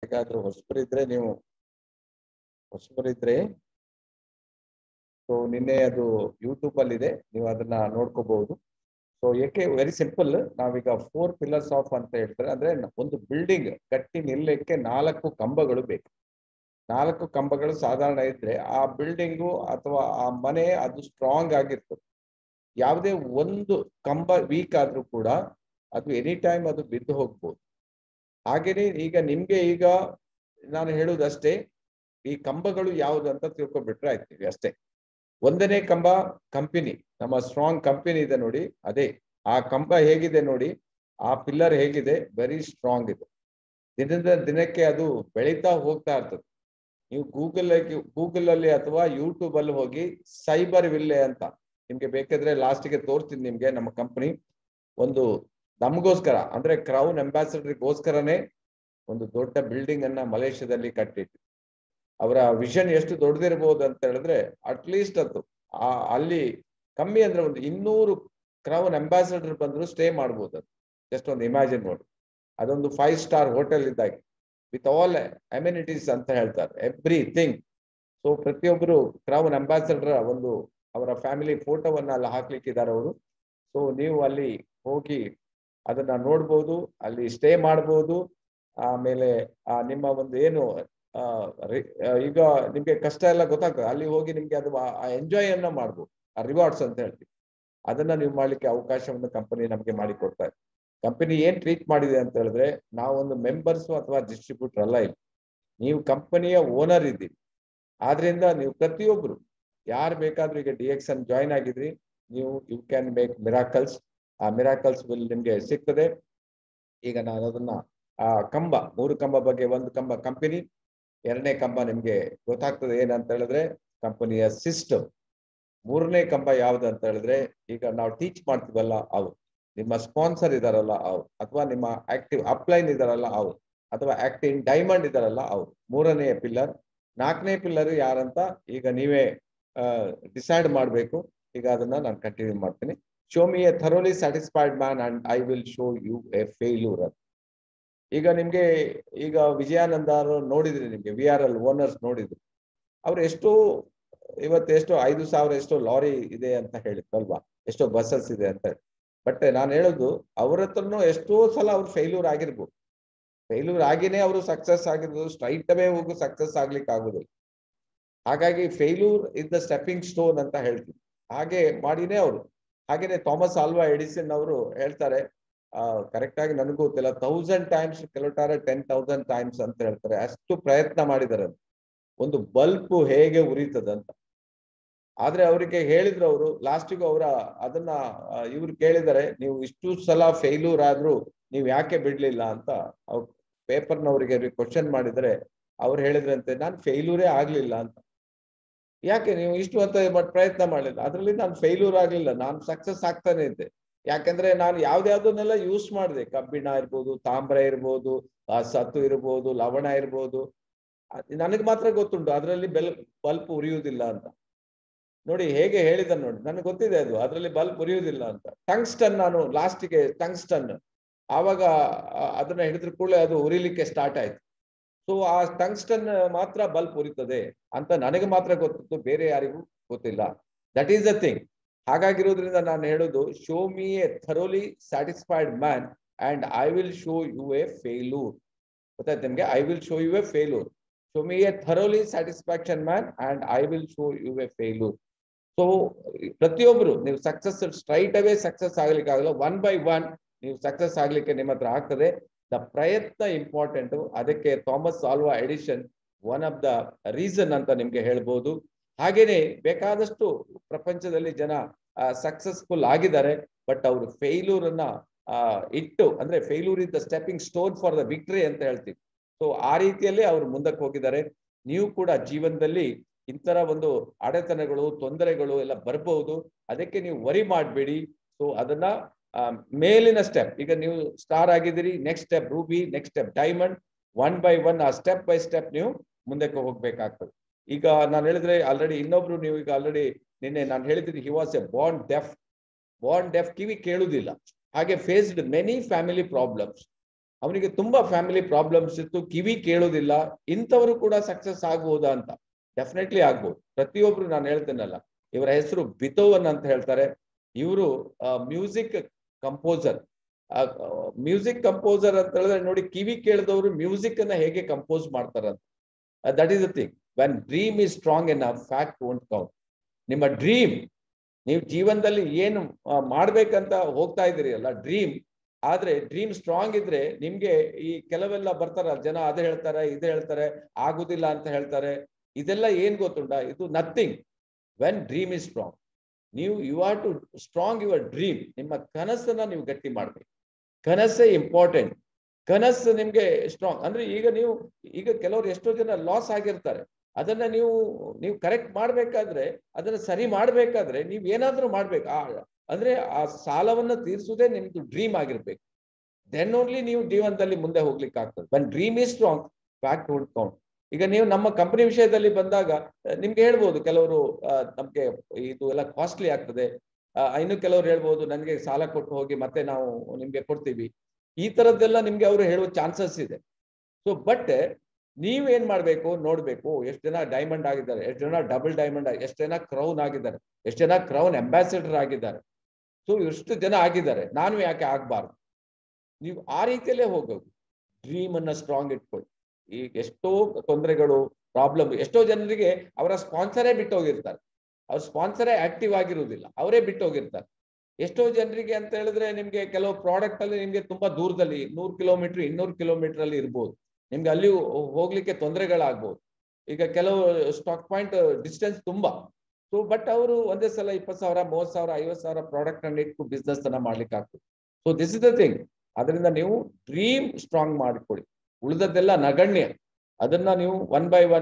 ಯಾರಿಗಾದ್ರೂ ಹೊಸಬರಿದ್ರೆ ನೀವು ಹೊಸಬರಿದ್ರೆ ಸೊ ನಿನ್ನೆ ಅದು ಯೂಟ್ಯೂಬ್ ಅಲ್ಲಿ ಇದೆ ನೀವು ಅದನ್ನ ನೋಡ್ಕೋಬಹುದು ಸೊ ಏಕೆ ವೆರಿ ಸಿಂಪಲ್ ನಾವೀಗ ಫೋರ್ ಪಿಲ್ಲರ್ಸ್ ಆಫ್ ಅಂತ ಹೇಳ್ತಾರೆ ಅಂದ್ರೆ ಒಂದು ಬಿಲ್ಡಿಂಗ್ ಕಟ್ಟಿ ನಿಲ್ಲಕ್ಕೆ ನಾಲ್ಕು ಕಂಬಗಳು ಬೇಕು ನಾಲ್ಕು ಕಂಬಗಳು ಸಾಧಾರಣ ಇದ್ರೆ ಆ ಬಿಲ್ಡಿಂಗು ಅಥವಾ ಆ ಮನೆ ಅದು ಸ್ಟ್ರಾಂಗ್ ಆಗಿರ್ತದೆ ಯಾವುದೇ ಒಂದು ಕಂಬ ವೀಕ್ ಆದ್ರೂ ಕೂಡ ಅದು ಎನಿ ಟೈಮ್ ಅದು ಬಿದ್ದು ಹೋಗ್ಬೋದು ಹಾಗೇನೆ ಈಗ ನಿಮ್ಗೆ ಈಗ ನಾನು ಹೇಳುವುದಷ್ಟೇ ಈ ಕಂಬಗಳು ಯಾವುದು ಅಂತ ತಿಳ್ಕೊಬಿಟ್ರೆ ಆಯ್ತೀವಿ ಅಷ್ಟೇ ಒಂದನೇ ಕಂಬ ಕಂಪನಿ ನಮ್ಮ ಸ್ಟ್ರಾಂಗ್ ಕಂಪನಿ ಇದೆ ನೋಡಿ ಅದೇ ಆ ಕಂಬ ಹೇಗಿದೆ ನೋಡಿ ಆ ಪಿಲ್ಲರ್ ಹೇಗಿದೆ ವೆರಿ ಸ್ಟ್ರಾಂಗ್ ಇದೆ ದಿನದ ದಿನಕ್ಕೆ ಅದು ಬೆಳೀತಾ ಹೋಗ್ತಾ ಇರ್ತದೆ ನೀವು ಗೂಗಲ್ ಗೂಗಲ್ ಅಲ್ಲಿ ಅಥವಾ ಯೂಟ್ಯೂಬ್ ಅಲ್ಲಿ ಹೋಗಿ ಸೈಬರ್ ವಿಲ್ಲೆ ಅಂತ ನಿಮ್ಗೆ ಬೇಕಾದ್ರೆ ಲಾಸ್ಟ್ಗೆ ತೋರಿಸ್ತೀನಿ ನಿಮ್ಗೆ ನಮ್ಮ ಕಂಪನಿ ಒಂದು ನಮಗೋಸ್ಕರ ಅಂದ್ರೆ ಕ್ರೌನ್ ಅಂಬಾಸಿಡರ್ಗೋಸ್ಕರನೇ ಒಂದು ದೊಡ್ಡ ಬಿಲ್ಡಿಂಗ್ ಅನ್ನ ಮಲೇಷ್ಯಾದಲ್ಲಿ ಕಟ್ಟಿಟ್ಟು ಅವರ ವಿಷನ್ ಎಷ್ಟು ದೊಡ್ಡದಿರ್ಬೋದು ಅಂತ ಹೇಳಿದ್ರೆ ಅಟ್ಲೀಸ್ಟ್ ಅದು ಆ ಅಲ್ಲಿ ಕಮ್ಮಿ ಅಂದ್ರೆ ಒಂದು ಇನ್ನೂರು ಕ್ರೌನ್ ಅಂಬಾಸಿಡರ್ ಬಂದ್ರು ಸ್ಟೇ ಮಾಡ್ಬೋದು ಅದು ಜಸ್ಟ್ ಒಂದು ಇಮ್ಯಾಜಿನ್ ನೋಡಿ ಅದೊಂದು ಫೈವ್ ಸ್ಟಾರ್ ಹೋಟೆಲ್ ಇದ್ದಾಗೆ ವಿತ್ ಆಲ್ ಅಮ್ಯುನಿಟೀಸ್ ಅಂತ ಹೇಳ್ತಾರೆ ಎವ್ರಿಥಿಂಗ್ ಸೊ ಪ್ರತಿಯೊಬ್ಬರು ಕ್ರೌನ್ ಅಂಬಾಸಿಡರ್ ಒಂದು ಅವರ ಫ್ಯಾಮಿಲಿ ಫೋಟೋವನ್ನ ಅಲ್ಲಿ ಹಾಕ್ಲಿಕ್ಕಿದ್ದಾರೆ ಅವರು ಸೊ ನೀವು ಅಲ್ಲಿ ಹೋಗಿ ಅದನ್ನ ನೋಡ್ಬೋದು ಅಲ್ಲಿ ಸ್ಟೇ ಮಾಡ್ಬೋದು ಆಮೇಲೆ ಆ ನಿಮ್ಮ ಒಂದು ಏನು ಆ, ರಿ- ಆ, ಈಗ ನಿಮ್ಗೆ ಕಷ್ಟ ಎಲ್ಲ ಗೊತ್ತಾಗ್ತದೆ ಅಲ್ಲಿ ಹೋಗಿ ನಿಮ್ಗೆ ಅದು ಎಂಜಾಯ್ ಅನ್ನ ಮಾಡ್ಬೋದು ಆ ರಿವಾರ್ಡ್ಸ್ ಅಂತ ಹೇಳ್ತೀವಿ ಅದನ್ನ ನೀವು ಮಾಡ್ಲಿಕ್ಕೆ ಅವಕಾಶವನ್ನು ಕಂಪನಿ ನಮಗೆ ಮಾಡಿಕೊಡ್ತಾ ಇದೆ ಕಂಪನಿ ಏನ್ ಟ್ರೀಟ್ ಮಾಡಿದೆ ಅಂತ ಹೇಳಿದ್ರೆ ನಾವೊಂದು ಮೆಂಬರ್ಸ್ ಅಥವಾ ಡಿಸ್ಟ್ರಿಬ್ಯೂಟರ್ ಅಲ್ಲ ಇಲ್ಲಿ ನೀವು ಕಂಪನಿಯ ಓನರ್ ಇದ್ದೀರಿ ಆದ್ರಿಂದ ನೀವು ಪ್ರತಿಯೊಬ್ರು ಯಾರು ಬೇಕಾದ್ರೂ ಈಗ ಡಿ ಎಕ್ಸ್ ಅನ್ ಜಾಯಿನ್ ಆಗಿದ್ರಿ ನೀವು ಯು ಕ್ಯಾನ್ ಮೇಕ್ ಮಿರಾಕಲ್ಸ್ ಆ ಮಿರಾಕಲ್ಸ್ ವಿಲ್ ನಿಮ್ಗೆ ಸಿಗ್ತದೆ ಈಗ ನಾನು ಅದನ್ನ ಆ ಕಂಬ ಮೂರು ಕಂಬ ಬಗ್ಗೆ ಒಂದು ಕಂಬ ಕಂಪನಿ ಎರಡನೇ ಕಂಬ ನಿಮ್ಗೆ ಗೊತ್ತಾಗ್ತದೆ ಏನಂತ ಹೇಳಿದ್ರೆ ಕಂಪನಿಯ ಸಿಸ್ಟಮ್ ಮೂರನೇ ಕಂಬ ಯಾವ್ದು ಅಂತ ಹೇಳಿದ್ರೆ ಈಗ ನಾವು ಟೀಚ್ ಮಾಡ್ತೀವಲ್ಲ ಅವು ನಿಮ್ಮ ಸ್ಪಾನ್ಸರ್ ಇದಾರಲ್ಲ ಅವ್ರು ಅಥವಾ ನಿಮ್ಮ ಆಕ್ಟಿವ್ ಅಪ್ಲೈನ್ ಇದಾರಲ್ಲ ಅವ್ರು ಅಥವಾ ಆಕ್ಟಿವ್ ಡೈಮಂಡ್ ಇದಾರಲ್ಲ ಅವ್ರು ಮೂರನೇ ಪಿಲ್ಲರ್ ನಾಲ್ಕನೇ ಪಿಲ್ಲರ್ ಯಾರಂತ ಈಗ ನೀವೇ ಡಿಸೈಡ್ ಮಾಡಬೇಕು ಈಗ ಅದನ್ನ ನಾನು ಕಂಟಿನ್ಯೂ ಮಾಡ್ತೀನಿ show me a thoroughly satisfied man and I will show you a failure ಅಂತ ಈಗ ನಿಮ್ಗೆ ಈಗ ವಿಜಯಾನಂದ ಅವರು ನೋಡಿದ್ರಿ ನಿಮ್ಗೆ ವಿ ಆರ್ ಎಲ್ ಓನರ್ಸ್ ನೋಡಿದ್ರು ಅವ್ರು ಎಷ್ಟೋ ಇವತ್ತು ಎಷ್ಟೋ ಐದು ಸಾವಿರ ಎಷ್ಟೋ ಲಾರಿ ಇದೆ ಅಂತ ಹೇಳಿದ್ರಲ್ವಾ ಎಷ್ಟೋ ಬಸ್ಸಸ್ ಇದೆ ಅಂತ ಹೇಳಿ ಬಟ್ ನಾನು ಹೇಳೋದು ಅವ್ರ ಹತ್ರನೂ ಎಷ್ಟೋ ಸಲ ಅವ್ರು ಫೇಲ್ಯೂರ್ ಆಗಿರ್ಬೋದು ಫೇಲ್ಯೂರ್ ಆಗಿನೇ ಅವರು ಸಕ್ಸಸ್ ಆಗಿರ್ಬೋದು ಸ್ಟ್ರೈಟ್ ಅವೇ ಹೋಗಿ ಸಕ್ಸಸ್ ಆಗ್ಲಿಕ್ಕೆ ಆಗುದಿಲ್ಲ ಹಾಗಾಗಿ failure is the stepping stone ಅಂತ ಹೇಳ್ತೀವಿ ಹಾಗೆ ಮಾಡಿನೇ ಅವರು ಹಾಗೇನೆ ಥಾಮಸ್ ಆಲ್ವಾ ಎಡಿಸನ್ ಅವರು ಹೇಳ್ತಾರೆ ಕರೆಕ್ಟ್ ಆಗಿ ನನಗೂ ಗೊತ್ತಿಲ್ಲ ತೌಸಂಡ್ ಟೈಮ್ಸ್ ಕೆಲವಟಾರ ಟೆನ್ ತೌಸಂಡ್ ಟೈಮ್ಸ್ ಅಂತ ಹೇಳ್ತಾರೆ ಅಷ್ಟು ಪ್ರಯತ್ನ ಮಾಡಿದ್ದಾರೆ ಅಂತ. ಒಂದು ಬಲ್ಬ್ ಹೇಗೆ ಉರಿತದಂತ ಆದ್ರೆ ಅವರಿಗೆ ಹೇಳಿದ್ರು ಅವರು ಲಾಸ್ಟಿಗೂ ಅವರ ಅದನ್ನ ಇವ್ರು ಕೇಳಿದರೆ ನೀವು ಇಷ್ಟು ಸಲ ಫೇಲ್ಯೂರ್ ಆದ್ರೂ ನೀವು ಯಾಕೆ ಬಿಡ್ಲಿಲ್ಲ ಅಂತ ಅವ್ರು ಪೇಪರ್ನವರಿಗೆ ಕ್ವಶನ್ ಮಾಡಿದರೆ ಅವ್ರು ಹೇಳಿದ್ರಂತೆ ನಾನು ಫೇಲ್ಯೂರೇ ಆಗ್ಲಿಲ್ಲ ಅಂತ ಯಾಕೆ ನೀವು ಇಷ್ಟು ಅಂತ ಮಟ್ ಪ್ರಯತ್ನ ಮಾಡಲಿಲ್ಲ ಅದರಲ್ಲಿ ನಾನು ಫೇಲ್ಯೂರ್ ಆಗ್ಲಿಲ್ಲ ನಾನು ಸಕ್ಸಸ್ ಆಗ್ತಾನೆ ಇದ್ದೆ ಯಾಕಂದ್ರೆ ನಾನು ಯಾವ್ದ್ಯಾವ್ದನ್ನೆಲ್ಲ ಯೂಸ್ ಮಾಡಿದೆ ಕಬ್ಬಿಣ ಇರ್ಬೋದು ತಾಮ್ರ ಇರ್ಬೋದು ಆ ಸತ್ತು ಇರ್ಬೋದು ಲವಣ ಇರ್ಬೋದು ನನಗೆ ಮಾತ್ರ ಗೊತ್ತುಂಟು ಅದರಲ್ಲಿ ಬೆಲ್ ಬಲ್ಪ್ ಉರಿಯುವುದಿಲ್ಲ ಅಂತ ನೋಡಿ ಹೇಗೆ ಹೇಳಿದ ನೋಡಿ ನನಗೆ ಗೊತ್ತಿದೆ ಅದು ಅದರಲ್ಲಿ ಬಲ್ಪ್ ಉರಿಯುವುದಿಲ್ಲ ಅಂತ ಟಂಗ್ಸ್ಟನ್ ನಾನು ಲಾಸ್ಟಿಗೆ ಟಂಗ್ಸ್ಟನ್ ಆವಾಗ ಆ, ಅದನ್ನ ಹಿಡಿದ್ರ ಕೂಡಲೇ ಅದು ಉರಿಲಿಕ್ಕೆ ಸ್ಟಾರ್ಟ್ ಆಯ್ತು ಸೊ ಆ ಟಂಗ್ಸ್ಟನ್ ಮಾತ್ರ ಬಲ್ಪ್ ಉರಿತದೆ ಅಂತ ನನಗೆ ಮಾತ್ರ ಗೊತ್ತಿತ್ತು ಬೇರೆ ಯಾರಿಗೂ ಗೊತ್ತಿಲ್ಲ ದಟ್ ಈಸ್ ದ ಥಿಂಗ್ ಹಾಗಾಗಿರೋದ್ರಿಂದ ನಾನು ಹೇಳೋದು show me a thoroughly satisfied man and I will show you a failure ಗೊತ್ತಾಯ್ತು ನಿಮ್ಗೆ I will show you a failure show me a thoroughly satisfaction man and I will show you a failure so ಪ್ರತಿಯೊಬ್ರು ನೀವು success straight away success ಆಗ್ಲಿಕ್ಕೆ ಆಗಲ್ಲ one by one ನೀವು success ಆಗ್ಲಿಕ್ಕೆ ನಿಮ್ಮ ಹತ್ರ ಆಗ್ತದೆ ದ ಪ್ರಯತ್ನ ಇಂಪಾರ್ಟೆಂಟ್ ಅದಕ್ಕೆ Thomas Alva Edison one of the reason ಅಂತ ನಿಮ್ಗೆ ಹೇಳ್ಬೋದು ಹಾಗೇನೆ ಬೇಕಾದಷ್ಟು ಪ್ರಪಂಚದಲ್ಲಿ ಜನ ಸಕ್ಸಸ್ಫುಲ್ ಆಗಿದ್ದಾರೆ ಬಟ್ ಅವರು ಫೇಲ್ಯೂರ್ ಅನ್ನ ಆ, ಇಟ್ಟು ಅಂದ್ರೆ failure is the stepping stone for the victory ಅಂತ ಹೇಳ್ತೀವಿ ಸೊ ಆ ರೀತಿಯಲ್ಲಿ ಅವರು ಮುಂದಕ್ಕೆ ಹೋಗಿದ್ದಾರೆ ನೀವು ಕೂಡ ಜೀವನದಲ್ಲಿ ಇಂತರ ಒಂದು ಅಡೆತನಗಳು ತೊಂದರೆಗಳು ಎಲ್ಲ ಬರಬಹುದು ಅದಕ್ಕೆ ನೀವು ವರಿ ಮಾಡಬೇಡಿ ಸೊ ಅದನ್ನ ಆ, ಮೇಲಿನ ಸ್ಟೆಪ್ ಈಗ ನೀವು ಸ್ಟಾರ್ ಆಗಿದ್ದೀರಿ next step ruby next step diamond one by one ಆ ಸ್ಟೆಪ್ ಬೈ ಸ್ಟೆಪ್ ನೀವು ಮುಂದಕ್ಕೆ ಹೋಗ್ಬೇಕಾಗ್ತದೆ ಈಗ ನಾನು ಹೇಳಿದ್ರೆ ಆಲ್ರೆಡಿ ಇನ್ನೊಬ್ರು ನೀವು ಈಗ ಆಲ್ರೆಡಿ ನಿನ್ನೆ ನಾನು ಹೇಳಿದ್ದೀನಿ he was A bond deaf bond deaf ಕಿವಿ ಕೇಳುವುದಿಲ್ಲ ಹಾಗೆ ಫೇಸ್ಡ್ ಮೆನಿ ಫ್ಯಾಮಿಲಿ ಪ್ರಾಬ್ಲಮ್ಸ್ ಅವನಿಗೆ ತುಂಬಾ ಫ್ಯಾಮಿಲಿ ಪ್ರಾಬ್ಲಮ್ಸ್ ಇತ್ತು ಕಿವಿ ಕೇಳೋದಿಲ್ಲ ಇಂಥವರು ಕೂಡ ಸಕ್ಸಸ್ ಆಗ್ಬೋದಾ ಅಂತ ಡೆಫಿನೆಟ್ಲಿ ಆಗ್ಬೋದು ಪ್ರತಿಯೊಬ್ರು ನಾನು ಹೇಳ್ತೇನಲ್ಲ ಇವರ ಹೆಸರು ಬಿತೋವನ್ ಅಂತ ಹೇಳ್ತಾರೆ ಇವರು ಮ್ಯೂಸಿಕ್ ಕಂಪೋಸರ್ ಮ್ಯೂಸಿಕ್ ಕಂಪೋಸರ್ ಅಂತ ಹೇಳಿದ್ರೆ ನೋಡಿ ಕಿವಿ ಕೇಳಿದವರು ಮ್ಯೂಸಿಕ್ ಅನ್ನ ಹೇಗೆ ಕಂಪೋಸ್ ಮಾಡ್ತಾರಂತ that is the thing when dream is strong and fact won't count ನಿಮ್ಮ ಡ್ರೀಮ್ ನೀವು ಜೀವನದಲ್ಲಿ ಏನು ಮಾಡ್ಬೇಕಂತ ಹೋಗ್ತಾ ಇದ್ದೀರಿ ಅಲ್ಲ ಡ್ರೀಮ್ ಆದ್ರೆ ಡ್ರೀಮ್ ಸ್ಟ್ರಾಂಗ್ ಇದ್ರೆ ನಿಮ್ಗೆ ಈ ಕೆಲವೆಲ್ಲ ಬರ್ತಾರ ಜನ ಅದೇ ಹೇಳ್ತಾರೆ ಇದು ಹೇಳ್ತಾರೆ ಆಗುದಿಲ್ಲ ಅಂತ ಹೇಳ್ತಾರೆ ಇದೆಲ್ಲ ಏನ್ ಗೊತ್ತುಂಟ ಇದು nothing when dream is strong ನೀವು you are too strong your dream ನಿಮ್ಮ ಕನಸನ್ನ ನೀವು ಗಟ್ಟಿ ಮಾಡ್ಬೇಕು ಕನಸೇ ಇಂಪಾರ್ಟೆಂಟ್ ಕನಸು ನಿಮ್ಗೆ ಸ್ಟ್ರಾಂಗ್ ಅಂದ್ರೆ ಈಗ ನೀವು ಈಗ ಕೆಲವರು ಎಷ್ಟೋ ಜನ ಲಾಸ್ ಆಗಿರ್ತಾರೆ ಅದನ್ನ ನೀವು ನೀವು ಕರೆಕ್ಟ್ ಮಾಡ್ಬೇಕಾದ್ರೆ ಅದನ್ನ ಸರಿ ಮಾಡ್ಬೇಕಾದ್ರೆ ನೀವು ಏನಾದ್ರೂ ಮಾಡ್ಬೇಕು ಆ ಅಂದ್ರೆ ಆ ಸಾಲವನ್ನ ತೀರಿಸುವುದೇ ನಿಮ್ದು ಡ್ರೀಮ್ ಆಗಿರ್ಬೇಕು ದೆನ್ ಓನ್ಲಿ ನೀವು ಜೀವನದಲ್ಲಿ ಮುಂದೆ ಹೋಗ್ಲಿಕ್ಕೆ ಆಗ್ತದೆ when dream is strong fact would count ಈಗ ನೀವು ನಮ್ಮ ಕಂಪನಿ ವಿಷಯದಲ್ಲಿ ಬಂದಾಗ ನಿಮ್ಗೆ ಹೇಳ್ಬೋದು ಕೆಲವರು ನಮ್ಗೆ ಇದು ಎಲ್ಲ ಕಾಸ್ಟ್ಲಿ ಆಗ್ತದೆ ಇನ್ನು ಕೆಲವರು ಹೇಳ್ಬೋದು ನನಗೆ ಸಾಲ ಕೊಟ್ಟು ಹೋಗಿ ಮತ್ತೆ ನಾವು ನಿಮ್ಗೆ ಕೊಡ್ತೀವಿ ಈ ತರದ್ದೆಲ್ಲ ನಿಮ್ಗೆ ಅವರು ಹೇಳುವ ಚಾನ್ಸಸ್ ಇದೆ ಸೊ ಬಟ್ ನೀವ್ ಏನ್ ಮಾಡ್ಬೇಕು ನೋಡ್ಬೇಕು ಎಷ್ಟು ಜನ ಡೈಮಂಡ್ ಆಗಿದ್ದಾರೆ ಎಷ್ಟು ಜನ ಡಬಲ್ ಡೈಮಂಡ್ ಎಷ್ಟು ಜನ ಕ್ರೌನ್ ಆಗಿದ್ದಾರೆ ಎಷ್ಟು ಜನ ಕ್ರೌನ್ ಅಂಬಾಸಿಡರ್ ಆಗಿದ್ದಾರೆ ಸೊ ಎಷ್ಟು ಜನ ಆಗಿದ್ದಾರೆ ನಾನು ಯಾಕೆ ಆಗ್ಬಾರ್ದು ನೀವು ಆ ರೀತಿಯಲ್ಲೇ ಹೋಗೋದು ಡ್ರೀಮ್ ಅನ್ನ ಸ್ಟ್ರಾಂಗ್ ಇಟ್ಕೊಳ್ಳಿ ಈಗ ಎಷ್ಟೋ ತೊಂದರೆಗಳು ಪ್ರಾಬ್ಲಮ್ ಎಷ್ಟೋ ಜನರಿಗೆ ಅವರ ಸ್ಪಾನ್ಸರೇ ಬಿಟ್ಟು ಹೋಗಿರ್ತಾರೆ ಅವ್ರ ಸ್ಪಾನ್ಸರೇ ಆಕ್ಟಿವ್ ಆಗಿರುವುದಿಲ್ಲ ಅವರೇ ಬಿಟ್ಟು ಹೋಗಿರ್ತಾರೆ ಎಷ್ಟೋ ಜನರಿಗೆ ಅಂತ ಹೇಳಿದ್ರೆ ನಿಮ್ಗೆ ಕೆಲವು ಪ್ರಾಡಕ್ಟ್ ಅಲ್ಲಿ ನಿಮ್ಗೆ ತುಂಬಾ ದೂರದಲ್ಲಿ ನೂರು ಕಿಲೋಮೀಟರ್ ಇನ್ನೂರು ಕಿಲೋಮೀಟರ್ ಅಲ್ಲಿ ಇರ್ಬೋದು ನಿಮ್ಗೆ ಅಲ್ಲಿ ಹೋಗ್ಲಿಕ್ಕೆ ತೊಂದರೆಗಳಾಗ್ಬೋದು ಈಗ ಕೆಲವು ಸ್ಟಾಕ್ ಪಾಯಿಂಟ್ ಡಿಸ್ಟೆನ್ಸ್ ತುಂಬಾ ಸೊ ಬಟ್ ಅವರು ಒಂದೇ ಸಲ ಇಪ್ಪತ್ತು ಸಾವಿರ ಮೂವತ್ತು ಸಾವಿರ ಐವತ್ತು ಸಾವಿರ ಪ್ರಾಡಕ್ಟ್ ಅನ್ನ ಇಟ್ಟು ಬಿಸ್ನೆಸ್ ಅನ್ನ ಮಾಡ್ಲಿಕ್ಕೆ ಆಗ್ತದೆ so this is the thing ಅದರಿಂದ ನೀವು ಡ್ರೀಮ್ ಸ್ಟ್ರಾಂಗ್ ಮಾಡಿಕೊಳ್ಳಿ ಉಳಿದದ್ದೆಲ್ಲ ನಗಣ್ಯ ಅದನ್ನ ನೀವು ಒನ್ ಬೈ ಒನ್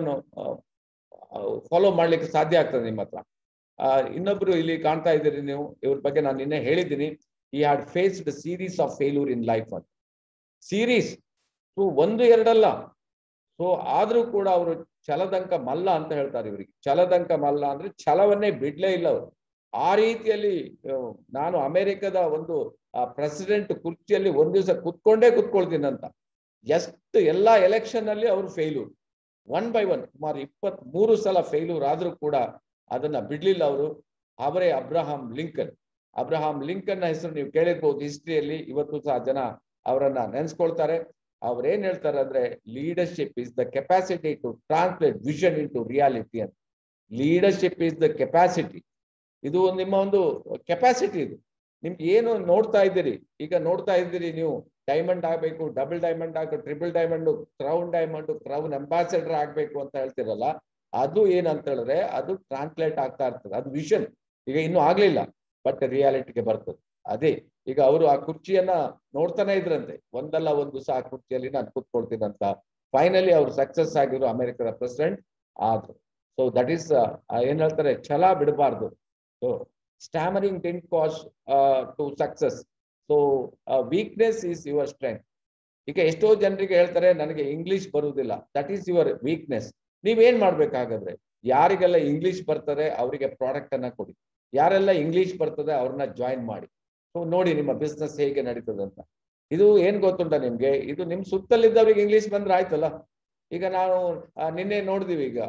ಫಾಲೋ ಮಾಡ್ಲಿಕ್ಕೆ ಸಾಧ್ಯ ಆಗ್ತದೆ ನಿಮ್ಮ ಹತ್ರ ಇನ್ನೊಬ್ರು ಇಲ್ಲಿ ಕಾಣ್ತಾ ಇದ್ದೀರಿ ನೀವು ಇವ್ರ ಬಗ್ಗೆ ನಾನು ನಿನ್ನೆ ಹೇಳಿದ್ದೀನಿ ಈ had faced series of failure in life ಅಂತ ಸೀರೀಸ್ ಸೊ ಒಂದು ಎರಡಲ್ಲ ಸೊ ಆದ್ರೂ ಕೂಡ ಅವರು ಛಲದಂಕ ಮಲ್ಲ ಅಂತ ಹೇಳ್ತಾರೆ ಇವರಿಗೆ ಛಲದಂಕ ಮಲ್ಲ ಅಂದ್ರೆ ಛಲವನ್ನೇ ಬಿಡ್ಲೇ ಇಲ್ಲ ಅವರು ಆ ರೀತಿಯಲ್ಲಿ ನಾನು ಅಮೆರಿಕದ ಒಂದು ಪ್ರೆಸಿಡೆಂಟ್ ಕುರ್ಚಿಯಲ್ಲಿ ಒಂದ್ ದಿವಸ ಕುತ್ಕೊಂಡೇ ಕುತ್ಕೊಳ್ತೀನಂತ ಎಷ್ಟು ಎಲ್ಲಾ ಎಲೆಕ್ಷನ್ ಅಲ್ಲಿ ಅವರು ಫೇಲ್ಯೂರ್ ಒನ್ ಬೈ ಒನ್ ಸುಮಾರು ಇಪ್ಪತ್ತ್ ಮೂರು ಸಲ ಫೇಲ್ಯೂರ್ ಆದ್ರೂ ಕೂಡ ಅದನ್ನ ಬಿಡ್ಲಿಲ್ಲ ಅವರು ಅವರೇ ಅಬ್ರಹಾಂ ಲಿಂಕನ್ ಅಬ್ರಹಾಂ ಲಿಂಕನ್ ಹೆಸರು ನೀವು ಕೇಳಿರ್ಬೋದು ಹಿಸ್ಟ್ರಿಯಲ್ಲಿ ಇವತ್ತು ಸಹ ಜನ ಅವರನ್ನ ನೆನೆಸ್ಕೊಳ್ತಾರೆ ಅವ್ರೇನ್ ಹೇಳ್ತಾರೆ ಅಂದ್ರೆ leadership is the capacity to translate vision into reality ಅಂತ ಲೀಡರ್ಶಿಪ್ ಇಸ್ ದ ಕೆಪಾಸಿಟಿ ಇದು ನಿಮ್ಮ ಒಂದು ಕೆಪಾಸಿಟಿ ಇದು ನಿಮ್ಗೆ ಏನು ನೋಡ್ತಾ ಇದ್ದೀರಿ ಈಗ ನೋಡ್ತಾ ಇದ್ದೀರಿ ನೀವು ಡೈಮಂಡ್ ಆಗ್ಬೇಕು ಡಬಲ್ ಡೈಮಂಡ್ ಆಗಬೇಕು triple diamond crown diamond crown ambassador ಆಗ್ಬೇಕು ಅಂತ ಹೇಳ್ತಿರಲ್ಲ ಅದು ಏನಂತ ಹೇಳಿದ್ರೆ ಅದು ಟ್ರಾನ್ಸ್ಲೇಟ್ ಆಗ್ತಾ ಇರ್ತದೆ ಅದು ವಿಷನ್ ಈಗ ಇನ್ನೂ ಆಗ್ಲಿಲ್ಲ ಬಟ್ ರಿಯಾಲಿಟಿಗೆ ಬರ್ತದೆ ಅದೇ ಈಗ ಅವರು ಆ ಕುರ್ಚಿಯನ್ನ ನೋಡ್ತಾನೆ ಇದ್ರಂತೆ ಒಂದಲ್ಲ ಒಂದು ಸಹ ಆ ಕುರ್ಚಿಯಲ್ಲಿ ನಾನು ಕೂತ್ಕೊಳ್ತೀನಂತ ಫೈನಲಿ ಅವ್ರು ಸಕ್ಸಸ್ ಆಗಿರೋ ಅಮೆರಿಕದ ಪ್ರೆಸಿಡೆಂಟ್ ಆದ್ರು ಸೊ ದಟ್ ಈಸ್ ಏನ್ ಹೇಳ್ತಾರೆ ಛಲ ಬಿಡಬಾರ್ದು so stammering didn't cause to success so weakness is your strength ಈಗ ಎಷ್ಟೋ ಜನರಿಗೆ ಹೇಳ್ತಾರೆ ನನಗೆ ಇಂಗ್ಲಿಷ್ ಬರುವುದಿಲ್ಲ ದಟ್ ಈಸ್ ಯುವರ್ ವೀಕ್ನೆಸ್ ನೀವೇನ್ ಮಾಡ್ಬೇಕಾಗಾದ್ರೆ ಯಾರಿಗೆಲ್ಲ ಇಂಗ್ಲಿಷ್ ಬರ್ತದೆ ಅವರಿಗೆ ಪ್ರಾಡಕ್ಟ್ ಅನ್ನ ಕೊಡಿ ಯಾರೆಲ್ಲ ಇಂಗ್ಲಿಷ್ ಬರ್ತದೆ ಅವ್ರನ್ನ ಜಾಯಿನ್ ಮಾಡಿ ಸೊ ನೋಡಿ ನಿಮ್ಮ ಬಿಸ್ನೆಸ್ ಹೇಗೆ ನಡೀತದೆ ಅಂತ ಇದು ಏನ್ ಗೊತ್ತುಂಟ ನಿಮ್ಗೆ ಇದು ನಿಮ್ ಸುತ್ತಲಿದ್ದವ್ರಿಗೆ ಇಂಗ್ಲಿಷ್ ಬಂದ್ರೆ ಆಯ್ತಲ್ಲ ಈಗ ನಾವು ನಿನ್ನೆ ನೋಡಿದಿವಿ ಈಗ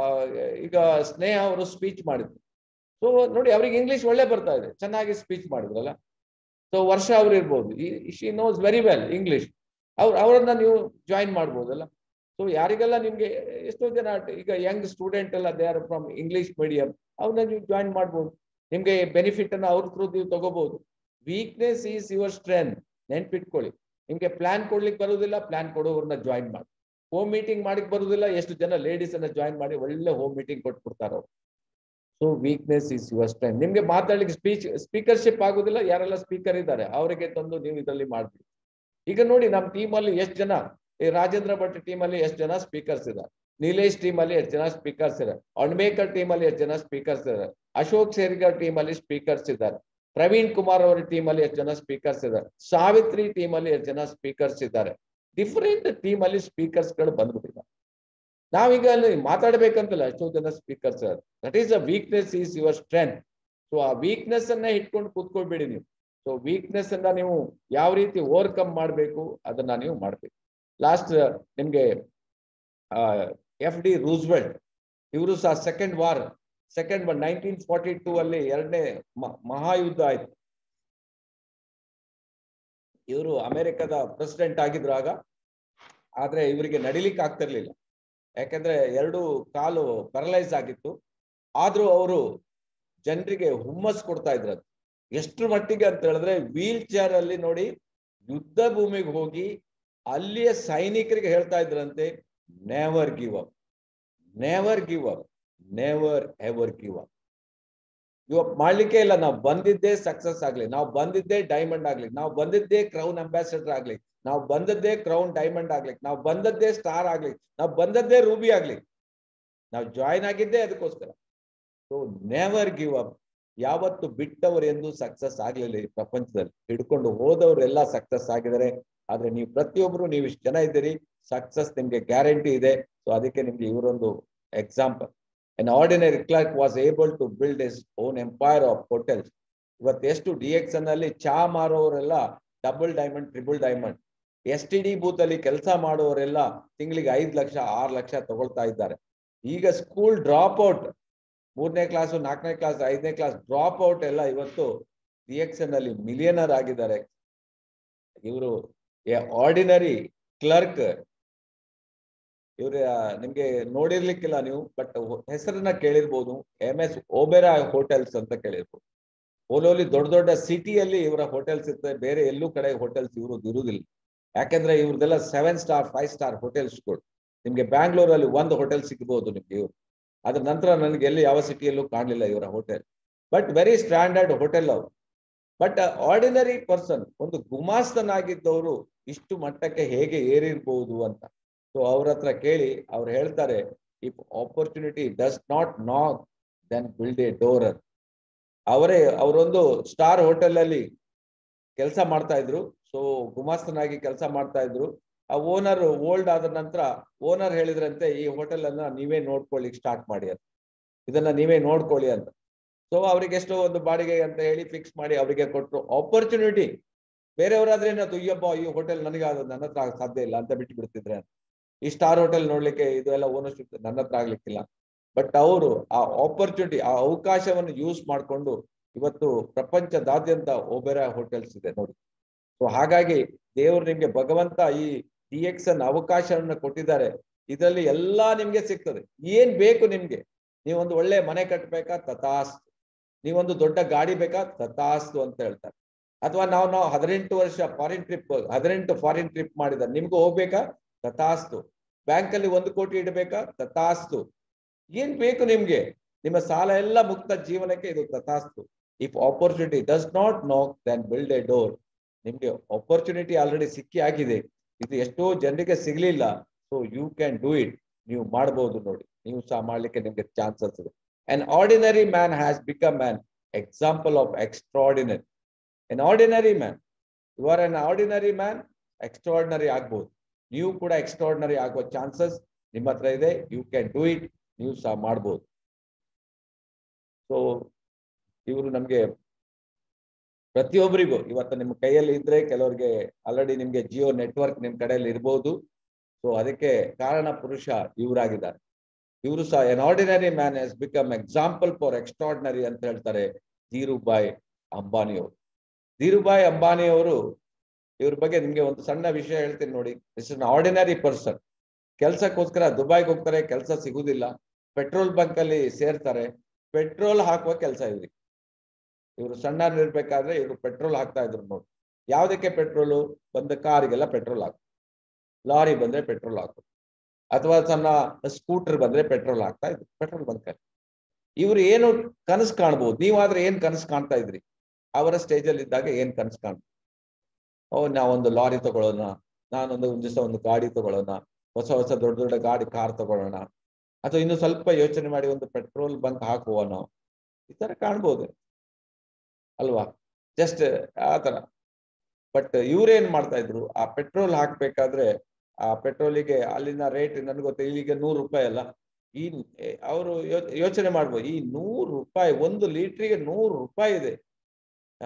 ಈಗ ಸ್ನೇಹ ಅವರು ಸ್ಪೀಚ್ ಮಾಡಿದ್ರು ಸೊ ನೋಡಿ ಅವ್ರಿಗೆ ಇಂಗ್ಲಿಷ್ ಒಳ್ಳೆ ಬರ್ತಾ ಇದೆ ಚೆನ್ನಾಗಿ ಸ್ಪೀಚ್ ಮಾಡಿದ್ರಲ್ಲ ಸೊ ವರ್ಷ ಅವ್ರು ಇರ್ಬೋದು she knows very well English ಅವ್ರು ಅವರನ್ನ ನೀವು ಜಾಯಿನ್ ಮಾಡ್ಬೋದಲ್ಲ ಸೊ ಯಾರಿಗೆಲ್ಲ ನಿಮ್ಗೆ ಎಷ್ಟೋ ಜನ ಈಗ ಯಂಗ್ ಸ್ಟೂಡೆಂಟ್ ಎಲ್ಲ they are from English medium ಅವ್ರನ್ನ ನೀವು ಜಾಯಿನ್ ಮಾಡ್ಬೋದು ನಿಮ್ಗೆ ಬೆನಿಫಿಟ್ ಅನ್ನ ಅವ್ರ ಥ್ರೂ ನೀವು ತಗೋಬಹುದು ವೀಕ್ನೆಸ್ ಈಸ್ ಯುವರ್ ಸ್ಟ್ರೆಂತ್ ನೆನ್ಪಿಟ್ಕೊಳ್ಳಿ ನಿಮ್ಗೆ ಪ್ಲಾನ್ ಕೊಡ್ಲಿಕ್ಕೆ ಬರುವುದಿಲ್ಲ ಪ್ಲಾನ್ ಕೊಡೋವ್ರನ್ನ ಜಾಯಿನ್ ಮಾಡಿ ಹೋಮ್ ಮೀಟಿಂಗ್ ಮಾಡಿಕ್ ಬರುವುದಿಲ್ಲ ಎಷ್ಟು ಜನ ಲೇಡೀಸ್ ಅನ್ನ ಜಾಯಿನ್ ಮಾಡಿ ಒಳ್ಳೆ ಹೋಮ್ ಮೀಟಿಂಗ್ ಕೊಟ್ಬಿಡ್ತಾರ ಅವ್ರು so weakness is your strength ನಿಮ್ಗೆ ಮಾತಾಡ್ಲಿಕ್ಕೆ ಸ್ಪೀಚ್ ಸ್ಪೀಕರ್ಶಿಪ್ ಆಗುದಿಲ್ಲ ಯಾರೆಲ್ಲ ಸ್ಪೀಕರ್ ಇದ್ದಾರೆ ಅವರಿಗೆ ತಂದು ನೀವು ಇದರಲ್ಲಿ ಮಾಡ್ಬಿಡಿ ಈಗ ನೋಡಿ ನಮ್ಮ ಟೀಮ್ ಅಲ್ಲಿ ಎಷ್ಟು ಜನ ಈ ರಾಜೇಂದ್ರ ಭಟ್ ಟೀಮ್ ಅಲ್ಲಿ ಎಷ್ಟು ಜನ ಸ್ಪೀಕರ್ಸ್ ಇದ್ದಾರೆ ನೀಲೇಶ್ ಟೀಮ್ ಅಲ್ಲಿ ಎಷ್ಟು ಜನ ಸ್ಪೀಕರ್ಸ್ ಇದ್ದಾರೆ ಅಣ್ಮೇಕರ್ ಟೀಮ್ ಅಲ್ಲಿ ಎಷ್ಟು ಜನ ಸ್ಪೀಕರ್ಸ್ ಇದ್ದಾರೆ ಅಶೋಕ್ ಸೇರಿಗರ್ ಟೀಮ್ ಅಲ್ಲಿ ಸ್ಪೀಕರ್ಸ್ ಇದ್ದಾರೆ ಪ್ರವೀಣ್ ಕುಮಾರ್ ಅವರ ಟೀಮ್ ಅಲ್ಲಿ ಎಷ್ಟು ಜನ ಸ್ಪೀಕರ್ಸ್ ಇದ್ದಾರೆ ಸಾವಿತ್ರಿ ಟೀಮ್ ಅಲ್ಲಿ ಎಷ್ಟು ಜನ ಸ್ಪೀಕರ್ಸ್ ಇದ್ದಾರೆ ಡಿಫರೆಂಟ್ ಟೀಮ್ ಅಲ್ಲಿ ಸ್ಪೀಕರ್ಸ್ ಗಳು ಬಂದ್ಬಿಟ್ಟಿದ್ದಾರೆ ನಾವೀಗ ಅಲ್ಲಿ ಮಾತಾಡ್ಬೇಕಂತಲ್ಲ ಎಷ್ಟೋ ಜನ speakers that is a weakness is your strength so ಆ ವೀಕ್ನೆಸ್ ಅನ್ನ ಇಟ್ಕೊಂಡು ಕೂತ್ಕೊಳ್ಬೇಡಿ ನೀವು ಸೊ ವೀಕ್ನೆಸ್ ಅನ್ನ ನೀವು ಯಾವ ರೀತಿ ಓವರ್ಕಮ್ ಮಾಡಬೇಕು ಅದನ್ನ ನೀವು ಮಾಡಬೇಕು ಲಾಸ್ಟ್ ನಿಮ್ಗೆ ಎಫ್ ಡಿ ರೂಸ್ವೆಲ್ಟ್ ಇವರು ಸಹ second war second war nineteen forty two ಅಲ್ಲಿ ಎರಡನೇ ಮಹಾಯುದ್ಧ ಆಯ್ತು ಇವರು ಅಮೆರಿಕದ ಪ್ರೆಸಿಡೆಂಟ್ ಆಗಿದ್ರು ಆಗ ಆದ್ರೆ ಇವರಿಗೆ ನಡಿಲಿಕ್ಕೆ ಆಗ್ತಿರ್ಲಿಲ್ಲ ಯಾಕಂದ್ರೆ ಎರಡು ಕಾಲು ಪ್ಯಾರಲೈಸ್ ಆಗಿತ್ತು ಆದ್ರೂ ಅವರು ಜನರಿಗೆ ಹುಮ್ಮಸ್ ಕೊಡ್ತಾ ಇದ್ರು ಎಷ್ಟ್ರ ಮಟ್ಟಿಗೆ ಅಂತ ಹೇಳಿದ್ರೆ ವೀಲ್ ಚೇರ್ ಅಲ್ಲಿ ನೋಡಿ ಯುದ್ಧ ಭೂಮಿಗೆ ಹೋಗಿ ಅಲ್ಲಿಯ ಸೈನಿಕರಿಗೆ ಹೇಳ್ತಾ ಇದ್ರಂತೆ never give up never give up never ever give up give up ಮಾಡ್ಲಿಕ್ಕೆ ಇಲ್ಲ ನಾವು ಬಂದಿದ್ದೇ ಸಕ್ಸಸ್ ಆಗ್ಲಿ ನಾವು ಬಂದಿದ್ದೇ ಡೈಮಂಡ್ ಆಗ್ಲಿ ನಾವು ಬಂದಿದ್ದೇ ಕ್ರೌನ್ ಅಂಬಾಸಿಡರ್ ಆಗ್ಲಿ ನಾವು ಬಂದದ್ದೇ ಕ್ರೌನ್ ಡೈಮಂಡ್ ಆಗ್ಲಿಕ್ಕೆ ನಾವು ಬಂದದ್ದೇ ಸ್ಟಾರ್ ಆಗ್ಲಿ ನಾವು ಬಂದದ್ದೇ ರೂಬಿ ಆಗ್ಲಿ ನಾವು ಜಾಯಿನ್ ಆಗಿದ್ದೇ ಅದಕ್ಕೋಸ್ಕರ ಸೊ ನೆವರ್ ಗಿವ್ ಅಪ್ ಯಾವತ್ತು ಬಿಟ್ಟವರು ಎಂದು ಸಕ್ಸಸ್ ಆಗ್ಲಿಲ್ಲ ಈ ಪ್ರಪಂಚದಲ್ಲಿ ಹಿಡ್ಕೊಂಡು ಹೋದವರೆಲ್ಲ ಸಕ್ಸಸ್ ಆಗಿದ್ದಾರೆ ಆದ್ರೆ ನೀವು ಪ್ರತಿಯೊಬ್ರು ನೀವು ಇಷ್ಟು ಜನ ಇದ್ದೀರಿ ಸಕ್ಸಸ್ ನಿಮ್ಗೆ ಗ್ಯಾರಂಟಿ ಇದೆ ಸೊ ಅದಕ್ಕೆ ನಿಮ್ಗೆ ಇವರೊಂದು example an ordinary clerk was able to build his own empire of hotels ಇವತ್ತು ಎಷ್ಟು ಡಿ ಎಕ್ಸ್ ಅಲ್ಲಿ ಚಾ ಮಾರೋರೆಲ್ಲ double diamond triple diamond S T D booth ಅಲ್ಲಿ ಕೆಲಸ ಮಾಡುವವರೆಲ್ಲ ತಿಂಗಳಿಗೆ ಐದು ಲಕ್ಷ ಆರು ಲಕ್ಷ ತಗೊಳ್ತಾ ಇದ್ದಾರೆ ಈಗ ಸ್ಕೂಲ್ ಡ್ರಾಪ್ ಔಟ್ ಮೂರನೇ ಕ್ಲಾಸ್ ನಾಲ್ಕನೇ ಕ್ಲಾಸ್ ಐದನೇ ಕ್ಲಾಸ್ ಡ್ರಾಪ್ ಔಟ್ ಎಲ್ಲ ಇವತ್ತು ಡಿ ಎಕ್ಸ್ ಅಲ್ಲಿ ಮಿಲಿಯನರ್ ಆಗಿದ್ದಾರೆ ಇವರು ಆರ್ಡಿನರಿ ಕ್ಲರ್ಕ್ ಇವ್ರ ನಿಮ್ಗೆ ನೋಡಿರ್ಲಿಕ್ಕಿಲ್ಲ ನೀವು ಬಟ್ ಹೆಸರನ್ನ ಕೇಳಿರ್ಬೋದು ಎಂ ಎಸ್ ಓಬೆರಾ ಹೋಟೆಲ್ಸ್ ಅಂತ ಕೇಳಿರ್ಬೋದು ಓಲೋಲಿ ದೊಡ್ಡ ದೊಡ್ಡ ಸಿಟಿಯಲ್ಲಿ ಇವರ ಹೋಟೆಲ್ಸ್ ಇರ್ತದೆ ಬೇರೆ ಎಲ್ಲೂ ಕಡೆ ಹೋಟೆಲ್ಸ್ ಇವ್ರದ್ದು ಇರುವುದಿಲ್ಲ ಯಾಕಂದ್ರೆ ಇವ್ರದೆಲ್ಲ ಸೆವೆನ್ ಸ್ಟಾರ್ ಫೈವ್ ಸ್ಟಾರ್ ಹೋಟೆಲ್ಸ್ಗಳು ನಿಮ್ಗೆ ಬ್ಯಾಂಗ್ಳೂರಲ್ಲಿ ಒಂದು ಹೋಟೆಲ್ ಸಿಗ್ಬೋದು ನಿಮ್ಗೆ ಇವ್ರು ಅದ್ರ ನಂತರ ನನಗೆ ಎಲ್ಲಿ ಯಾವ ಸಿಟಿಯಲ್ಲೂ ಕಾಣಲಿಲ್ಲ ಇವರ hotel but very standard hotel ಅವರು ಬಟ್ ಆರ್ಡಿನರಿ ಪರ್ಸನ್ ಒಂದು ಗುಮಾಸ್ತನಾಗಿದ್ದವರು ಇಷ್ಟು ಮಟ್ಟಕ್ಕೆ ಹೇಗೆ ಏರಿರ್ಬೋದು ಅಂತ ಸೊ ಅವ್ರ ಹತ್ರ ಕೇಳಿ ಅವ್ರು ಹೇಳ್ತಾರೆ if opportunity does not knock then build a door ಅವರೇ ಅವರೊಂದು ಸ್ಟಾರ್ ಹೋಟೆಲ್ ಅಲ್ಲಿ ಕೆಲಸ ಮಾಡ್ತಾ ಇದ್ರು ಸೊ ಗುಮಾಸ್ತನಾಗಿ ಕೆಲಸ ಮಾಡ್ತಾ ಇದ್ರು ಆ ಓನರ್ ಓಲ್ಡ್ ಆದ ನಂತರ ಓನರ್ ಹೇಳಿದ್ರಂತೆ ಈ ಹೋಟೆಲ್ ಅನ್ನ ನೀವೇ ನೋಡ್ಕೊಳ್ಳಿ ಸ್ಟಾರ್ಟ್ ಮಾಡಿ ಅಂತ ಇದನ್ನ ನೀವೇ ನೋಡ್ಕೊಳ್ಳಿ ಅಂತ ಸೊ ಅವ್ರಿಗೆ ಎಷ್ಟೋ ಒಂದು ಬಾಡಿಗೆ ಅಂತ ಹೇಳಿ ಫಿಕ್ಸ್ ಮಾಡಿ ಅವರಿಗೆ ಕೊಟ್ಟರು ಆಪರ್ಚುನಿಟಿ ಬೇರೆಯವರಾದ್ರೆ ಏನದು ಅಯ್ಯಪ್ಪ ಈ ಹೋಟೆಲ್ ನನಗೆ ಅದು ನನ್ನ ಹತ್ರ ಸಾಧ್ಯ ಇಲ್ಲ ಅಂತ ಬಿಟ್ಟು ಬಿಡ್ತಿದ್ರೆ ಈ ಸ್ಟಾರ್ ಹೋಟೆಲ್ ನೋಡ್ಲಿಕ್ಕೆ ಇದು ಎಲ್ಲ ಓನರ್ಶಿಪ್ ನನ್ನ ಹತ್ರ ಆಗ್ಲಿಕ್ಕಿಲ್ಲ ಬಟ್ ಅವರು ಆ ಆಪರ್ಚುನಿಟಿ ಆ ಅವಕಾಶವನ್ನು ಯೂಸ್ ಮಾಡಿಕೊಂಡು ಇವತ್ತು ಪ್ರಪಂಚದಾದ್ಯಂತ ಓಬೆರಾ ಹೋಟೆಲ್ಸ್ ಇದೆ ನೋಡಿ ಸೊ ಹಾಗಾಗಿ ದೇವರು ನಿಮ್ಗೆ ಭಗವಂತ ಈ ಡಿ ಎಕ್ಸ್ ಅನ್ನ ಅವಕಾಶವನ್ನ ಕೊಟ್ಟಿದ್ದಾರೆ ಇದರಲ್ಲಿ ಎಲ್ಲಾ ನಿಮ್ಗೆ ಸಿಗ್ತದೆ ಏನ್ ಬೇಕು ನಿಮ್ಗೆ ನೀವೊಂದು ಒಳ್ಳೆ ಮನೆ ಕಟ್ಟಬೇಕಾ ತಥಾಸ್ತು ನೀವೊಂದು ದೊಡ್ಡ ಗಾಡಿ ಬೇಕಾ ತಥಾಸ್ತು ಅಂತ ಹೇಳ್ತಾರೆ ಅಥವಾ ನಾವು ನಾವು ಹದಿನೆಂಟು ವರ್ಷ ಫಾರಿನ್ ಟ್ರಿಪ್ ಹದಿನೆಂಟು ಫಾರಿನ್ ಟ್ರಿಪ್ ಮಾಡಿದ್ದಾರೆ ನಿಮ್ಗೂ ಹೋಗ್ಬೇಕಾ ತಥಾಸ್ತು ಬ್ಯಾಂಕ್ ಅಲ್ಲಿ ಒಂದು ಕೋಟಿ ಇಡಬೇಕಾ ತಥಾಸ್ತು ಏನ್ ಬೇಕು ನಿಮ್ಗೆ ನಿಮ್ಮ ಸಾಲ ಎಲ್ಲ ಮುಕ್ತ ಜೀವನಕ್ಕೆ ಇದು ತಥಾಸ್ತು if opportunity does not knock then build a door ನಿಮ್ಗೆ ಆಪರ್ಚುನಿಟಿ ಆಲ್ರೆಡಿ ಸಿಕ್ಕಿ ಆಗಿದೆ ಇದು ಎಷ್ಟೋ ಜನರಿಗೆ ಸಿಗ್ಲಿಲ್ಲ so you can do it ನೀವು ಮಾಡ್ಬೋದು ನೋಡಿ ನೀವು ಸಹ ಮಾಡ್ಲಿಕ್ಕೆ ನಿಮ್ಗೆ ಚಾನ್ಸಸ್ ಇದೆ an ordinary man has become an example of extraordinary an ordinary man you are an ordinary man extraordinary ಆಗ್ಬೋದು ನೀವು ಕೂಡ ಎಕ್ಸ್ಟ್ರಾರ್ಡಿನರಿ ಆಗುವ ಚಾನ್ಸಸ್ ನಿಮ್ಮ ಹತ್ರ ಇದೆ ಯು ಕ್ಯಾನ್ ಡೂ ಇಟ್ ನೀವು ಸಹ ಮಾಡ್ಬೋದು ಸೊ ಇವರು ನಮ್ಗೆ ಪ್ರತಿಯೊಬ್ಬರಿಗೂ ಇವತ್ತು ನಿಮ್ಮ ಕೈಯಲ್ಲಿ ಇದ್ರೆ ಕೆಲವರಿಗೆ ಆಲ್ರೆಡಿ ನಿಮ್ಗೆ ಜಿಯೋ ನೆಟ್ವರ್ಕ್ ನಿಮ್ ಕಡೆಯಲ್ಲಿ ಇರ್ಬೋದು ಸೊ ಅದಕ್ಕೆ ಕಾರಣ ಪುರುಷ ಇವರಾಗಿದ್ದಾರೆ ಇವರು ಸಹ an ordinary man has become example for extraordinary ಅಂತ ಹೇಳ್ತಾರೆ ಧೀರುಭಾಯ್ ಅಂಬಾನಿ ಅವರು ಧೀರುಭಾಯ್ ಅಂಬಾನಿ ಅವರು ಇವ್ರ ಬಗ್ಗೆ ನಿಮ್ಗೆ ಒಂದು ಸಣ್ಣ ವಿಷಯ ಹೇಳ್ತೀನಿ ನೋಡಿ ಇಟ್ಸ್ ಅನ್ ಆರ್ಡಿನರಿ ಪರ್ಸನ್ ಕೆಲ್ಸಕ್ಕೋಸ್ಕರ ದುಬೈಗೆ ಹೋಗ್ತಾರೆ ಕೆಲಸ ಸಿಗುದಿಲ್ಲ ಪೆಟ್ರೋಲ್ ಬಂಕ್ ಅಲ್ಲಿ ಸೇರ್ತಾರೆ ಪೆಟ್ರೋಲ್ ಹಾಕುವ ಕೆಲಸ ಇವ್ರಿಗೆ ಇವರು ಸಣ್ಣ ಇರ್ಬೇಕಾದ್ರೆ ಇವರು ಪೆಟ್ರೋಲ್ ಹಾಕ್ತಾ ಇದ್ರು ನೋಡಿ ಯಾವ್ದಕ್ಕೆ ಪೆಟ್ರೋಲು ಬಂದ ಕಾರಿಗೆಲ್ಲ ಪೆಟ್ರೋಲ್ ಹಾಕು ಲಾರಿ ಬಂದ್ರೆ ಪೆಟ್ರೋಲ್ ಹಾಕು ಅಥವಾ ಸಣ್ಣ ಸ್ಕೂಟರ್ ಬಂದ್ರೆ ಪೆಟ್ರೋಲ್ ಹಾಕ್ತಾ ಇದ್ರು ಪೆಟ್ರೋಲ್ ಬಂಕ್ ಅಲ್ಲಿ ಇವ್ರು ಏನು ಕನಸು ಕಾಣ್ಬೋದು ನೀವಾದ್ರೆ ಏನ್ ಕನಸು ಕಾಣ್ತಾ ಇದ್ರಿ ಅವರ ಸ್ಟೇಜ್ ಅಲ್ಲಿ ಇದ್ದಾಗ ಏನ್ ಕನಸು ಕಾಣ್ಬೋದು ಓ ನಾವೊಂದು ಲಾರಿ ತಗೊಳ್ಳೋಣ ನಾನೊಂದು ಒಂದು ದಿವಸ ಒಂದು ಗಾಡಿ ತಗೊಳ್ಳೋಣ ಹೊಸ ಹೊಸ ದೊಡ್ಡ ದೊಡ್ಡ ಗಾಡಿ ಕಾರ್ ತಗೊಳ್ಳೋಣ ಅಥವಾ ಇನ್ನು ಸ್ವಲ್ಪ ಯೋಚನೆ ಮಾಡಿ ಒಂದು ಪೆಟ್ರೋಲ್ ಬಂಕ್ ಹಾಕುವ ನಾವು ಈ ತರ ಕಾಣ್ಬೋದು ಅಲ್ವಾ ಜಸ್ಟ್ ಆ ತರ ಬಟ್ ಇವ್ರೇನ್ ಮಾಡ್ತಾ ಇದ್ರು ಆ ಪೆಟ್ರೋಲ್ ಹಾಕ್ಬೇಕಾದ್ರೆ ಆ ಪೆಟ್ರೋಲಿಗೆ ಅಲ್ಲಿನ ರೇಟ್ ನನ್ಗೆ ಗೊತ್ತ ಇಲ್ಲಿಗೆ ನೂರು ರೂಪಾಯಿ ಅಲ್ಲ ಈ ಅವರು ಯೋಚನೆ ಮಾಡ್ಬೋದು ಈ ನೂರು ರೂಪಾಯಿ ಒಂದು ಲೀಟ್ರಿಗೆ ನೂರು ರೂಪಾಯಿ ಇದೆ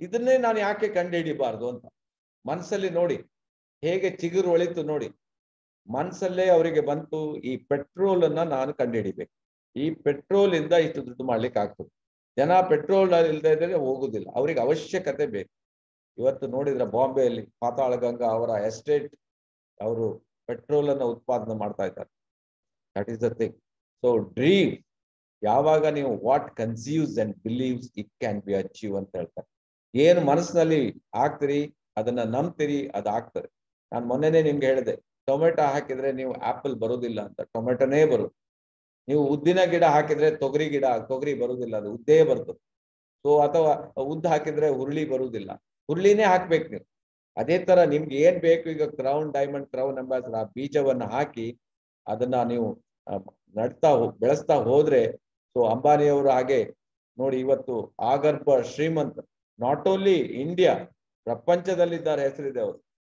ಇದನ್ನೇ ನಾನು ಯಾಕೆ ಕಂಡುಹಿಡಿಬಾರ್ದು ಅಂತ ಮನಸ್ಸಲ್ಲಿ ನೋಡಿ ಹೇಗೆ ಚಿಗುರು ಒಳಿತು ನೋಡಿ ಮನಸ್ಸಲ್ಲೇ ಅವರಿಗೆ ಬಂತು ಈ ಪೆಟ್ರೋಲ್ ಅನ್ನ ನಾನು ಕಂಡುಹಿಡಿಬೇಕು ಈ ಪೆಟ್ರೋಲ್ ಇಂದ ಇಷ್ಟು ದುಡ್ಡು ಮಾಡ್ಲಿಕ್ಕೆ ಆಗ್ತದೆ ಜನ ಪೆಟ್ರೋಲ್ ಇಲ್ಲದೆ ಇದ್ರೆ ಹೋಗುದಿಲ್ಲ ಅವ್ರಿಗೆ ಅವಶ್ಯಕತೆ ಬೇಕು ಇವತ್ತು ನೋಡಿದ್ರೆ ಬಾಂಬೆಯಲ್ಲಿ ಪಾತಾಳ ಗಂಗಾ ಅವರ ಎಸ್ಟೇಟ್ ಅವರು ಪೆಟ್ರೋಲ್ ಅನ್ನ ಉತ್ಪಾದನೆ ಮಾಡ್ತಾ ಇದ್ದಾರೆ that is the thing so dream ಯಾವಾಗ ನೀವು what conceives and believes it can be achieve ಅಂತ ಹೇಳ್ತಾರೆ ಏನು ಮನಸ್ಸಿನಲ್ಲಿ ಆಗ್ತೀರಿ ಅದನ್ನ ನಂಬ್ತೀರಿ ಅದು ಆಗ್ತದೆ ನಾನು ಮೊನ್ನೆನೇ ನಿಮ್ಗೆ ಹೇಳಿದೆ ಟೊಮೆಟೊ ಹಾಕಿದ್ರೆ ನೀವು ಆಪಲ್ ಬರೋದಿಲ್ಲ ಅಂತ ಟೊಮೆಟೊನೇ ಬರುತ್ತೆ ನೀವು ಉದ್ದಿನ ಗಿಡ ಹಾಕಿದ್ರೆ ತೊಗರಿ ಗಿಡ ತೊಗರಿ ಬರುವುದಿಲ್ಲ ಅದು ಉದ್ದೇ ಬರ್ತದೆ ಸೊ ಅಥವಾ ಉದ್ದು ಹಾಕಿದ್ರೆ ಹುರುಳಿ ಬರುವುದಿಲ್ಲ ಹುರುಳಿನೇ ಹಾಕ್ಬೇಕು ನೀವು ಅದೇ ತರ ನಿಮ್ಗೆ ಏನ್ ಬೇಕು ಈಗ ಕ್ರೌನ್ ಡೈಮಂಡ್ ಕ್ರೌನ್ ಅಂಬಾಸಡರ್ ಆ ಬೀಜವನ್ನ ಹಾಕಿ ಅದನ್ನ ನೀವು ಆ, ನಡ್ತಾ ಹೋ- ಬೆಳೆಸ್ತಾ ಹೋದ್ರೆ ಸೊ ಅಂಬಾನಿಯವರು ಹಾಗೆ ನೋಡಿ ಇವತ್ತು ಆಗರ್ಭ ಶ್ರೀಮಂತ ನಾಟ್ ಓನ್ಲಿ ಇಂಡಿಯಾ ಪ್ರಪಂಚದಲ್ಲಿದ್ದಾರೆ ಹೆಸರಿದೆ ಅವರು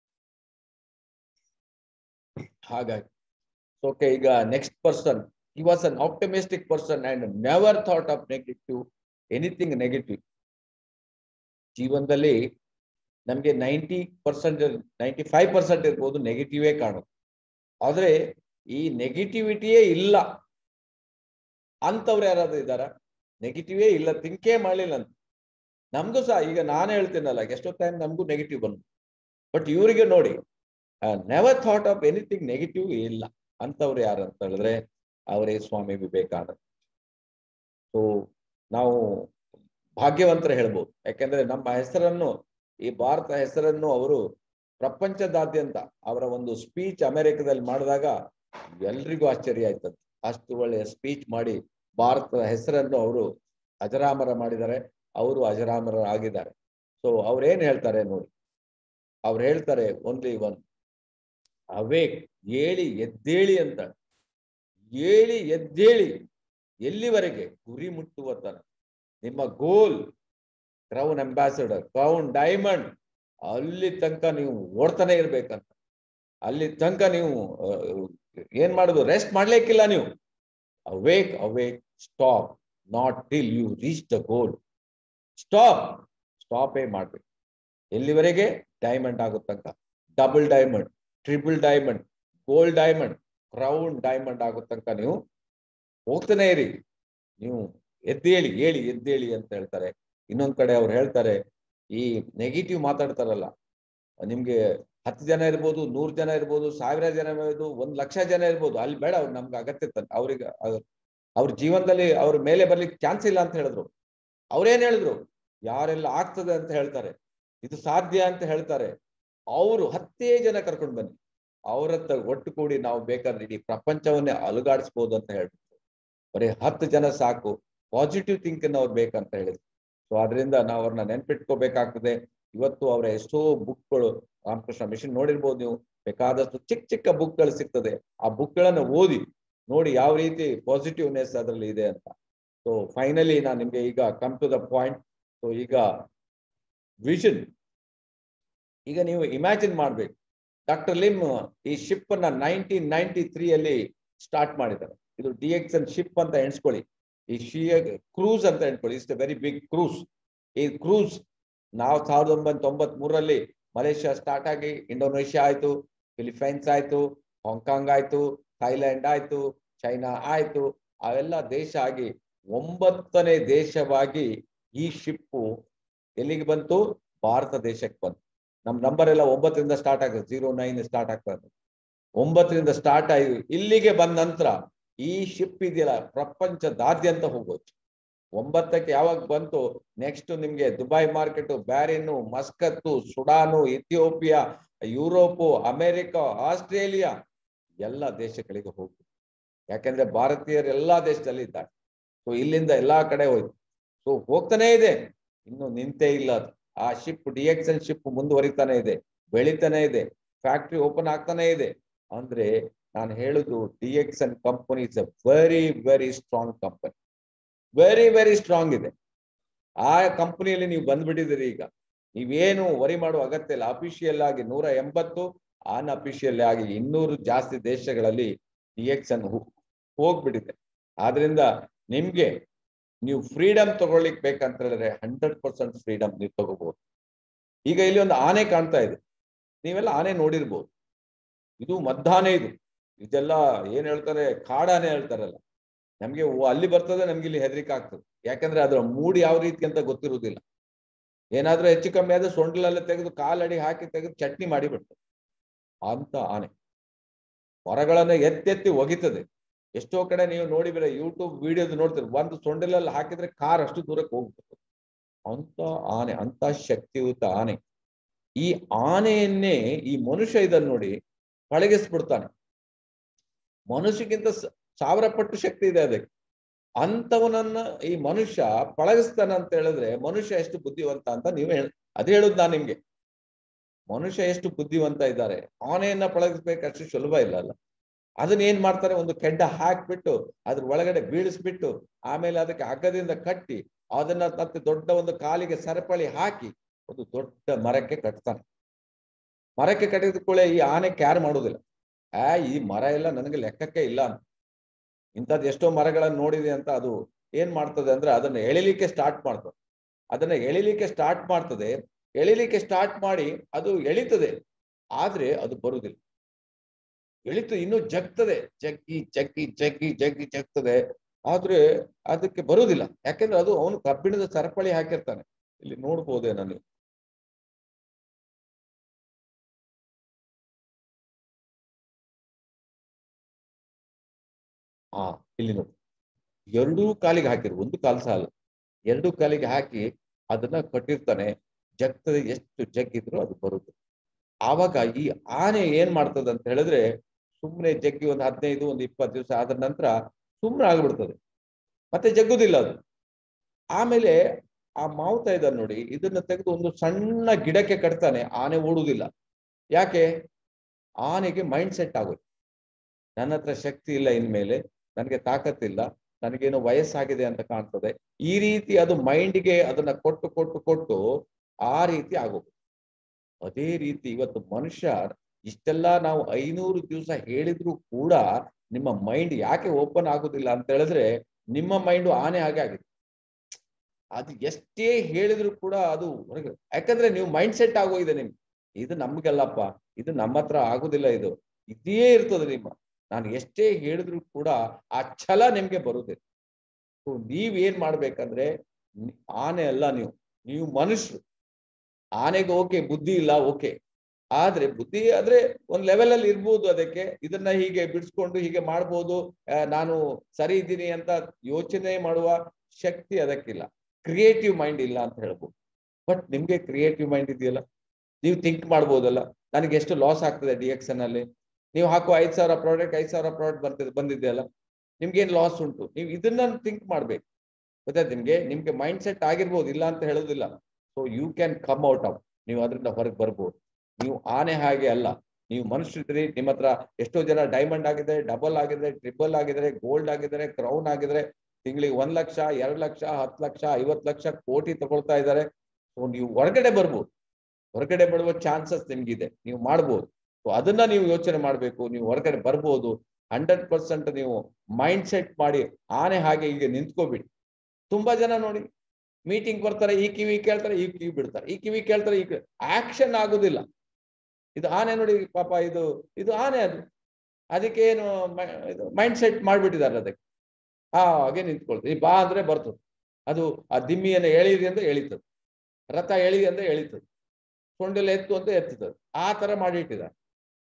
ಹಾಗಾಗಿ ಓಕೆ ಈಗ next person he was an optimistic person and never thought of negative anything negative ಜೀವನದಲ್ಲಿ ನಮಗೆ ninety percent ninety five percent ಇರ್ಬೋದು ನೆಗೆಟಿವೇ ಕಾಣುತ್ತೆ ಆದ್ರೆ ಈ ನೆಗೆಟಿವಿಟಿಯೇ ಇಲ್ಲ ಅಂತವ್ರು ಯಾರಾದ್ರೂ ಇದ್ದಾರ ನೆಗೆಟಿವೇ ಇಲ್ಲ ತಿಂಕೇ ಮಾಡಲಿಲ್ಲ ಅಂತ ನಮಗೂ ಸಹ ಈಗ ನಾನು ಹೇಳ್ತೀನಲ್ಲ ಎಷ್ಟೋ ಟೈಮ್ ನಮಗೂ ನೆಗೆಟಿವ್ ಬಂದು ಬಟ್ ಇವರಿಗೆ ನೋಡಿ never thought of anything negative ಇಲ್ಲ ಅಂತವ್ರು ಯಾರು ಅಂತ ಹೇಳಿದ್ರೆ ಅವರೇ ಸ್ವಾಮಿ ವಿವೇಕಾನಂದ ಸೊ ನಾವು ಭಾಗ್ಯವಂತರ ಹೇಳ್ಬೋದು ಯಾಕೆಂದ್ರೆ ನಮ್ಮ ಹೆಸರನ್ನು ಈ ಭಾರತ ಹೆಸರನ್ನು ಅವರು ಪ್ರಪಂಚದಾದ್ಯಂತ ಅವರ ಒಂದು ಸ್ಪೀಚ್ ಅಮೆರಿಕದಲ್ಲಿ ಮಾಡಿದಾಗ ಎಲ್ರಿಗೂ ಆಶ್ಚರ್ಯ ಆಯ್ತದೆ ಅಷ್ಟು ಒಳ್ಳೆಯ ಸ್ಪೀಚ್ ಮಾಡಿ ಭಾರತದ ಹೆಸರನ್ನು ಅವರು ಅಜರಾಮರ ಮಾಡಿದ್ದಾರೆ ಅವರು ಅಜರಾಮರ ಆಗಿದ್ದಾರೆ ಸೊ ಅವ್ರೇನ್ ಹೇಳ್ತಾರೆ ನೋಡಿ ಅವ್ರು ಹೇಳ್ತಾರೆ ಓನ್ಲಿ ಒನ್ ಅವೇಕ್ ಏಳಿ ಎದ್ದೇಳಿ ಅಂತ ಏಳಿ ಎದ್ದೇಳಿ ಎಲ್ಲಿವರೆಗೆ ಗುರಿ ಮುಟ್ಟುವ ತನ ನಿಮ್ಮ goal crown ambassador crown diamond ಅಲ್ಲಿ ತನಕ ನೀವು ಓಡ್ತಾನೆ ಇರ್ಬೇಕಂತ ಅಲ್ಲಿ ತನಕ ನೀವು ಆ, ಏನ್ ಮಾಡುದು ರೆಸ್ಟ್ ಮಾಡ್ಲಿಕ್ಕಿಲ್ಲ ನೀವು awake awake stop not till you reach the goal stop ಸ್ಟಾಪೇ ಮಾಡ್ಬೇಕು ಎಲ್ಲಿವರೆಗೆ ಡೈಮಂಡ್ ಆಗೋ ತನಕ double diamond triple diamond gold diamond crown diamond ಆಗೋ ತನಕ ನೀವು ಹೋಗ್ತಾನೆ ಇರಿ ನೀವು ಎದ್ದೇಳಿ ಹೇಳಿ ಎದ್ದೇಳಿ ಅಂತ ಹೇಳ್ತಾರೆ ಇನ್ನೊಂದ್ ಕಡೆ ಅವ್ರು ಹೇಳ್ತಾರೆ ಈ ನೆಗೆಟಿವ್ ಮಾತಾಡ್ತಾರಲ್ಲ ನಿಮ್ಗೆ ಹತ್ತು ಜನ ಇರ್ಬೋದು ನೂರು ಜನ ಇರ್ಬೋದು ಸಾವಿರ ಜನ ಇರ್ಬೋದು ಒಂದ್ ಲಕ್ಷ ಜನ ಇರ್ಬೋದು ಅಲ್ಲಿ ಬೇಡ ಅವ್ರು ನಮ್ಗೆ ಅಗತ್ಯ ತಾನೆ ಅವ್ರಿಗೆ ಅದ್- ಅವ್ರ ಜೀವನದಲ್ಲಿ ಅವ್ರ ಮೇಲೆ ಬರ್ಲಿಕ್ಕೆ ಚಾನ್ಸ್ ಇಲ್ಲ ಅಂತ ಹೇಳಿದ್ರು ಅವ್ರೇನ್ ಹೇಳಿದ್ರು ಯಾರೆಲ್ಲ ಆಗ್ತದೆ ಅಂತ ಹೇಳ್ತಾರೆ ಇದು ಸಾಧ್ಯ ಅಂತ ಹೇಳ್ತಾರೆ ಅವರು ಹತ್ತೇ ಜನ ಕರ್ಕೊಂಡು ಬನ್ನಿ ಅವರತ್ತ ಒಟ್ಟು ಕೂಡಿ ನಾವು ಬೇಕಾದ್ರೆ ಇಡೀ ಪ್ರಪಂಚವನ್ನೇ ಅಲುಗಾಡಿಸ್ಬೋದು ಅಂತ ಹೇಳ್ಬಿಟ್ಟು ಬರೀ ಹತ್ತು ಜನ ಸಾಕು ಪಾಸಿಟಿವ್ ಥಿಂಕಿಂಗ್ ಅವ್ರು ಬೇಕಂತ ಹೇಳಿದ್ರು ಸೊ ಅದರಿಂದ ನಾವು ಅವ್ರನ್ನ ನೆನ್ಪಿಟ್ಕೋಬೇಕಾಗ್ತದೆ ಇವತ್ತು ಅವರ ಎಷ್ಟೋ ಬುಕ್ಗಳು ರಾಮಕೃಷ್ಣ ಮಿಷನ್ ನೋಡಿರ್ಬೋದು ನೀವು ಬೇಕಾದಷ್ಟು ಚಿಕ್ಕ ಚಿಕ್ಕ ಬುಕ್ಗಳು ಸಿಗ್ತದೆ ಆ ಬುಕ್ಗಳನ್ನು ಓದಿ ನೋಡಿ ಯಾವ ರೀತಿ ಪಾಸಿಟಿವ್ನೆಸ್ ಅದರಲ್ಲಿ ಇದೆ ಅಂತ ಸೊ ಫೈನಲಿ ನಾನು ನಿಮ್ಗೆ ಈಗ come to the point so ಈಗ ವಿಷನ್ ಈಗ ನೀವು ಇಮ್ಯಾಜಿನ್ ಮಾಡ್ಬೇಕು ಡಾಕ್ಟರ್ ಲಿಮ್ ಈ ಶಿಪ್ ಅನ್ನ ನೈನ್ಟೀನ್ ನೈನ್ಟಿ ತ್ರೀ ಅಲ್ಲಿ ಸ್ಟಾರ್ಟ್ ಮಾಡಿದ್ದಾರೆ ಇದು ಡಿ ಎಕ್ಸ್ ಎನ್ ಶಿಪ್ ಅಂತ ಎಣಿಸ್ಕೊಳ್ಳಿ ಈ ಶಿಯ ಕ್ರೂಸ್ ಅಂತ ಎಣ್ಕೊಳ್ಳಿ ಇಟ್ಸ್ ವೆರಿ ಬಿಗ್ ಕ್ರೂಸ್ ಈ ಕ್ರೂಸ್ ನಾವು ಸಾವಿರದ ಒಂಬೈನೂರ ತೊಂಬತ್ ಮೂರರಲ್ಲಿ ಮಲೇಷ್ಯಾ ಸ್ಟಾರ್ಟ್ ಆಗಿ ಇಂಡೋನೇಷ್ಯಾ ಆಯ್ತು ಫಿಲಿಪೈನ್ಸ್ ಆಯ್ತು ಹಾಂಗ್ಕಾಂಗ್ ಆಯ್ತು ಥೈಲ್ಯಾಂಡ್ ಆಯ್ತು ಚೈನಾ ಆಯ್ತು ಅವೆಲ್ಲ ದೇಶ ಆಗಿ ಒಂಬತ್ತನೇ ದೇಶವಾಗಿ ಈ ಶಿಪ್ಪು ಎಲ್ಲಿಗೆ ಬಂತು ಭಾರತ ದೇಶಕ್ಕೆ ಬಂತು ನಮ್ ನಂಬರ್ ಎಲ್ಲ ಒಂಬತ್ತರಿಂದ ಸ್ಟಾರ್ಟ್ ಆಗ್ತದೆ ಜೀರೋ ನೈನ್ ಸ್ಟಾರ್ಟ್ ಆಗ್ತದೆ ಒಂಬತ್ತರಿಂದ ಸ್ಟಾರ್ಟ್ ಆಗಿ ಇಲ್ಲಿಗೆ ಬಂದ ನಂತರ ಈ ಶಿಪ್ ಇದೆಯಲ್ಲ ಪ್ರಪಂಚದಾದ್ಯಂತ ಹೋಗೋದು ಒಂಬತ್ತಕ್ಕೆ ಯಾವಾಗ ಬಂತು ನೆಕ್ಸ್ಟ್ ನಿಮ್ಗೆ Dubai market Bahrain Muscat Sudan Ethiopia Europe America Australia ಎಲ್ಲ ದೇಶಗಳಿಗೆ ಹೋಗ್ತು ಯಾಕೆಂದ್ರೆ ಭಾರತೀಯರು ಎಲ್ಲಾ ದೇಶದಲ್ಲಿ ಇದ್ದಾರೆ ಸೊ ಇಲ್ಲಿಂದ ಎಲ್ಲಾ ಕಡೆ ಹೋಯ್ತು ಸೊ ಹೋಗ್ತಾನೆ ಇದೆ ಇನ್ನು ನಿಂತೇ ಇಲ್ಲ ಅದು ಆ ship D X N ship ಮುಂದುವರಿತಾನೆ ಇದೆ ಬೆಳಿತಾನೆ ಇದೆ ಫ್ಯಾಕ್ಟ್ರಿ ಓಪನ್ ಆಗ್ತಾನೆ ಇದೆ ಅಂದ್ರೆ ನಾನು ಹೇಳುದು D X N company is a very very strong company very very strong ಇದೆ ಆ ಕಂಪನಿಯಲ್ಲಿ ನೀವು ಬಂದ್ಬಿಟ್ಟಿದ್ದೀರಿ ಈಗ ನೀವೇನು ವರಿ ಮಾಡುವ ಅಗತ್ಯ ಇಲ್ಲ ಅಫಿಷಿಯಲ್ ಆಗಿ ನೂರ ಎಂಬತ್ತು ಅನ್ ಅಫಿಷಿಯಲ್ ಆಗಿ ಇನ್ನೂರು ಜಾಸ್ತಿ ದೇಶಗಳಲ್ಲಿ ಡಿ ಎಕ್ಸ್ ಎನ್ ಹೋಗ್ಬಿಟ್ಟಿದೆ ಆದ್ರಿಂದ ನಿಮ್ಗೆ ನೀವು ಫ್ರೀಡಮ್ ತಗೊಳ್ಳಿಕ್ ಬೇಕಂತ ಹೇಳಿದ್ರೆ ಹಂಡ್ರೆಡ್ ಪರ್ಸೆಂಟ್ ಫ್ರೀಡಮ್ ನೀವು ತಗೋಬಹುದು ಈಗ ಇಲ್ಲಿ ಒಂದು ಆನೆ ಕಾಣ್ತಾ ಇದೆ ನೀವೆಲ್ಲ ಆನೆ ನೋಡಿರ್ಬೋದು ಇದು ಮದ್ದಾನೆ ಇದು ಇದೆಲ್ಲ ಏನ್ ಹೇಳ್ತಾರೆ ಕಾಡಾನೆ ಹೇಳ್ತಾರಲ್ಲ ನಮ್ಗೆ ಓ ಅಲ್ಲಿ ಬರ್ತದೆ ನಮ್ಗೆ ಇಲ್ಲಿ ಹೆದರಿಕೆ ಆಗ್ತದೆ ಯಾಕಂದ್ರೆ ಅದರ ಮೂಡ್ ಯಾವ ರೀತಿ ಅಂತ ಗೊತ್ತಿರುವುದಿಲ್ಲ ಏನಾದ್ರೂ ಹೆಚ್ಚು ಕಮ್ಮಿ ಆದ್ರೆ ಸೊಂಡ್ಲೆಲ್ಲ ತೆಗೆದು ಕಾಲಡಿ ಹಾಕಿ ತೆಗೆದು ಚಟ್ನಿ ಮಾಡಿ ಬಿಡ್ತದೆ ಅಂತ ಆನೆ ಮರಗಳನ್ನ ಎತ್ತೆತ್ತಿ ಒಗಿತದೆ ಎಷ್ಟೋ ಕಡೆ ನೀವು ನೋಡಿದ್ರೆ ಯೂಟ್ಯೂಬ್ ವಿಡಿಯೋದು ನೋಡ್ತೀರಿ ಒಂದು ಸೊಂಡಿಲಲ್ಲಿ ಹಾಕಿದ್ರೆ ಕಾರ್ ಅಷ್ಟು ದೂರಕ್ಕೆ ಹೋಗ್ಬಿಡ್ತದೆ ಅಂತ ಆನೆ ಅಂತ ಶಕ್ತಿಯುತ ಆನೆ ಈ ಆನೆಯನ್ನೇ ಈ ಮನುಷ್ಯ ಇದನ್ನು ನೋಡಿ ಪಳಗಿಸ್ಬಿಡ್ತಾನೆ ಮನುಷ್ಯಗಿಂತ ಸಾವಿರ ಪಟ್ಟು ಶಕ್ತಿ ಇದೆ ಅದಕ್ಕೆ ಅಂತವನನ್ನ ಈ ಮನುಷ್ಯ ಪಳಗಿಸ್ತಾನೆ ಅಂತ ಹೇಳಿದ್ರೆ ಮನುಷ್ಯ ಎಷ್ಟು ಬುದ್ಧಿವಂತ ಅಂತ ನೀವು ಹೇಳ ಅದ್ ಹೇಳುದು ನಾನು ನಿಮ್ಗೆ ಮನುಷ್ಯ ಎಷ್ಟು ಬುದ್ಧಿವಂತ ಇದ್ದಾರೆ ಆನೆಯನ್ನ ಪಳಗಿಸ್ಬೇಕು ಅಷ್ಟು ಸುಲಭ ಇಲ್ಲ ಅಲ್ಲ ಅದನ್ನ ಏನ್ ಮಾಡ್ತಾರೆ ಒಂದು ಕೆಡ್ಡ ಹಾಕ್ಬಿಟ್ಟು ಅದ್ರ ಒಳಗಡೆ ಬೀಳಿಸ್ಬಿಟ್ಟು ಆಮೇಲೆ ಅದಕ್ಕೆ ಹಗ್ಗದಿಂದ ಕಟ್ಟಿ ಅದನ್ನ ಮತ್ತೆ ದೊಡ್ಡ ಒಂದು ಕಾಲಿಗೆ ಸರಪಳಿ ಹಾಕಿ ಒಂದು ದೊಡ್ಡ ಮರಕ್ಕೆ ಕಟ್ತಾನೆ ಮರಕ್ಕೆ ಕಟ್ಟಿದ ಕೂಡಲೇ ಈ ಆನೆ ಕ್ಯಾರ್ ಮಾಡುವುದಿಲ್ಲ ಆ ಈ ಮರ ಎಲ್ಲ ನನಗೆ ಲೆಕ್ಕಕ್ಕೆ ಇಲ್ಲ ಅಂತ ಇಂಥದ್ದು ಎಷ್ಟೋ ಮರಗಳನ್ನು ನೋಡಿದೆ ಅಂತ ಅದು ಏನ್ ಮಾಡ್ತದೆ ಅಂದ್ರೆ ಅದನ್ನ ಎಳಿಲಿಕ್ಕೆ ಸ್ಟಾರ್ಟ್ ಮಾಡ್ತದೆ ಅದನ್ನ ಎಳಿಲಿಕ್ಕೆ ಸ್ಟಾರ್ಟ್ ಮಾಡ್ತದೆ ಎಳಿಲಿಕ್ಕೆ ಸ್ಟಾರ್ಟ್ ಮಾಡಿ ಅದು ಎಳಿತದೆ ಆದ್ರೆ ಅದು ಬರುವುದಿಲ್ಲ ಎಳಿತು ಇನ್ನೂ ಜಗ್ತದೆ ಜಗ್ಗಿ ಜಗ್ಗಿ ಜಗ್ಗಿ ಜಗ್ಗಿ ಜಗ್ತದೆ ಆದ್ರೆ ಅದಕ್ಕೆ ಬರುವುದಿಲ್ಲ ಯಾಕೆಂದ್ರೆ ಅದು ಅವನು ಕಬ್ಬಿಣದ ಸರಪಳಿ ಹಾಕಿರ್ತಾನೆ ಇಲ್ಲಿ ನೋಡ್ಬೋದೇ ನಾನು ಹಾ ಇಲ್ಲಿ ನೋಡಿ ಎರಡೂ ಕಾಲಿಗೆ ಹಾಕಿರು ಒಂದು ಕಾಲು ಸಾಲ ಎರಡೂ ಕಾಲಿಗೆ ಹಾಕಿ ಅದನ್ನ ಕಟ್ಟಿರ್ತಾನೆ ಜಗ್ತದೆ ಎಷ್ಟು ಜಗ್ಗಿದ್ರು ಅದು ಬರುತ್ತೆ ಆವಾಗ ಈ ಆನೆ ಏನ್ ಮಾಡ್ತದೆ ಅಂತ ಹೇಳಿದ್ರೆ ಸುಮ್ಮನೆ ಜಗ್ಗಿ ಒಂದು ಹದಿನೈದು ಒಂದು ಇಪ್ಪತ್ತು ದಿವಸ ಆದ ನಂತರ ಸುಮ್ಮನೆ ಆಗ್ಬಿಡ್ತದೆ ಮತ್ತೆ ಜಗ್ಗುದಿಲ್ಲ ಅದು ಆಮೇಲೆ ಆ ಮಾವುತ ಇದ್ದಾನೆ ನೋಡಿ ಇದನ್ನ ತೆಗೆದು ಒಂದು ಸಣ್ಣ ಗಿಡಕ್ಕೆ ಕಟ್ತಾನೆ ಆನೆ ಓಡುವುದಿಲ್ಲ ಯಾಕೆ ಆನೆಗೆ ಮೈಂಡ್ ಸೆಟ್ ಆಗೋದು ನನ್ನ ಹತ್ರ ಶಕ್ತಿ ಇಲ್ಲ ಇನ್ಮೇಲೆ ನನಗೆ ತಾಕತ್ತಿಲ್ಲ ನನಗೇನೋ ವಯಸ್ಸಾಗಿದೆ ಅಂತ ಕಾಣ್ತದೆ ಈ ರೀತಿ ಅದು ಮೈಂಡ್ಗೆ ಅದನ್ನ ಕೊಟ್ಟು ಕೊಟ್ಟು ಕೊಟ್ಟು ಆ ರೀತಿ ಆಗೋದು ಅದೇ ರೀತಿ ಇವತ್ತು ಮನುಷ್ಯ ಇಷ್ಟೆಲ್ಲ ನಾವು ಐನೂರು ದಿವಸ ಹೇಳಿದ್ರು ಕೂಡ ನಿಮ್ಮ ಮೈಂಡ್ ಯಾಕೆ ಓಪನ್ ಆಗುದಿಲ್ಲ ಅಂತ ಹೇಳಿದ್ರೆ ನಿಮ್ಮ ಮೈಂಡ್ ಆನೆ ಹಾಗೆ ಆಗಿದೆ ಅದು ಎಷ್ಟೇ ಹೇಳಿದ್ರು ಕೂಡ ಅದು ಹೊರಗೆ ಯಾಕಂದ್ರೆ ನೀವು ಮೈಂಡ್ ಸೆಟ್ ಆಗೋಗಿದೆ ನಿಮ್ಗೆ ಇದು ನಮ್ಗೆಲ್ಲಪ್ಪ ಇದು ನಮ್ಮ ಹತ್ರ ಆಗುದಿಲ್ಲ ಇದು ಇದೇ ಇರ್ತದೆ ನಿಮ್ಮ ನಾನು ಎಷ್ಟೇ ಹೇಳಿದ್ರು ಕೂಡ ಆ ಛಲ ನಿಮ್ಗೆ ಬರುದಿಲ್ಲ ಸೊ ನೀವ್ ಏನ್ ಮಾಡ್ಬೇಕಂದ್ರೆ ಆನೆ ಅಲ್ಲ ನೀವು ನೀವು ಮನುಷ್ಯರು ಆನೆಗೆ ಓಕೆ ಬುದ್ಧಿ ಇಲ್ಲ ಓಕೆ ಆದ್ರೆ ಬುದ್ಧಿ ಆದ್ರೆ ಒಂದ್ ಲೆವೆಲ್ ಅಲ್ಲಿ ಇರ್ಬೋದು ಅದಕ್ಕೆ ಇದನ್ನ ಹೀಗೆ ಬಿಡಿಸ್ಕೊಂಡು ಹೀಗೆ ಮಾಡ್ಬೋದು ನಾನು ಸರಿ ಇದ್ದೀನಿ ಅಂತ ಯೋಚನೆ ಮಾಡುವ ಶಕ್ತಿ ಅದಕ್ಕಿಲ್ಲ ಕ್ರಿಯೇಟಿವ್ ಮೈಂಡ್ ಇಲ್ಲ ಅಂತ ಹೇಳ್ಬೋದು ಬಟ್ ನಿಮ್ಗೆ ಕ್ರಿಯೇಟಿವ್ ಮೈಂಡ್ ಇದೆಯಲ್ಲ ನೀವು ಥಿಂಕ್ ಮಾಡ್ಬೋದಲ್ಲ ನನಗೆ ಎಷ್ಟು ಲಾಸ್ ಆಗ್ತದೆ ಡಿ ಎಕ್ಸ್ ಅಲ್ಲಿ ನೀವು ಹಾಕುವ ಐದ್ ಸಾವಿರ ಪ್ರಾಡಕ್ಟ್ ಐದ್ ಸಾವಿರ ಪ್ರಾಡಕ್ಟ್ ಬರ್ತಿದೆ ಬಂದಿದೆಯಲ್ಲ ನಿಮ್ಗೇನ್ ಲಾಸ್ ಉಂಟು ನೀವು ಇದನ್ನ ಥಿಂಕ್ ಮಾಡ್ಬೇಕು ಗೊತ್ತಾಯ್ತು ನಿಮ್ಗೆ ನಿಮ್ಗೆ ಮೈಂಡ್ ಸೆಟ್ ಆಗಿರ್ಬೋದು ಇಲ್ಲ ಅಂತ ಹೇಳೋದಿಲ್ಲ so you can come out of ನೀವು ಅದರಿಂದ ಹೊರಗೆ ಬರ್ಬೋದು ನೀವು ಆನೆ ಹಾಗೆ ಅಲ್ಲ ನೀವು ಮನುಷ್ಯರಿದ್ರಿ ನಿಮ್ಮ ಹತ್ರ ಎಷ್ಟೋ ಜನ ಡೈಮಂಡ್ ಆಗಿದೆ ಡಬಲ್ ಆಗಿದೆ ಟ್ರಿಬಲ್ ಆಗಿದ್ರೆ ಗೋಲ್ಡ್ ಆಗಿದ್ರೆ ಕ್ರೌನ್ ಆಗಿದ್ರೆ ತಿಂಗಳಿಗೆ ಒಂದ್ ಲಕ್ಷ ಎರಡ್ ಲಕ್ಷ ಹತ್ತು ಲಕ್ಷ ಐವತ್ ಲಕ್ಷ ಕೋಟಿ ತಗೊಳ್ತಾ ಇದ್ದಾರೆ ಸೊ ನೀವು ಹೊರಗಡೆ ಬರ್ಬೋದು ಹೊರಗಡೆ ಬರುವ ಚಾನ್ಸಸ್ ನಿಮ್ಗಿದೆ ನೀವು ಮಾಡ್ಬೋದು ಸೊ ಅದನ್ನ ನೀವು ಯೋಚನೆ ಮಾಡ್ಬೇಕು ನೀವು ಹೊರಗಡೆ ಬರ್ಬೋದು ಹಂಡ್ರೆಡ್ ಪರ್ಸೆಂಟ್ ನೀವು ಮೈಂಡ್ ಸೆಟ್ ಮಾಡಿ ಆನೆ ಹಾಗೆ ಈಗ ನಿಂತ್ಕೋಬಿಡಿ ತುಂಬಾ ಜನ ನೋಡಿ ಮೀಟಿಂಗ್ ಬರ್ತಾರೆ ಈ ಕಿವಿ ಕೇಳ್ತಾರೆ ಈ ಕಿವಿ ಬಿಡ್ತಾರೆ ಈ ಕಿವಿ ಕೇಳ್ತಾರೆ ಈ ಆಕ್ಷನ್ ಆಗುದಿಲ್ಲ ಇದು ಆನೆ ನೋಡಿ ಪಾಪ ಇದು ಇದು ಆನೆ ಅದು ಅದಕ್ಕೆ ಏನು ಇದು ಮೈಂಡ್ ಸೆಟ್ ಮಾಡ್ಬಿಟ್ಟಿದ್ದಾರೆ ಅದಕ್ಕೆ ಹಾಗೆ ನಿಂತ್ಕೊಳ್ತದೆ ಈ ಬಾ ಅಂದ್ರೆ ಬರ್ತದೆ ಅದು ಆ ದಿಮ್ಮಿಯನ್ನು ಎಳೀರಿ ಅಂತ ಎಳಿತದೆ ರಥ ಎಳಿ ಅಂದ್ರೆ ಎಳಿತದೆ ಸೊಂಡೆಲ್ಲ ಎತ್ತು ಅಂತ ಎತ್ತುತ್ತದೆ ಆ ತರ ಮಾಡಿಟ್ಟಿದ್ದಾರೆ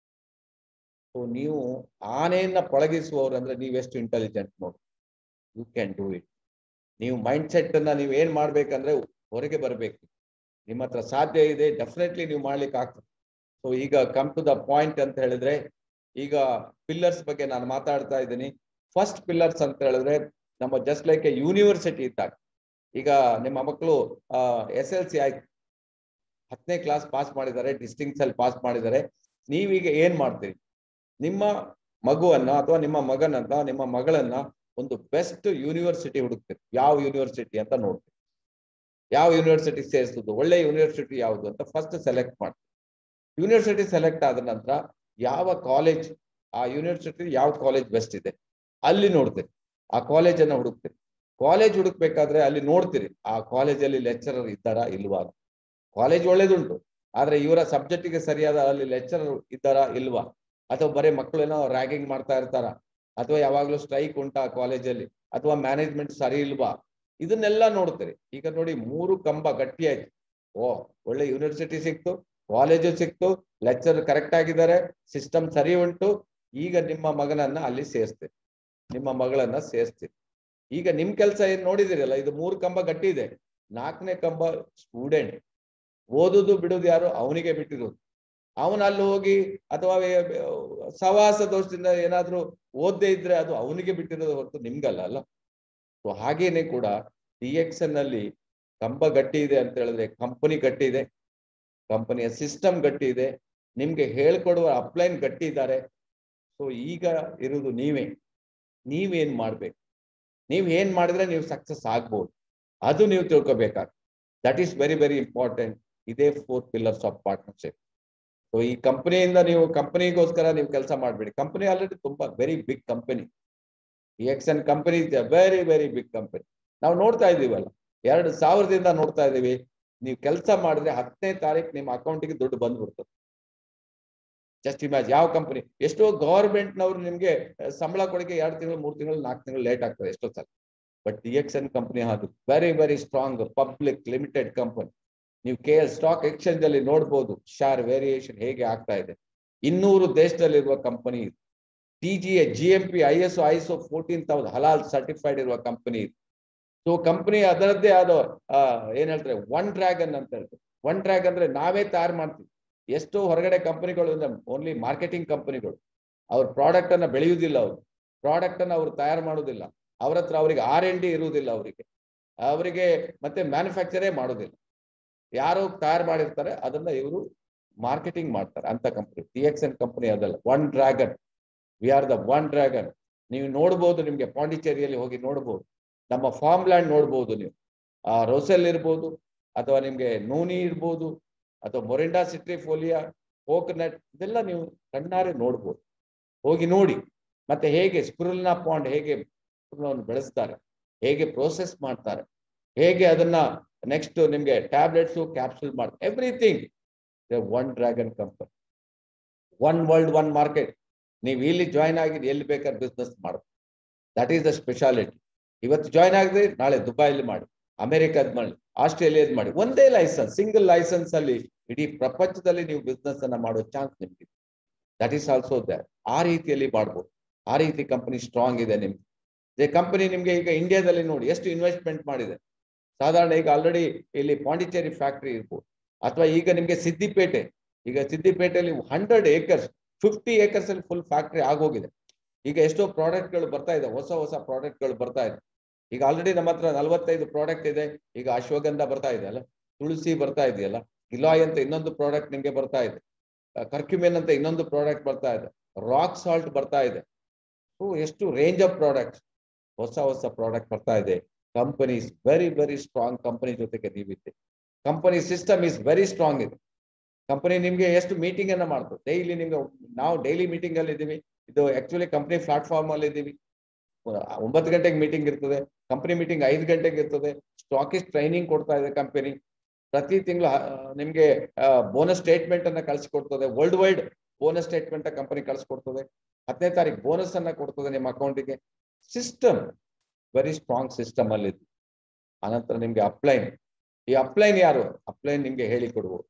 ಸೊ ನೀವು ಆನೆಯನ್ನ ಪಳಗಿಸುವವರು ಅಂದ್ರೆ ನೀವೆಷ್ಟು ಇಂಟೆಲಿಜೆಂಟ್ ನೋಡಿ ಯು ಕ್ಯಾನ್ ಡೂ ಇಟ್ ನೀವು ಮೈಂಡ್ ಸೆಟ್ ಅನ್ನ ನೀವು ಏನ್ ಮಾಡ್ಬೇಕಂದ್ರೆ ಹೊರಗೆ ಬರ್ಬೇಕು ನಿಮ್ಮ ಹತ್ರ ಸಾಧ್ಯ ಇದೆ ಡೆಫಿನೆಟ್ಲಿ ನೀವು ಮಾಡ್ಲಿಕ್ಕೆ ಆಗ್ತದೆ ಸೊ ಈಗ ಕಮ್ ಟು ದ ಪಾಯಿಂಟ್ ಅಂತ ಹೇಳಿದ್ರೆ ಈಗ ಪಿಲ್ಲರ್ಸ್ ಬಗ್ಗೆ ನಾನು ಮಾತಾಡ್ತಾ ಇದ್ದೀನಿ ಫಸ್ಟ್ ಪಿಲ್ಲರ್ಸ್ ಅಂತ ಹೇಳಿದ್ರೆ ನಮ್ಮ ಜಸ್ಟ್ ಲೈಕ್ ಎ ಯೂನಿವರ್ಸಿಟಿ ಇದ್ದಾಗ ಈಗ ನಿಮ್ಮ ಮಕ್ಕಳು ಎಸ್ ಎಲ್ ಸಿ ಆಯ್ತು ಹತ್ತನೇ ಕ್ಲಾಸ್ ಪಾಸ್ ಮಾಡಿದ್ದಾರೆ ಡಿಸ್ಟಿಂಕ್ಸ್ ಅಲ್ಲಿ ಪಾಸ್ ಮಾಡಿದ್ದಾರೆ ನೀವೀಗ ಏನ್ ಮಾಡ್ತೀರಿ ನಿಮ್ಮ ಮಗುವನ್ನ ಅಥವಾ ನಿಮ್ಮ ಮಗನನ್ನ ನಿಮ್ಮ ಮಗಳನ್ನ ಒಂದು ಬೆಸ್ಟ್ ಯೂನಿವರ್ಸಿಟಿ ಹುಡುಕ್ತೀರಿ ಯಾವ ಯೂನಿವರ್ಸಿಟಿ ಅಂತ ನೋಡ್ತೀರಿ ಯಾವ ಯೂನಿವರ್ಸಿಟಿ ಸೇರಿಸುದು ಒಳ್ಳೆ ಯೂನಿವರ್ಸಿಟಿ ಯಾವುದು ಅಂತ ಫಸ್ಟ್ ಸೆಲೆಕ್ಟ್ ಮಾಡ್ತೀವಿ ಯೂನಿವರ್ಸಿಟಿ ಸೆಲೆಕ್ಟ್ ಆದ ನಂತರ ಯಾವ ಕಾಲೇಜ್ ಆ ಯೂನಿವರ್ಸಿಟಿ ಯಾವ ಕಾಲೇಜ್ ಬೆಸ್ಟ್ ಇದೆ ಅಲ್ಲಿ ನೋಡ್ತೀರಿ ಆ ಕಾಲೇಜನ್ನ ಹುಡುಕ್ತೀರಿ ಕಾಲೇಜ್ ಹುಡುಕ್ಬೇಕಾದ್ರೆ ಅಲ್ಲಿ ನೋಡ್ತೀರಿ ಆ ಕಾಲೇಜಲ್ಲಿ ಲೆಕ್ಚರರ್ ಇದ್ದಾರಾ ಇಲ್ವಾ ಕಾಲೇಜ್ ಒಳ್ಳೇದುಂಟು ಆದ್ರೆ ಇವರ ಸಬ್ಜೆಕ್ಟಿಗೆ ಸರಿಯಾದ ಅಲ್ಲಿ ಲೆಕ್ಚರರ್ ಇದ್ದಾರಾ ಇಲ್ವಾ ಅಥವಾ ಬರೀ ಮಕ್ಕಳೇನೋ ರ್ಯಾಗಿಂಗ್ ಮಾಡ್ತಾ ಇರ್ತಾರ ಅಥವಾ ಯಾವಾಗ್ಲೂ ಸ್ಟ್ರೈಕ್ ಉಂಟಾ ಕಾಲೇಜಲ್ಲಿ ಅಥವಾ ಮ್ಯಾನೇಜ್ಮೆಂಟ್ ಸರಿ ಇಲ್ವಾ ಇದನ್ನೆಲ್ಲ ನೋಡ್ತೀರಿ ಈಗ ನೋಡಿ ಮೂರು ಕಂಬ ಗಟ್ಟಿ ಆಯ್ತು ಓ ಒಳ್ಳೆ ಯೂನಿವರ್ಸಿಟಿ ಸಿಕ್ತು ಕಾಲೇಜು ಸಿಕ್ತು ಲೆಕ್ಚರ್ ಕರೆಕ್ಟ್ ಆಗಿದ್ದಾರೆ ಸಿಸ್ಟಮ್ ಸರಿ ಉಂಟು ಈಗ ನಿಮ್ಮ ಮಗನನ್ನ ಅಲ್ಲಿ ಸೇರಿಸ್ತೀರಿ ನಿಮ್ಮ ಮಗಳನ್ನ ಸೇರಿಸ್ತೀರಿ ಈಗ ನಿಮ್ ಕೆಲಸ ಏನ್ ನೋಡಿದಿರಲ್ಲ ಇದು ಮೂರು ಕಂಬ ಗಟ್ಟಿ ಇದೆ ನಾಲ್ಕನೇ ಕಂಬ ಸ್ಟೂಡೆಂಟ್ ಓದುದು ಬಿಡುದು ಯಾರು ಅವನಿಗೆ ಬಿಟ್ಟಿರೋದು ಅವನ ಅಲ್ಲಿ ಹೋಗಿ ಅಥವಾ ಸವಾಸ ದೋಷದಿಂದ ಏನಾದ್ರೂ ಓದದೇ ಇದ್ರೆ ಅದು ಅವನಿಗೆ ಬಿಟ್ಟಿರೋದು ಹೊರತು ನಿಮ್ಗಲ್ಲ ಅಲ್ಲ ಸೊ ಹಾಗೇನೆ ಕೂಡ ಡಿ ಎಕ್ಸ್ ಎನ್ ಅಲ್ಲಿ ಕಂಬ ಗಟ್ಟಿ ಇದೆ ಅಂತ ಹೇಳಿದ್ರೆ ಕಂಪನಿ ಗಟ್ಟಿ ಇದೆ ಕಂಪನಿಯ ಸಿಸ್ಟಮ್ ಗಟ್ಟಿ ಇದೆ ನಿಮ್ಗೆ ಹೇಳ್ಕೊಡುವ ಅಪ್ಲೈನ್ ಗಟ್ಟಿ ಇದ್ದಾರೆ ಸೊ ಈಗ ಇರುವುದು ನೀವೇ ನೀವೇನ್ ಮಾಡ್ಬೇಕು ನೀವ್ ಏನ್ ಮಾಡಿದ್ರೆ ನೀವು ಸಕ್ಸಸ್ ಆಗ್ಬೋದು ಅದು ನೀವು ತಿಳ್ಕೊಬೇಕಾಗ್ತದೆ that is very very important ಇದೇ four pillars of partnership so ಈ ಕಂಪನಿಯಿಂದ ನೀವು ಕಂಪನಿಗೋಸ್ಕರ ನೀವು ಕೆಲಸ ಮಾಡಬೇಡಿ ಕಂಪನಿ ಆಲ್ರೆಡಿ ತುಂಬಾ ವೆರಿ ಬಿಗ್ ಕಂಪನಿ ಈ X N company very very big company ನಾವು ನೋಡ್ತಾ ಇದೀವಲ್ಲ ಎರಡು ಸಾವಿರದಿಂದ ನೋಡ್ತಾ ಇದೀವಿ ನೀವು ಕೆಲಸ ಮಾಡಿದ್ರೆ ಹತ್ತನೇ ತಾರೀಕು ನಿಮ್ಮ ಅಕೌಂಟಿಗೆ ದುಡ್ಡು ಬಂದ್ಬಿಡ್ತದೆ ಜಸ್ಟ್ ಇಮ್ಯಾಜ್ ಯಾವ ಕಂಪನಿ ಎಷ್ಟೋ ಗವರ್ಮೆಂಟ್ ನವರು ನಿಮ್ಗೆ ಸಂಬಳ ಕೊಡಕ್ಕೆ ಎರಡು ತಿಂಗಳು ಮೂರು ತಿಂಗಳು ನಾಲ್ಕು ತಿಂಗಳು ಲೇಟ್ ಆಗ್ತದೆ ಎಷ್ಟೋ ಸಲ but D X N company ಅದು very very strong public limited company ನೀವು ಕೆ ಎಲ್ ಸ್ಟಾಕ್ ಎಕ್ಸ್ಚೇಂಜ್ ಅಲ್ಲಿ ನೋಡ್ಬೋದು ಶೇರ್ ವೇರಿಯೇಷನ್ ಹೇಗೆ ಆಗ್ತಾ ಇದೆ ಇನ್ನೂರು ದೇಶದಲ್ಲಿರುವ ಕಂಪನಿ ಇದು T G A G M P I S I S fourteen thousand ಹಲಾಲ್ ಸರ್ಟಿಫೈಡ್ ಇರುವ ಕಂಪನಿ ಇದು ಸೊ ಕಂಪನಿ ಅದರದ್ದೇ ಆದ ಏನ್ ಹೇಳ್ತಾರೆ ಒನ್ ಡ್ರ್ಯಾಗನ್ ಅಂತ ಹೇಳ್ತಾರೆ ಒನ್ ಡ್ರ್ಯಾಗ್ ಅಂದ್ರೆ ನಾವೇ ತಯಾರು ಮಾಡ್ತೀವಿ ಎಷ್ಟೋ ಹೊರಗಡೆ ಕಂಪನಿಗಳು ಓನ್ಲಿ ಮಾರ್ಕೆಟಿಂಗ್ ಕಂಪನಿಗಳು ಅವ್ರ ಪ್ರಾಡಕ್ಟ್ ಅನ್ನ ಬೆಳೆಯುವುದಿಲ್ಲ ಅವರು ಪ್ರಾಡಕ್ಟ್ ಅನ್ನ ಅವ್ರು ತಯಾರು ಮಾಡುವುದಿಲ್ಲ ಅವ್ರ ಹತ್ರ ಅವರಿಗೆ ಆರ್ ಎನ್ ಡಿ ಇರುವುದಿಲ್ಲ ಅವರಿಗೆ ಅವರಿಗೆ ಮತ್ತೆ ಮ್ಯಾನುಫ್ಯಾಕ್ಚರೇ ಮಾಡೋದಿಲ್ಲ ಯಾರು ತಯಾರು ಮಾಡಿರ್ತಾರೆ ಅದನ್ನ ಇವರು ಮಾರ್ಕೆಟಿಂಗ್ ಮಾಡ್ತಾರೆ ಅಂತ company T X N company ಅದಲ್ಲ one dragon we are the one dragon ನೀವು ನೋಡ್ಬೋದು ನಿಮ್ಗೆ ಪಾಂಡಿಚೇರಿಯಲ್ಲಿ ಹೋಗಿ ನೋಡ್ಬೋದು ನಮ್ಮ ಫಾರ್ಮ್ ಲ್ಯಾಂಡ್ ನೋಡ್ಬೋದು ನೀವು ಆ ರೋಸೆಲ್ ಇರ್ಬೋದು ಅಥವಾ ನಿಮ್ಗೆ ನೂನಿ ಇರ್ಬೋದು ಅಥವಾ ಮೊರಿಂಡಾ ಸಿಟ್ರಿಫೋಲಿಯಾ ಕೋಕೋನಟ್ ಇದೆಲ್ಲ ನೀವು ಕಣ್ಣಾರೆ ನೋಡ್ಬೋದು ಹೋಗಿ ನೋಡಿ ಮತ್ತೆ ಹೇಗೆ ಸ್ಕ್ರುಲ್ನ ಪಾಂಡ್ ಹೇಗೆ ಬೆಳೆಸ್ತಾರೆ ಹೇಗೆ ಪ್ರೋಸೆಸ್ ಮಾಡ್ತಾರೆ ಹೇಗೆ ಅದನ್ನ ನೆಕ್ಸ್ಟ್ ನಿಮ್ಗೆ ಟ್ಯಾಬ್ಲೆಟ್ಸ್ ಕ್ಯಾಪ್ಸುಲ್ ಮಾಡ್ತಾರೆ everything one dragon company one world one market ನೀವು ಇಲ್ಲಿ ಜಾಯ್ನ್ ಆಗಿ ಎಲ್ಲಿ ಬೇಕಾದ್ರೆ ಬಿಸ್ನೆಸ್ ಮಾಡ್ಬೋದು ದಟ್ ಈಸ್ ದ ಸ್ಪೆಷಾಲಿಟಿ ಇವತ್ತು ಜಾಯ್ನ್ ಆಗದೆ ನಾಳೆ ದುಬೈಲಿ ಮಾಡಿ ಅಮೆರಿಕದ್ ಮಾಡಿ ಆಸ್ಟ್ರೇಲಿಯಾದ್ ಮಾಡಿ ಒಂದೇ ಲೈಸೆನ್ಸ್ ಸಿಂಗಲ್ ಲೈಸೆನ್ಸ್ ಅಲ್ಲಿ ಇಡೀ ಪ್ರಪಂಚದಲ್ಲಿ ನೀವು ಬಿಸ್ನೆಸ್ ಅನ್ನ ಮಾಡೋ ಚಾನ್ಸ್ ನಿಮ್ಗೆ ದಟ್ ಈಸ್ ಆಲ್ಸೋ ದ ಆ ರೀತಿಯಲ್ಲಿ ಮಾಡ್ಬೋದು ಆ ರೀತಿ ಕಂಪನಿ ಸ್ಟ್ರಾಂಗ್ ಇದೆ ನಿಮ್ಗೆ ಇದೇ ಕಂಪನಿ ನಿಮ್ಗೆ ಈಗ ಇಂಡಿಯಾದಲ್ಲಿ ನೋಡಿ ಎಷ್ಟು ಇನ್ವೆಸ್ಟ್ಮೆಂಟ್ ಮಾಡಿದೆ ಸಾಧಾರಣ ಈಗ ಆಲ್ರೆಡಿ ಇಲ್ಲಿ ಪಾಂಡಿಚೇರಿ ಫ್ಯಾಕ್ಟರಿ ಇರ್ಬೋದು ಅಥವಾ ಈಗ ನಿಮ್ಗೆ ಸಿದ್ದಿಪೇಟೆ ಈಗ ಸಿದ್ದಿಪೇಟೆಯಲ್ಲಿ ಹಂಡ್ರೆಡ್ ಏಕರ್ಸ್ ಫಿಫ್ಟಿ ಏಕರ್ಸ್ ಅಲ್ಲಿ ಫುಲ್ ಫ್ಯಾಕ್ಟರಿ ಆಗೋಗಿದೆ ಈಗ ಎಷ್ಟೋ ಪ್ರಾಡಕ್ಟ್ಗಳು ಬರ್ತಾ ಇದೆ ಹೊಸ ಹೊಸ ಪ್ರಾಡಕ್ಟ್ಗಳು ಬರ್ತಾ ಇದೆ ಈಗ ಆಲ್ರೆಡಿ ನಮ್ಮ ಹತ್ರ ನಲವತ್ತೈದು ಪ್ರಾಡಕ್ಟ್ ಇದೆ ಈಗ ಅಶ್ವಗಂಧ ಬರ್ತಾ ಇದೆ ಅಲ್ಲ ತುಳಸಿ ಬರ್ತಾ ಇದೆಯಲ್ಲ ಗಿಲಾಯ್ ಅಂತ ಇನ್ನೊಂದು ಪ್ರಾಡಕ್ಟ್ ನಿಮ್ಗೆ ಬರ್ತಾ ಇದೆ ಕರ್ಕ್ಯುಮೆನ್ ಅಂತ ಇನ್ನೊಂದು ಪ್ರಾಡಕ್ಟ್ ಬರ್ತಾ ಇದೆ ರಾಕ್ ಸಾಲ್ಟ್ ಬರ್ತಾ ಇದೆ ಸೊ ಎಷ್ಟು ರೇಂಜ್ ಆಫ್ ಪ್ರಾಡಕ್ಟ್ಸ್ ಹೊಸ ಹೊಸ ಪ್ರಾಡಕ್ಟ್ ಬರ್ತಾ ಇದೆ company is very very strong company ಜೊತೆಗೆ ನೀವಿದೆ company system is very strong ಇದೆ ಕಂಪನಿ ನಿಮ್ಗೆ ಎಷ್ಟು ಮೀಟಿಂಗ್ ಅನ್ನ ಮಾಡ್ತದೆ ಡೈಲಿ ನಿಮ್ಗೆ ನಾವು ಡೈಲಿ ಮೀಟಿಂಗ್ ಅಲ್ಲಿ ಇದ್ದೀವಿ ಇದು ಆಕ್ಚುಲಿ ಕಂಪನಿ ಪ್ಲಾಟ್ಫಾರ್ಮ್ ಅಲ್ಲಿ ಇದ್ದೀವಿ ಒಂಬತ್ತು ಗಂಟೆಗೆ ಮೀಟಿಂಗ್ ಇರ್ತದೆ ಕಂಪನಿ ಮೀಟಿಂಗ್ ಐದು ಗಂಟೆಗೆ ಇರ್ತದೆ ಸ್ಟಾಕಿಸ್ಟ್ ಟ್ರೈನಿಂಗ್ ಕೊಡ್ತಾ ಇದೆ ಕಂಪನಿ ಪ್ರತಿ ತಿಂಗಳು ನಿಮ್ಗೆ ಬೋನಸ್ ಸ್ಟೇಟ್ಮೆಂಟ್ ಅನ್ನ ಕಳಿಸ್ಕೊಡ್ತದೆ worldwide bonus statement company ಕಳಿಸ್ಕೊಡ್ತದೆ ಹತ್ತನೇ ತಾರೀಕು ಬೋನಸ್ ಅನ್ನ ಕೊಡ್ತದೆ ನಿಮ್ಮ ಅಕೌಂಟಿಗೆ ಸಿಸ್ಟಮ್ ವೆರಿ ಸ್ಟ್ರಾಂಗ್ ಸಿಸ್ಟಮ್ ಅಲ್ಲಿ ಅನಂತರ ನಿಮ್ಗೆ ಅಪ್ಲೈನ್ ಈ ಅಪ್ಲೈನ್ ಯಾರು ಅಪ್ಲೈನ್ ನಿಮ್ಗೆ ಹೇಳಿ ಕೊಡುವುದು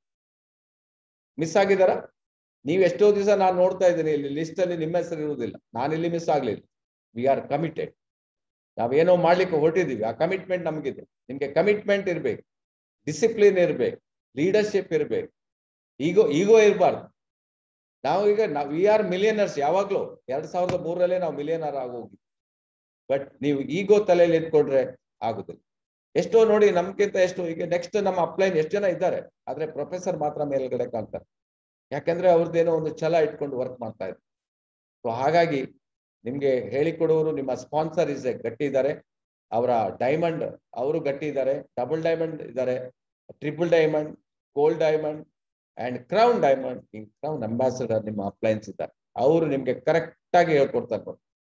ಮಿಸ್ ಆಗಿದಾರ ನೀವು ಎಷ್ಟೋ ದಿವಸ ನಾನು ನೋಡ್ತಾ ಇದ್ದೀನಿ ಇಲ್ಲಿ ಲಿಸ್ಟ್ ಅಲ್ಲಿ ನಿಮ್ಮ ಹೆಸರು ಇರುವುದಿಲ್ಲ ನಾನು ಇಲ್ಲಿ ಮಿಸ್ ಆಗ್ಲಿಲ್ಲ ವಿ ಆರ್ ಕಮಿಟೆಡ್ ನಾವೇನೋ ಮಾಡ್ಲಿಕ್ಕೆ ಹೊರಟಿದೀವಿ ಆ ಕಮಿಟ್ಮೆಂಟ್ ನಮಗಿದೆ ನಿಮ್ಗೆ ಕಮಿಟ್ಮೆಂಟ್ ಇರ್ಬೇಕು ಡಿಸಿಪ್ಲಿನ್ ಇರ್ಬೇಕು ಲೀಡರ್ಶಿಪ್ ಇರ್ಬೇಕು ಈಗೋ ಈಗೋ ಇರಬಾರ್ದು ನಾವು ಈಗ ನಾವು ವಿ ಆರ್ ಮಿಲಿಯನರ್ಸ್ ಯಾವಾಗ್ಲೂ ಎರಡ್ ಸಾವಿರದ ಮೂರರಲ್ಲೇ ನಾವು ಮಿಲಿಯನರ್ ಆಗೋಗಿ ಬಟ್ ನೀವು ಈಗೋ ತಲೆಯಲ್ಲಿ ಇಟ್ಕೊಂಡ್ರೆ ಆಗುದಿಲ್ಲ ಎಷ್ಟೋ ನೋಡಿ ನಮ್ಗಿಂತ ಎಷ್ಟು ಈಗ ನೆಕ್ಸ್ಟ್ ನಮ್ಮ ಅಪ್ಲೈನ್ ಎಷ್ಟು ಜನ ಇದ್ದಾರೆ ಆದ್ರೆ ಪ್ರೊಫೆಸರ್ ಮಾತ್ರ ಮೇಲ್ಗಡೆ ಕಾಣ್ತಾರೆ ಯಾಕಂದ್ರೆ ಅವ್ರದ್ದೇನೋ ಒಂದು ಛಲ ಇಟ್ಕೊಂಡು ವರ್ಕ್ ಮಾಡ್ತಾ ಇದ್ದಾರೆ ಸೊ ಹಾಗಾಗಿ ನಿಮ್ಗೆ ಹೇಳಿಕೊಡುವವರು ನಿಮ್ಮ ಸ್ಪಾನ್ಸರ್ ಇಸ್ ಗಟ್ಟಿ ಇದ್ದಾರೆ ಅವರ ಡೈಮಂಡ್ ಅವರು ಗಟ್ಟಿ ಇದ್ದಾರೆ ಡಬಲ್ ಡೈಮಂಡ್ ಇದ್ದಾರೆ triple diamond gold diamond and crown diamond ಈ ಕ್ರೌನ್ ಅಂಬಾಸಿಡರ್ ನಿಮ್ಮ ಅಪ್ಲೈನ್ಸ್ ಇದ್ದಾರೆ ಅವರು ನಿಮ್ಗೆ ಕರೆಕ್ಟ್ ಆಗಿ ಹೇಳ್ಕೊಡ್ತಾರೆ ನೋಡಿ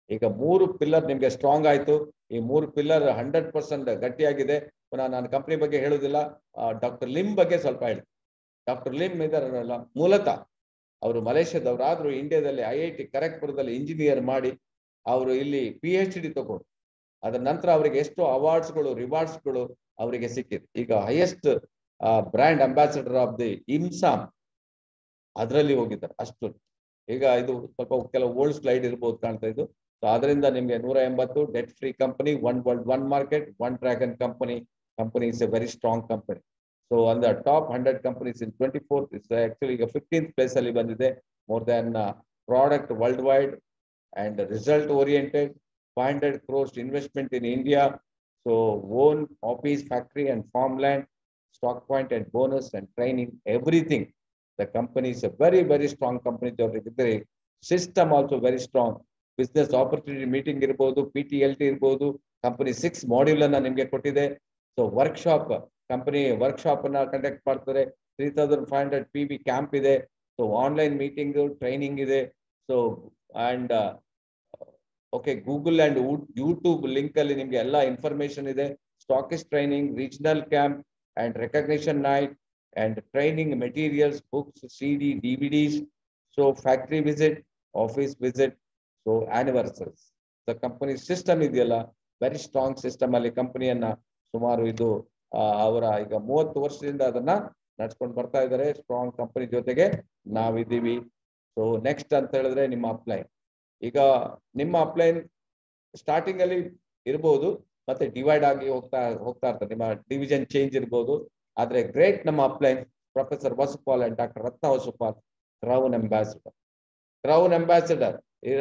ಈಗ ಮೂರು ಪಿಲ್ಲರ್ ನಿಮ್ಗೆ ಸ್ಟ್ರಾಂಗ್ ಆಯ್ತು ಈ ಮೂರು ಪಿಲ್ಲರ್ ಹಂಡ್ರೆಡ್ ಪರ್ಸೆಂಟ್ ಗಟ್ಟಿಯಾಗಿದೆ ಪುನಃ ನಾನು ಕಂಪ್ನಿ ಬಗ್ಗೆ ಹೇಳುದಿಲ್ಲ ಡಾಕ್ಟರ್ ಲಿಮ್ ಬಗ್ಗೆ ಸ್ವಲ್ಪ ಹೇಳಿ ಡಾಕ್ಟರ್ ಲಿಮ್ ಇದಾರಲ್ಲ ಮೂಲತಃ ಅವರು ಮಲೇಷ್ಯಾದವರಾದ್ರೂ ಇಂಡಿಯಾದಲ್ಲಿ ಐ ಐ ಟಿ ಖರಗ್ಪುರದಲ್ಲಿ ಇಂಜಿನಿಯರ್ ಮಾಡಿ ಅವರು ಇಲ್ಲಿ ಪಿ ಎಚ್ ಡಿ ತಗೊಂಡು ಅದರ ನಂತರ ಅವರಿಗೆ ಎಷ್ಟು ಅವಾರ್ಡ್ಸ್ಗಳು ರಿವಾರ್ಡ್ಸ್ಗಳು ಅವರಿಗೆ ಸಿಕ್ಕಿದೆ ಈಗ highest brand ambassador of the ಇಮ್ಸಾಮ್ ಅದರಲ್ಲಿ ಹೋಗಿದ್ದಾರೆ ಅಷ್ಟು ಈಗ ಇದು ಸ್ವಲ್ಪ ಕೆಲವು ಓಲ್ಡ್ ಸ್ಲೈಡ್ ಇರ್ಬೋದು ಕಾಣ್ತಾ ಇದು ಸೊ ಅದರಿಂದ ನಿಮ್ಗೆ ನೂರ ಎಂಬತ್ತು debt free company one world one market one dragon company company is a very strong company so on the top hundred companies in twenty four actually ಈಗ ಫಿಫ್ಟೀನ್ತ್ ಪ್ಲೇಸ್ ಅಲ್ಲಿ ಬಂದಿದೆ more than product worldwide and result oriented five hundred crores investment in India so own office factory and farm land stock point and bonus and training everything the company is a very very strong company ಜೊತೆಗಿದ್ದರೆ system also very strong business opportunity meeting ಇರ್ಬೋದು P T L T ಇರ್ಬೋದು company six module ಅನ್ನ ನಿಮ್ಗೆ ಕೊಟ್ಟಿದೆ so workshop company workshop ಅನ್ನ conduct ಮಾಡ್ತಾರೆ three thousand five hundred P B camp ಇದೆ so online meeting training ಇದೆ so and okay Google and YouTube link ಅಲ್ಲಿ ನಿಮ್ಗೆ ಎಲ್ಲ ಇನ್ಫಾರ್ಮೇಶನ್ ಇದೆ stockists training regional camp and recognition night and training materials books C D D V Ds so factory visit office visit so anniversaries the company system ಇದೆಯಲ್ಲ very strong system ಅಲ್ಲಿ ಕಂಪನಿಯನ್ನ ಸುಮಾರು ಇದು ಅವರ ಈಗ ಮೂವತ್ತು ವರ್ಷದಿಂದ ಅದನ್ನ ನಡ್ಸ್ಕೊಂಡು ಬರ್ತಾ ಇದ್ದಾರೆ ಸ್ಟ್ರಾಂಗ್ ಕಂಪನಿ ಜೊತೆಗೆ ನಾವಿದ್ದೀವಿ ಸೊ ನೆಕ್ಸ್ಟ್ ಅಂತ ಹೇಳಿದ್ರೆ ನಿಮ್ಮ ಅಪ್ಲೈನ್ ಈಗ ನಿಮ್ಮ ಅಪ್ಲೈನ್ ಸ್ಟಾರ್ಟಿಂಗ್ ಅಲ್ಲಿ ಇರ್ಬೋದು ಮತ್ತೆ ಡಿವೈಡ್ ಆಗಿ ಹೋಗ್ತಾ ಹೋಗ್ತಾ ಇರ್ತಾರೆ ನಿಮ್ಮ ಡಿವಿಷನ್ ಚೇಂಜ್ ಇರ್ಬೋದು ಆದ್ರೆ ಗ್ರೇಟ್ ನಮ್ಮ upline professor Vasupal and doctor Ratna Vasupal crown ambassador crown ambassador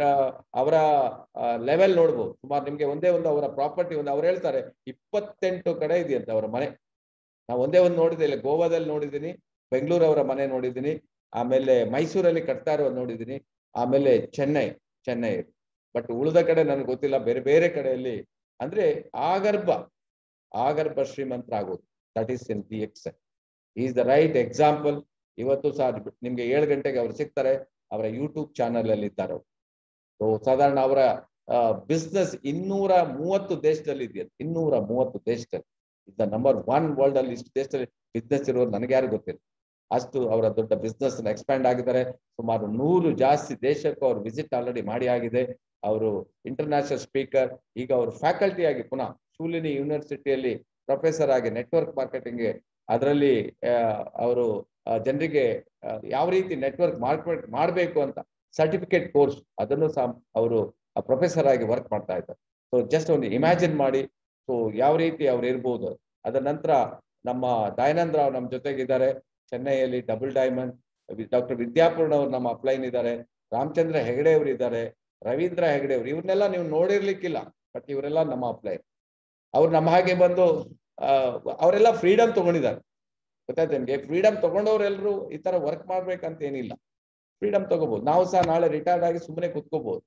ಅವರ ಲೆವೆಲ್ ನೋಡ್ಬೋದು ಸುಮಾರು ನಿಮ್ಗೆ ಒಂದೇ ಒಂದು ಅವರ ಪ್ರಾಪರ್ಟಿ ಒಂದು ಅವ್ರು ಹೇಳ್ತಾರೆ ಇಪ್ಪತ್ತೆಂಟು ಕಡೆ ಇದೆಯಂತೆ ಅವರ ಮನೆ ನಾವು ಒಂದೇ ಒಂದು ನೋಡಿದೆ ಇಲ್ಲ ಗೋವಾದಲ್ಲಿ ನೋಡಿದ್ದೀನಿ ಬೆಂಗಳೂರು ಅವರ ಮನೆ ನೋಡಿದ್ದೀನಿ ಆಮೇಲೆ ಮೈಸೂರಲ್ಲಿ ಕಟ್ತಾ ಇರೋದು ನೋಡಿದ್ದೀನಿ ಆಮೇಲೆ ಚೆನ್ನೈ ಚೆನ್ನೈ ಬಟ್ ಉಳಿದ ಕಡೆ ನನಗೆ ಗೊತ್ತಿಲ್ಲ ಬೇರೆ ಬೇರೆ ಕಡೆಯಲ್ಲಿ ಅಂದ್ರೆ ಆಗರ್ಭ ಆಗರ್ಭ ಶ್ರೀಮಂತರಾಗೋದು that is in the X is the right example ಇವತ್ತು ಸಹ ನಿಮ್ಗೆ ಏಳು ಗಂಟೆಗೆ ಅವ್ರು ಸಿಗ್ತಾರೆ ಅವರ ಯೂಟ್ಯೂಬ್ ಚಾನಲ್ ಅಲ್ಲಿ ಇದ್ದಾರೆ ಸೊ ಸಾಧಾರಣ ಅವರ ಬಿಸ್ನೆಸ್ ಇನ್ನೂರ ಮೂವತ್ತು ದೇಶದಲ್ಲಿ ಇದೆಯಲ್ಲ ಇನ್ನೂರ ಮೂವತ್ತು ದೇಶದಲ್ಲಿ ದ ನಂಬರ್ ಒನ್ ವರ್ಲ್ಡ್ ಅಲ್ಲಿ ಇಷ್ಟು ದೇಶದಲ್ಲಿ ಬಿಸ್ನೆಸ್ ಇರೋರು ನನಗೆ ಯಾರು ಗೊತ್ತಿಲ್ಲ ಅಷ್ಟು ಅವರ ದೊಡ್ಡ ಬಿಸ್ನೆಸ್ ಎಕ್ಸ್ಪ್ಯಾಂಡ್ ಆಗಿದ್ದಾರೆ ಸುಮಾರು ನೂರು ಜಾಸ್ತಿ ದೇಶಕ್ಕೂ ಅವ್ರು ವಿಸಿಟ್ ಆಲ್ರೆಡಿ ಮಾಡಿ ಆಗಿದೆ ಅವರು ಇಂಟರ್ನ್ಯಾಷನಲ್ ಸ್ಪೀಕರ್ ಈಗ ಅವರು ಫ್ಯಾಕಲ್ಟಿ ಆಗಿ ಪುನಃ ಶೂಲಿನಿ ಯೂನಿವರ್ಸಿಟಿಯಲ್ಲಿ ಪ್ರೊಫೆಸರ್ ಆಗಿ ನೆಟ್ವರ್ಕ್ ಮಾರ್ಕೆಟಿಂಗ್ ಅದರಲ್ಲಿ ಅವರು ಜನರಿಗೆ ಯಾವ ರೀತಿ ನೆಟ್ವರ್ಕ್ ಮಾರ್ಕೆಟ್ ಮಾಡಬೇಕು ಅಂತ ಸರ್ಟಿಫಿಕೇಟ್ ಕೋರ್ಸ್ ಅದನ್ನು ಸಹ ಅವರು ಪ್ರೊಫೆಸರ್ ಆಗಿ ವರ್ಕ್ ಮಾಡ್ತಾ ಇದ್ದಾರೆ ಸೊ ಜಸ್ಟ್ ಒಂದು ಇಮ್ಯಾಜಿನ್ ಮಾಡಿ ಸೊ ಯಾವ ರೀತಿ ಅವ್ರು ಇರ್ಬೋದು ಅದರ ನಂತರ ನಮ್ಮ ದಯಾನಂದ್ ರಾವ್ ನಮ್ಮ ಜೊತೆಗಿದ್ದಾರೆ ಚೆನ್ನೈಯಲ್ಲಿ ಡಬಲ್ ಡೈಮಂಡ್ ಡಾಕ್ಟರ್ ವಿದ್ಯಾಪೂರ್ಣ ಅವರು ನಮ್ಮ ಅಪ್ಲೈನ್ ಇದ್ದಾರೆ ರಾಮಚಂದ್ರ ಹೆಗಡೆ ಅವರು ಇದ್ದಾರೆ ರವೀಂದ್ರ ಹೆಗಡೆ ಅವರು ಇವ್ರನ್ನೆಲ್ಲ ನೀವು ನೋಡಿರ್ಲಿಕ್ಕಿಲ್ಲ ಬಟ್ ಇವರೆಲ್ಲ ನಮ್ಮ ಅಪ್ಲೈನ್ ಅವ್ರು ನಮ್ಮ ಹಾಗೆ ಬಂದು ಅವರೆಲ್ಲ ಫ್ರೀಡಮ್ ತಗೊಂಡಿದ್ದಾರೆ ಗೊತ್ತಾಯ್ತು ನಿಮ್ಗೆ ಫ್ರೀಡಮ್ ತಗೊಂಡವ್ರೆಲ್ಲರೂ ಈ ತರ ವರ್ಕ್ ಮಾಡ್ಬೇಕಂತ ಏನಿಲ್ಲ ಫ್ರೀಡಮ್ ತಗೋಬಹುದು ನಾವು ಸಹ ನಾಳೆ ರಿಟೈರ್ಡ್ ಆಗಿ ಸುಮ್ಮನೆ ಕುತ್ಕೋಬಹುದು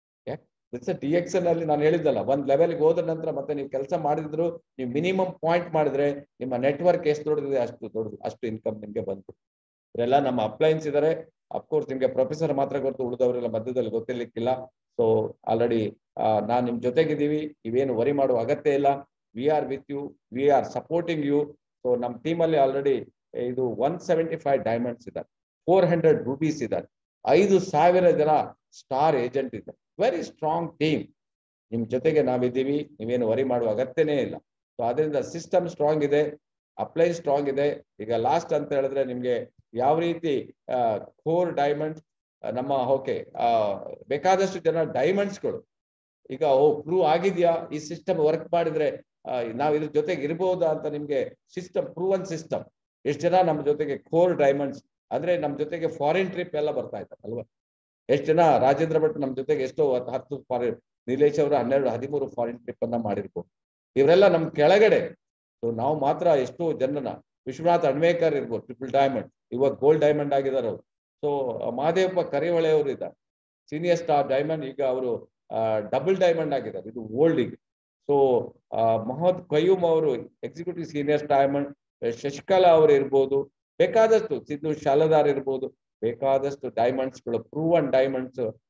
ಡಿ ಎಕ್ಸ್ ಎನ್ ಅಲ್ಲಿ ನಾನು ಹೇಳಿದ್ದಲ್ಲ ಒಂದ್ ಲೆವೆಲ್ಗೆ ಹೋದ ನಂತರ ಮತ್ತೆ ನೀವು ಕೆಲಸ ಮಾಡಿದ್ರು ನೀವು ಮಿನಿಮಮ್ ಪಾಯಿಂಟ್ ಮಾಡಿದ್ರೆ ನಿಮ್ಮ ನೆಟ್ವರ್ಕ್ ಎಷ್ಟು ದೊಡ್ಡದಿದೆ ಅಷ್ಟು ದೊಡ್ಡದು ಅಷ್ಟು ಇನ್ಕಮ್ ನಿಮ್ಗೆ ಬಂತು ಇವರೆಲ್ಲ ನಮ್ಮ ಅಪ್ಲೈನ್ಸ್ ಇದಾರೆ ಅಫ್ಕೋರ್ಸ್ ನಿಮ್ಗೆ ಪ್ರೊಫೆಸರ್ ಮಾತ್ರ ಗೊತ್ತು ಉಳಿದವರೆಲ್ಲ ಮಧ್ಯದಲ್ಲಿ ಗೊತ್ತಿರ್ಲಿಕ್ಕಿಲ್ಲ ಸೊ ಆಲ್ರೆಡಿ ನಾನ್ ನಿಮ್ ಜೊತೆಗಿದ್ದೀವಿ ಇವೇನು ವರಿ ಮಾಡುವ ಅಗತ್ಯ ಇಲ್ಲ we are with you we are supporting you so ನಮ್ಮ ಟೀಮಲ್ಲಿ ಆಲ್ರೆಡಿ ಇದು ಒನ್ ಸೆವೆಂಟಿ ಫೈವ್ ಡೈಮಂಡ್ಸ್ ಇದ್ದಾರೆ ಫೋರ್ ಹಂಡ್ರೆಡ್ ರುಪೀಸ್ ಇದ್ದಾರೆ ಐದು ಸಾವಿರ ಜನ ಸ್ಟಾರ್ ಏಜೆಂಟ್ ಇದ್ದಾರೆ ವೆರಿ ಸ್ಟ್ರಾಂಗ್ ಟೀಮ್ ನಿಮ್ ಜೊತೆಗೆ ನಾವಿದ್ದೀವಿ ನೀವೇನು ವರಿ ಮಾಡುವ ಅಗತ್ಯನೇ ಇಲ್ಲ ಸೊ ಅದರಿಂದ ಸಿಸ್ಟಮ್ ಸ್ಟ್ರಾಂಗ್ ಇದೆ ಅಪ್ಲೈ ಸ್ಟ್ರಾಂಗ್ ಇದೆ ಈಗ ಲಾಸ್ಟ್ ಅಂತ ಹೇಳಿದ್ರೆ ನಿಮ್ಗೆ ಯಾವ ರೀತಿ ಕೋರ್ ಡೈಮಂಡ್ ನಮ್ಮ ಓಕೆ ಬೇಕಾದಷ್ಟು ಜನ ಡೈಮಂಡ್ಸ್ಗಳು ಈಗ ಓ ಪ್ರೂವ್ ಆಗಿದ್ಯಾ ಈ ಸಿಸ್ಟಮ್ ವರ್ಕ್ ಮಾಡಿದ್ರೆ ನಾವು ಇದ್ರ ಜೊತೆಗೆ ಇರ್ಬೋದಾ ಅಂತ ನಿಮ್ಗೆ ಸಿಸ್ಟಮ್ ಪ್ರೂವನ್ ಸಿಸ್ಟಮ್ ಎಷ್ಟು ಜನ ನಮ್ಮ ಜೊತೆಗೆ ಕೋರ್ ಡೈಮಂಡ್ಸ್ ಅಂದ್ರೆ ನಮ್ಮ ಜೊತೆಗೆ ಫಾರಿನ್ ಟ್ರಿಪ್ ಎಲ್ಲ ಬರ್ತಾ ಇದ್ದಾರೆ ಅಲ್ವಾ ಎಷ್ಟು ಜನ ರಾಜೇಂದ್ರ ಭಟ್ ನಮ್ಮ ಜೊತೆಗೆ ಎಷ್ಟೋ ಹತ್ತು ಫಾರಿನ್ ನಿಲೇಶ್ ಅವರು ಹನ್ನೆರಡು ಹದಿಮೂರು ಫಾರಿನ್ ಟ್ರಿಪ್ ಅನ್ನ ಮಾಡಿರ್ಬೋದು ಇವರೆಲ್ಲ ನಮ್ ಕೆಳಗಡೆ ಸೊ ನಾವು ಮಾತ್ರ ಎಷ್ಟೋ ಜನನ ವಿಶ್ವನಾಥ್ ಅಣ್ವೇಕರ್ ಇರ್ಬೋದು ಟ್ರಿಪಲ್ ಡೈಮಂಡ್ ಇವಾಗ ಗೋಲ್ಡ್ ಡೈಮಂಡ್ ಆಗಿದ್ದಾರೆ ಅವರು ಸೊ ಮಹಾದೇವಪ್ಪ ಕರಿವಳೆ ಅವರು ಇದ್ದಾರೆ ಸೀನಿಯರ್ ಸ್ಟಾರ್ ಡೈಮಂಡ್ ಈಗ ಅವರು ಡಬಲ್ ಡೈಮಂಡ್ ಆಗಿದ್ದಾರೆ ಇದು ಓಲ್ಡ್ ಈಗ ಸೊ ಮಹೋದ್ ಕಯ್ಯೂಮ್ ಅವರು ಎಕ್ಸಿಕ್ಯೂಟಿವ್ ಸೀನಿಯರ್ ಡೈಮಂಡ್ ಶಶಿಕಲಾ ಅವರು ಇರ್ಬೋದು ಬೇಕಾದಷ್ಟು ಸಿದ್ದು ಶಾಲದಾರ್ ಇರ್ಬೋದು ಬೇಕಾದಷ್ಟು ಡೈಮಂಡ್ಸ್ಗಳು ಪ್ರೂವನ್ ಡೈಮಂಡ್ಸ್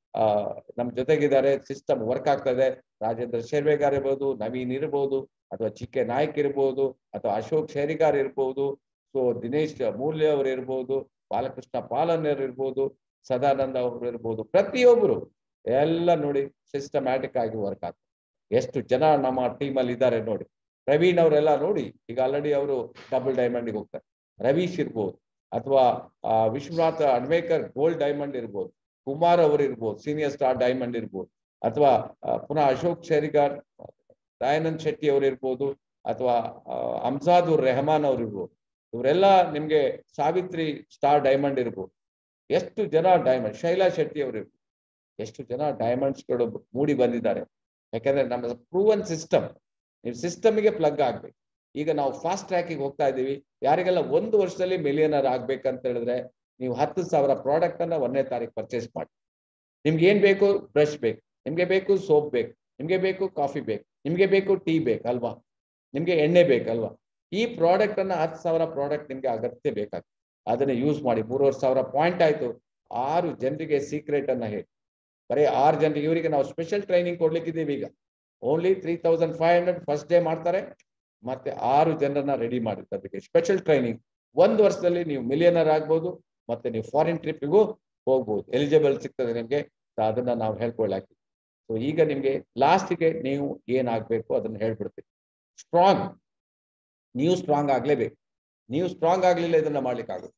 ಆ ನಮ್ಮ ಜೊತೆಗಿದ್ದಾರೆ ಸಿಸ್ಟಮ್ ವರ್ಕ್ ಆಗ್ತಾ ಇದೆ ರಾಜೇಂದ್ರ ಶೇರ್ವೇಗಾರ್ ಇರ್ಬೋದು ನವೀನ್ ಇರ್ಬೋದು ಅಥವಾ ಜಿ ಕೆ ನಾಯ್ಕ್ ಇರ್ಬೋದು ಅಥವಾ ಅಶೋಕ್ ಶೇರಿಗಾರ್ ಇರ್ಬೋದು ಸೊ ದಿನೇಶ್ ಮೂಲ್ಯ ಅವರು ಇರ್ಬೋದು ಬಾಲಕೃಷ್ಣ ಪಾಲನರ್ ಇರ್ಬೋದು ಸದಾನಂದ ಅವರು ಇರ್ಬೋದು ಪ್ರತಿಯೊಬ್ಬರು ಎಲ್ಲ ನೋಡಿ ಸಿಸ್ಟಮ್ಯಾಟಿಕ್ ಆಗಿ ವರ್ಕ್ ಆಗ್ತದೆ ಎಷ್ಟು ಜನ ನಮ್ಮ ಟೀಮಲ್ಲಿ ಇದ್ದಾರೆ ನೋಡಿ ಪ್ರವೀಣ್ ಅವರೆಲ್ಲ ನೋಡಿ ಈಗ ಆಲ್ರೆಡಿ ಅವರು ಡಬಲ್ ಡೈಮಂಡ್ಗೆ ಹೋಗ್ತಾರೆ ರವೀಶ್ ಇರ್ಬೋದು ಅಥವಾ ವಿಶ್ವನಾಥ್ ಅಡ್ವೇಕರ್ ಗೋಲ್ಡ್ ಡೈಮಂಡ್ ಇರ್ಬೋದು ಕುಮಾರ್ ಅವರು ಇರ್ಬೋದು ಸೀನಿಯರ್ ಸ್ಟಾರ್ ಡೈಮಂಡ್ ಇರ್ಬೋದು ಅಥವಾ ಪುನಃ ಅಶೋಕ್ ಶೇರಿಗಾರ್ ದಯಾನಂದ್ ಶೆಟ್ಟಿ ಅವರು ಇರ್ಬೋದು ಅಥವಾ ಅಮ್ಸಾದುರ್ ರೆಹಮಾನ್ ಅವ್ರು ಇರ್ಬೋದು ಇವರೆಲ್ಲ ನಿಮ್ಗೆ ಸಾವಿತ್ರಿ ಸ್ಟಾರ್ ಡೈಮಂಡ್ ಇರ್ಬೋದು ಎಷ್ಟು ಜನ ಡೈಮಂಡ್ ಶೈಲಾ ಶೆಟ್ಟಿ ಅವರು ಇರ್ಬೋದು ಎಷ್ಟು ಜನ ಡೈಮಂಡ್ಸ್ಗಳು ಮೂಡಿ ಬಂದಿದ್ದಾರೆ ಯಾಕಂದ್ರೆ ನಮ್ಮ ಪ್ರೂವನ್ ಸಿಸ್ಟಮ್ ನೀವು ಸಿಸ್ಟಮ್ಗೆ ಪ್ಲಗ್ ಆಗ್ಬೇಕು ಈಗ ನಾವು ಫಾಸ್ಟ್ ಟ್ರ್ಯಾಕಿಗೆ ಹೋಗ್ತಾ ಇದ್ದೀವಿ ಯಾರಿಗೆಲ್ಲ ಒಂದು ವರ್ಷದಲ್ಲಿ ಮಿಲಿಯನರ್ ಆಗ್ಬೇಕಂತ ಹೇಳಿದ್ರೆ ನೀವು ಹತ್ತು ಸಾವಿರ ಪ್ರಾಡಕ್ಟ್ ಅನ್ನ ಒಂದನೇ ತಾರೀಕು ಪರ್ಚೇಸ್ ಮಾಡಿ ನಿಮ್ಗೆ ಏನ್ ಬೇಕು ಬ್ರಷ್ ಬೇಕು ನಿಮ್ಗೆ ಬೇಕು ಸೋಪ್ ಬೇಕು ನಿಮ್ಗೆ ಬೇಕು ಕಾಫಿ ಬೇಕು ನಿಮ್ಗೆ ಬೇಕು ಟೀ ಬೇಕು ಅಲ್ವಾ ನಿಮ್ಗೆ ಎಣ್ಣೆ ಬೇಕಲ್ವಾ ಈ ಪ್ರಾಡಕ್ಟ್ ಅನ್ನ ಹತ್ತು ಸಾವಿರ ಪ್ರಾಡಕ್ಟ್ ನಿಮ್ಗೆ ಅಗತ್ಯ ಬೇಕಾಗ್ತದೆ ಅದನ್ನ ಯೂಸ್ ಮಾಡಿ ಮೂರುವರೆ ಸಾವಿರ ಪಾಯಿಂಟ್ ಆಯ್ತು ಆರು ಜನರಿಗೆ ಸೀಕ್ರೆಟ್ ಅನ್ನ ಹೇಳಿ ಬರೀ ಆರು ಜನರಿಗೆ ಇವರಿಗೆ ನಾವು ಸ್ಪೆಷಲ್ ಟ್ರೈನಿಂಗ್ ಕೊಡ್ಲಿಕ್ಕಿದ್ದೀವಿ ಈಗ only three thousand five hundred first day ಮಾಡ್ತಾರೆ ಮತ್ತೆ ಆರು ಜನರನ್ನ ರೆಡಿ ಮಾಡಿರ್ತಾರೆ ಅದಕ್ಕೆ ಸ್ಪೆಷಲ್ ಟ್ರೈನಿಂಗ್ ಒಂದು ವರ್ಷದಲ್ಲಿ ನೀವು ಮಿಲಿಯನರ್ ಆಗ್ಬೋದು ಮತ್ತೆ ನೀವು ಫಾರಿನ್ ಟ್ರಿಪ್ಪಿಗೂ ಹೋಗ್ಬೋದು ಎಲಿಜಿಬಲ್ ಸಿಗ್ತದೆ ನಿಮ್ಗೆ ಅದನ್ನ ನಾವು ಹೇಳ್ಕೊಳ್ಳಾಕಿ ಸೊ ಈಗ ನಿಮ್ಗೆ ಲಾಸ್ಟಿಗೆ ನೀವು ಏನಾಗ್ಬೇಕು ಅದನ್ನ ಹೇಳ್ಬಿಡ್ತೀವಿ ಸ್ಟ್ರಾಂಗ್ ನೀವು ಸ್ಟ್ರಾಂಗ್ ಆಗ್ಲೇಬೇಕು ನೀವು ಸ್ಟ್ರಾಂಗ್ ಆಗ್ಲಿಲ್ಲ ಇದನ್ನ ಮಾಡ್ಲಿಕ್ಕೆ ಆಗುತ್ತೆ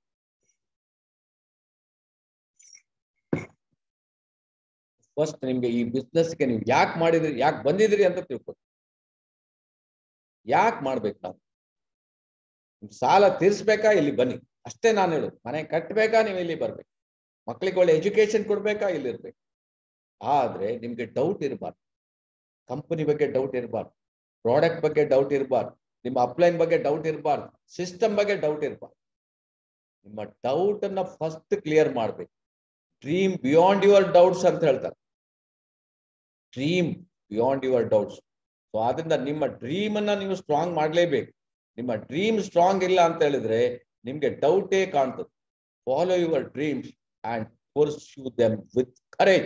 ಫಸ್ಟ್ ನಿಮ್ಗೆ ಈ ಬಿಸ್ನೆಸ್ಗೆ ನೀವು ಯಾಕೆ ಮಾಡಿದ್ರಿ ಯಾಕೆ ಬಂದಿದ್ರಿ ಅಂತ ತಿಳ್ಕೊಳ್ಳಿ ಯಾಕೆ ಮಾಡ್ಬೇಕು ನಾವು ಸಾಲ ತೀರ್ಸ್ಬೇಕಾ ಇಲ್ಲಿ ಬನ್ನಿ ಅಷ್ಟೇ ನಾನು ಹೇಳೋದು ಮನೆ ಕಟ್ಟಬೇಕಾ ನೀವು ಇಲ್ಲಿ ಬರ್ಬೇಕು ಮಕ್ಳಿಗೆ ಒಳ್ಳೆ ಎಜುಕೇಶನ್ ಕೊಡ್ಬೇಕಾ ಇಲ್ಲಿ ಇರ್ಬೇಕು ಆದ್ರೆ ನಿಮ್ಗೆ ಡೌಟ್ ಇರಬಾರ್ದು ಕಂಪನಿ ಬಗ್ಗೆ ಡೌಟ್ ಇರಬಾರ್ದು ಪ್ರಾಡಕ್ಟ್ ಬಗ್ಗೆ ಡೌಟ್ ಇರಬಾರ್ದು ನಿಮ್ಮ ಅಪ್ಲೈನ್ ಬಗ್ಗೆ ಡೌಟ್ ಇರಬಾರ್ದು ಸಿಸ್ಟಮ್ ಬಗ್ಗೆ ಡೌಟ್ ಇರಬಾರ್ದು ನಿಮ್ಮ ಡೌಟ್ ಅನ್ನ ಫಸ್ಟ್ ಕ್ಲಿಯರ್ ಮಾಡ್ಬೇಕು ಡ್ರೀಮ್ ಬಿಯಾಂಡ್ ಯುವರ್ ಡೌಟ್ಸ್ ಅಂತ ಹೇಳ್ತಾರೆ dream beyond your doubts so ಆದ್ರಿಂದ ನಿಮ್ಮ ಡ್ರೀಮ್ ಅನ್ನ ನೀವು ಸ್ಟ್ರಾಂಗ್ ಮಾಡ್ಲೇಬೇಕು ನಿಮ್ಮ ಡ್ರೀಮ್ ಸ್ಟ್ರಾಂಗ್ ಇಲ್ಲ ಅಂತ ಹೇಳಿದ್ರೆ ನಿಮ್ಗೆ ಡೌಟೇ ಕಾಣ್ತದೆ follow your dreams and pursue them with courage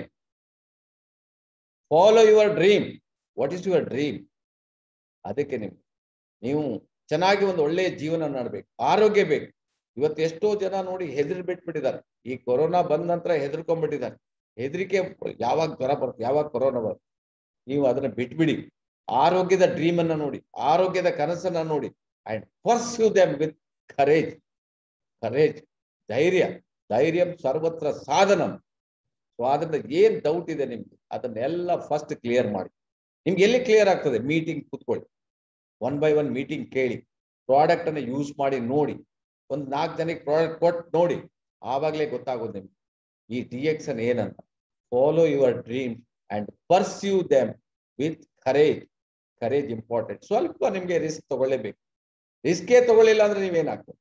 follow your dream what is your dream ಅದಕ್ಕೆ ನಿಮ್ಗೆ ನೀವು ಚೆನ್ನಾಗಿ ಒಂದು ಒಳ್ಳೆಯ ಜೀವನ ಮಾಡಬೇಕು ಆರೋಗ್ಯ ಬೇಕು ಇವತ್ತು ಎಷ್ಟೋ ಜನ ನೋಡಿ ಹೆದರಿ ಬಿಟ್ಬಿಟ್ಟಿದ್ದಾರೆ ಈ ಕೊರೋನಾ ಬಂದ ನಂತರ ಹೆದರ್ಕೊಂಡ್ಬಿಟ್ಟಿದ್ದಾರೆ ಹೆದರಿಕೆ ಯಾವಾಗ ಜ್ವರ ಬರುತ್ತೆ ಯಾವಾಗ ಕೊರೋನಾ ಬರುತ್ತೆ ನೀವು ಅದನ್ನ ಬಿಟ್ಬಿಡಿ ಆರೋಗ್ಯದ ಡ್ರೀಮ್ ಅನ್ನ ನೋಡಿ ಆರೋಗ್ಯದ ಕನಸನ್ನ ನೋಡಿ and pursue them with courage courage ಧೈರ್ಯ ಧೈರ್ಯ ಸರ್ವತ್ರ ಸಾಧನಂ ಸೊ ಆದ್ರಿಂದ ಏನ್ ಡೌಟ್ ಇದೆ ನಿಮ್ಗೆ ಅದನ್ನೆಲ್ಲ ಫಸ್ಟ್ ಕ್ಲಿಯರ್ ಮಾಡಿ ನಿಮ್ಗೆ ಎಲ್ಲಿ ಕ್ಲಿಯರ್ ಆಗ್ತದೆ ಮೀಟಿಂಗ್ ಕೂತ್ಕೊಳ್ಳಿ ಒನ್ ಬೈ ಒನ್ ಮೀಟಿಂಗ್ ಕೇಳಿ ಪ್ರಾಡಕ್ಟ್ ಅನ್ನ ಯೂಸ್ ಮಾಡಿ ನೋಡಿ ಒಂದು ನಾಲ್ಕು ಜನಕ್ಕೆ ಪ್ರಾಡಕ್ಟ್ ಕೊಟ್ಟು ನೋಡಿ ಆವಾಗಲೇ ಗೊತ್ತಾಗೋದು ನಿಮ್ಗೆ ಈ ಡಿ ಎಕ್ಸ್ ಅನ್ ಏನಂತ follow your dreams and pursue them with courage courage important ಸ್ವಲ್ಪ ನಿಮ್ಗೆ ರಿಸ್ಕ್ ತಗೊಳ್ಳೇಬೇಕು ರಿಸ್ಕೇ ತಗೊಳ್ಳಿಲ್ಲ ಅಂದ್ರೆ ನೀವೇನಾಗ್ತದೆ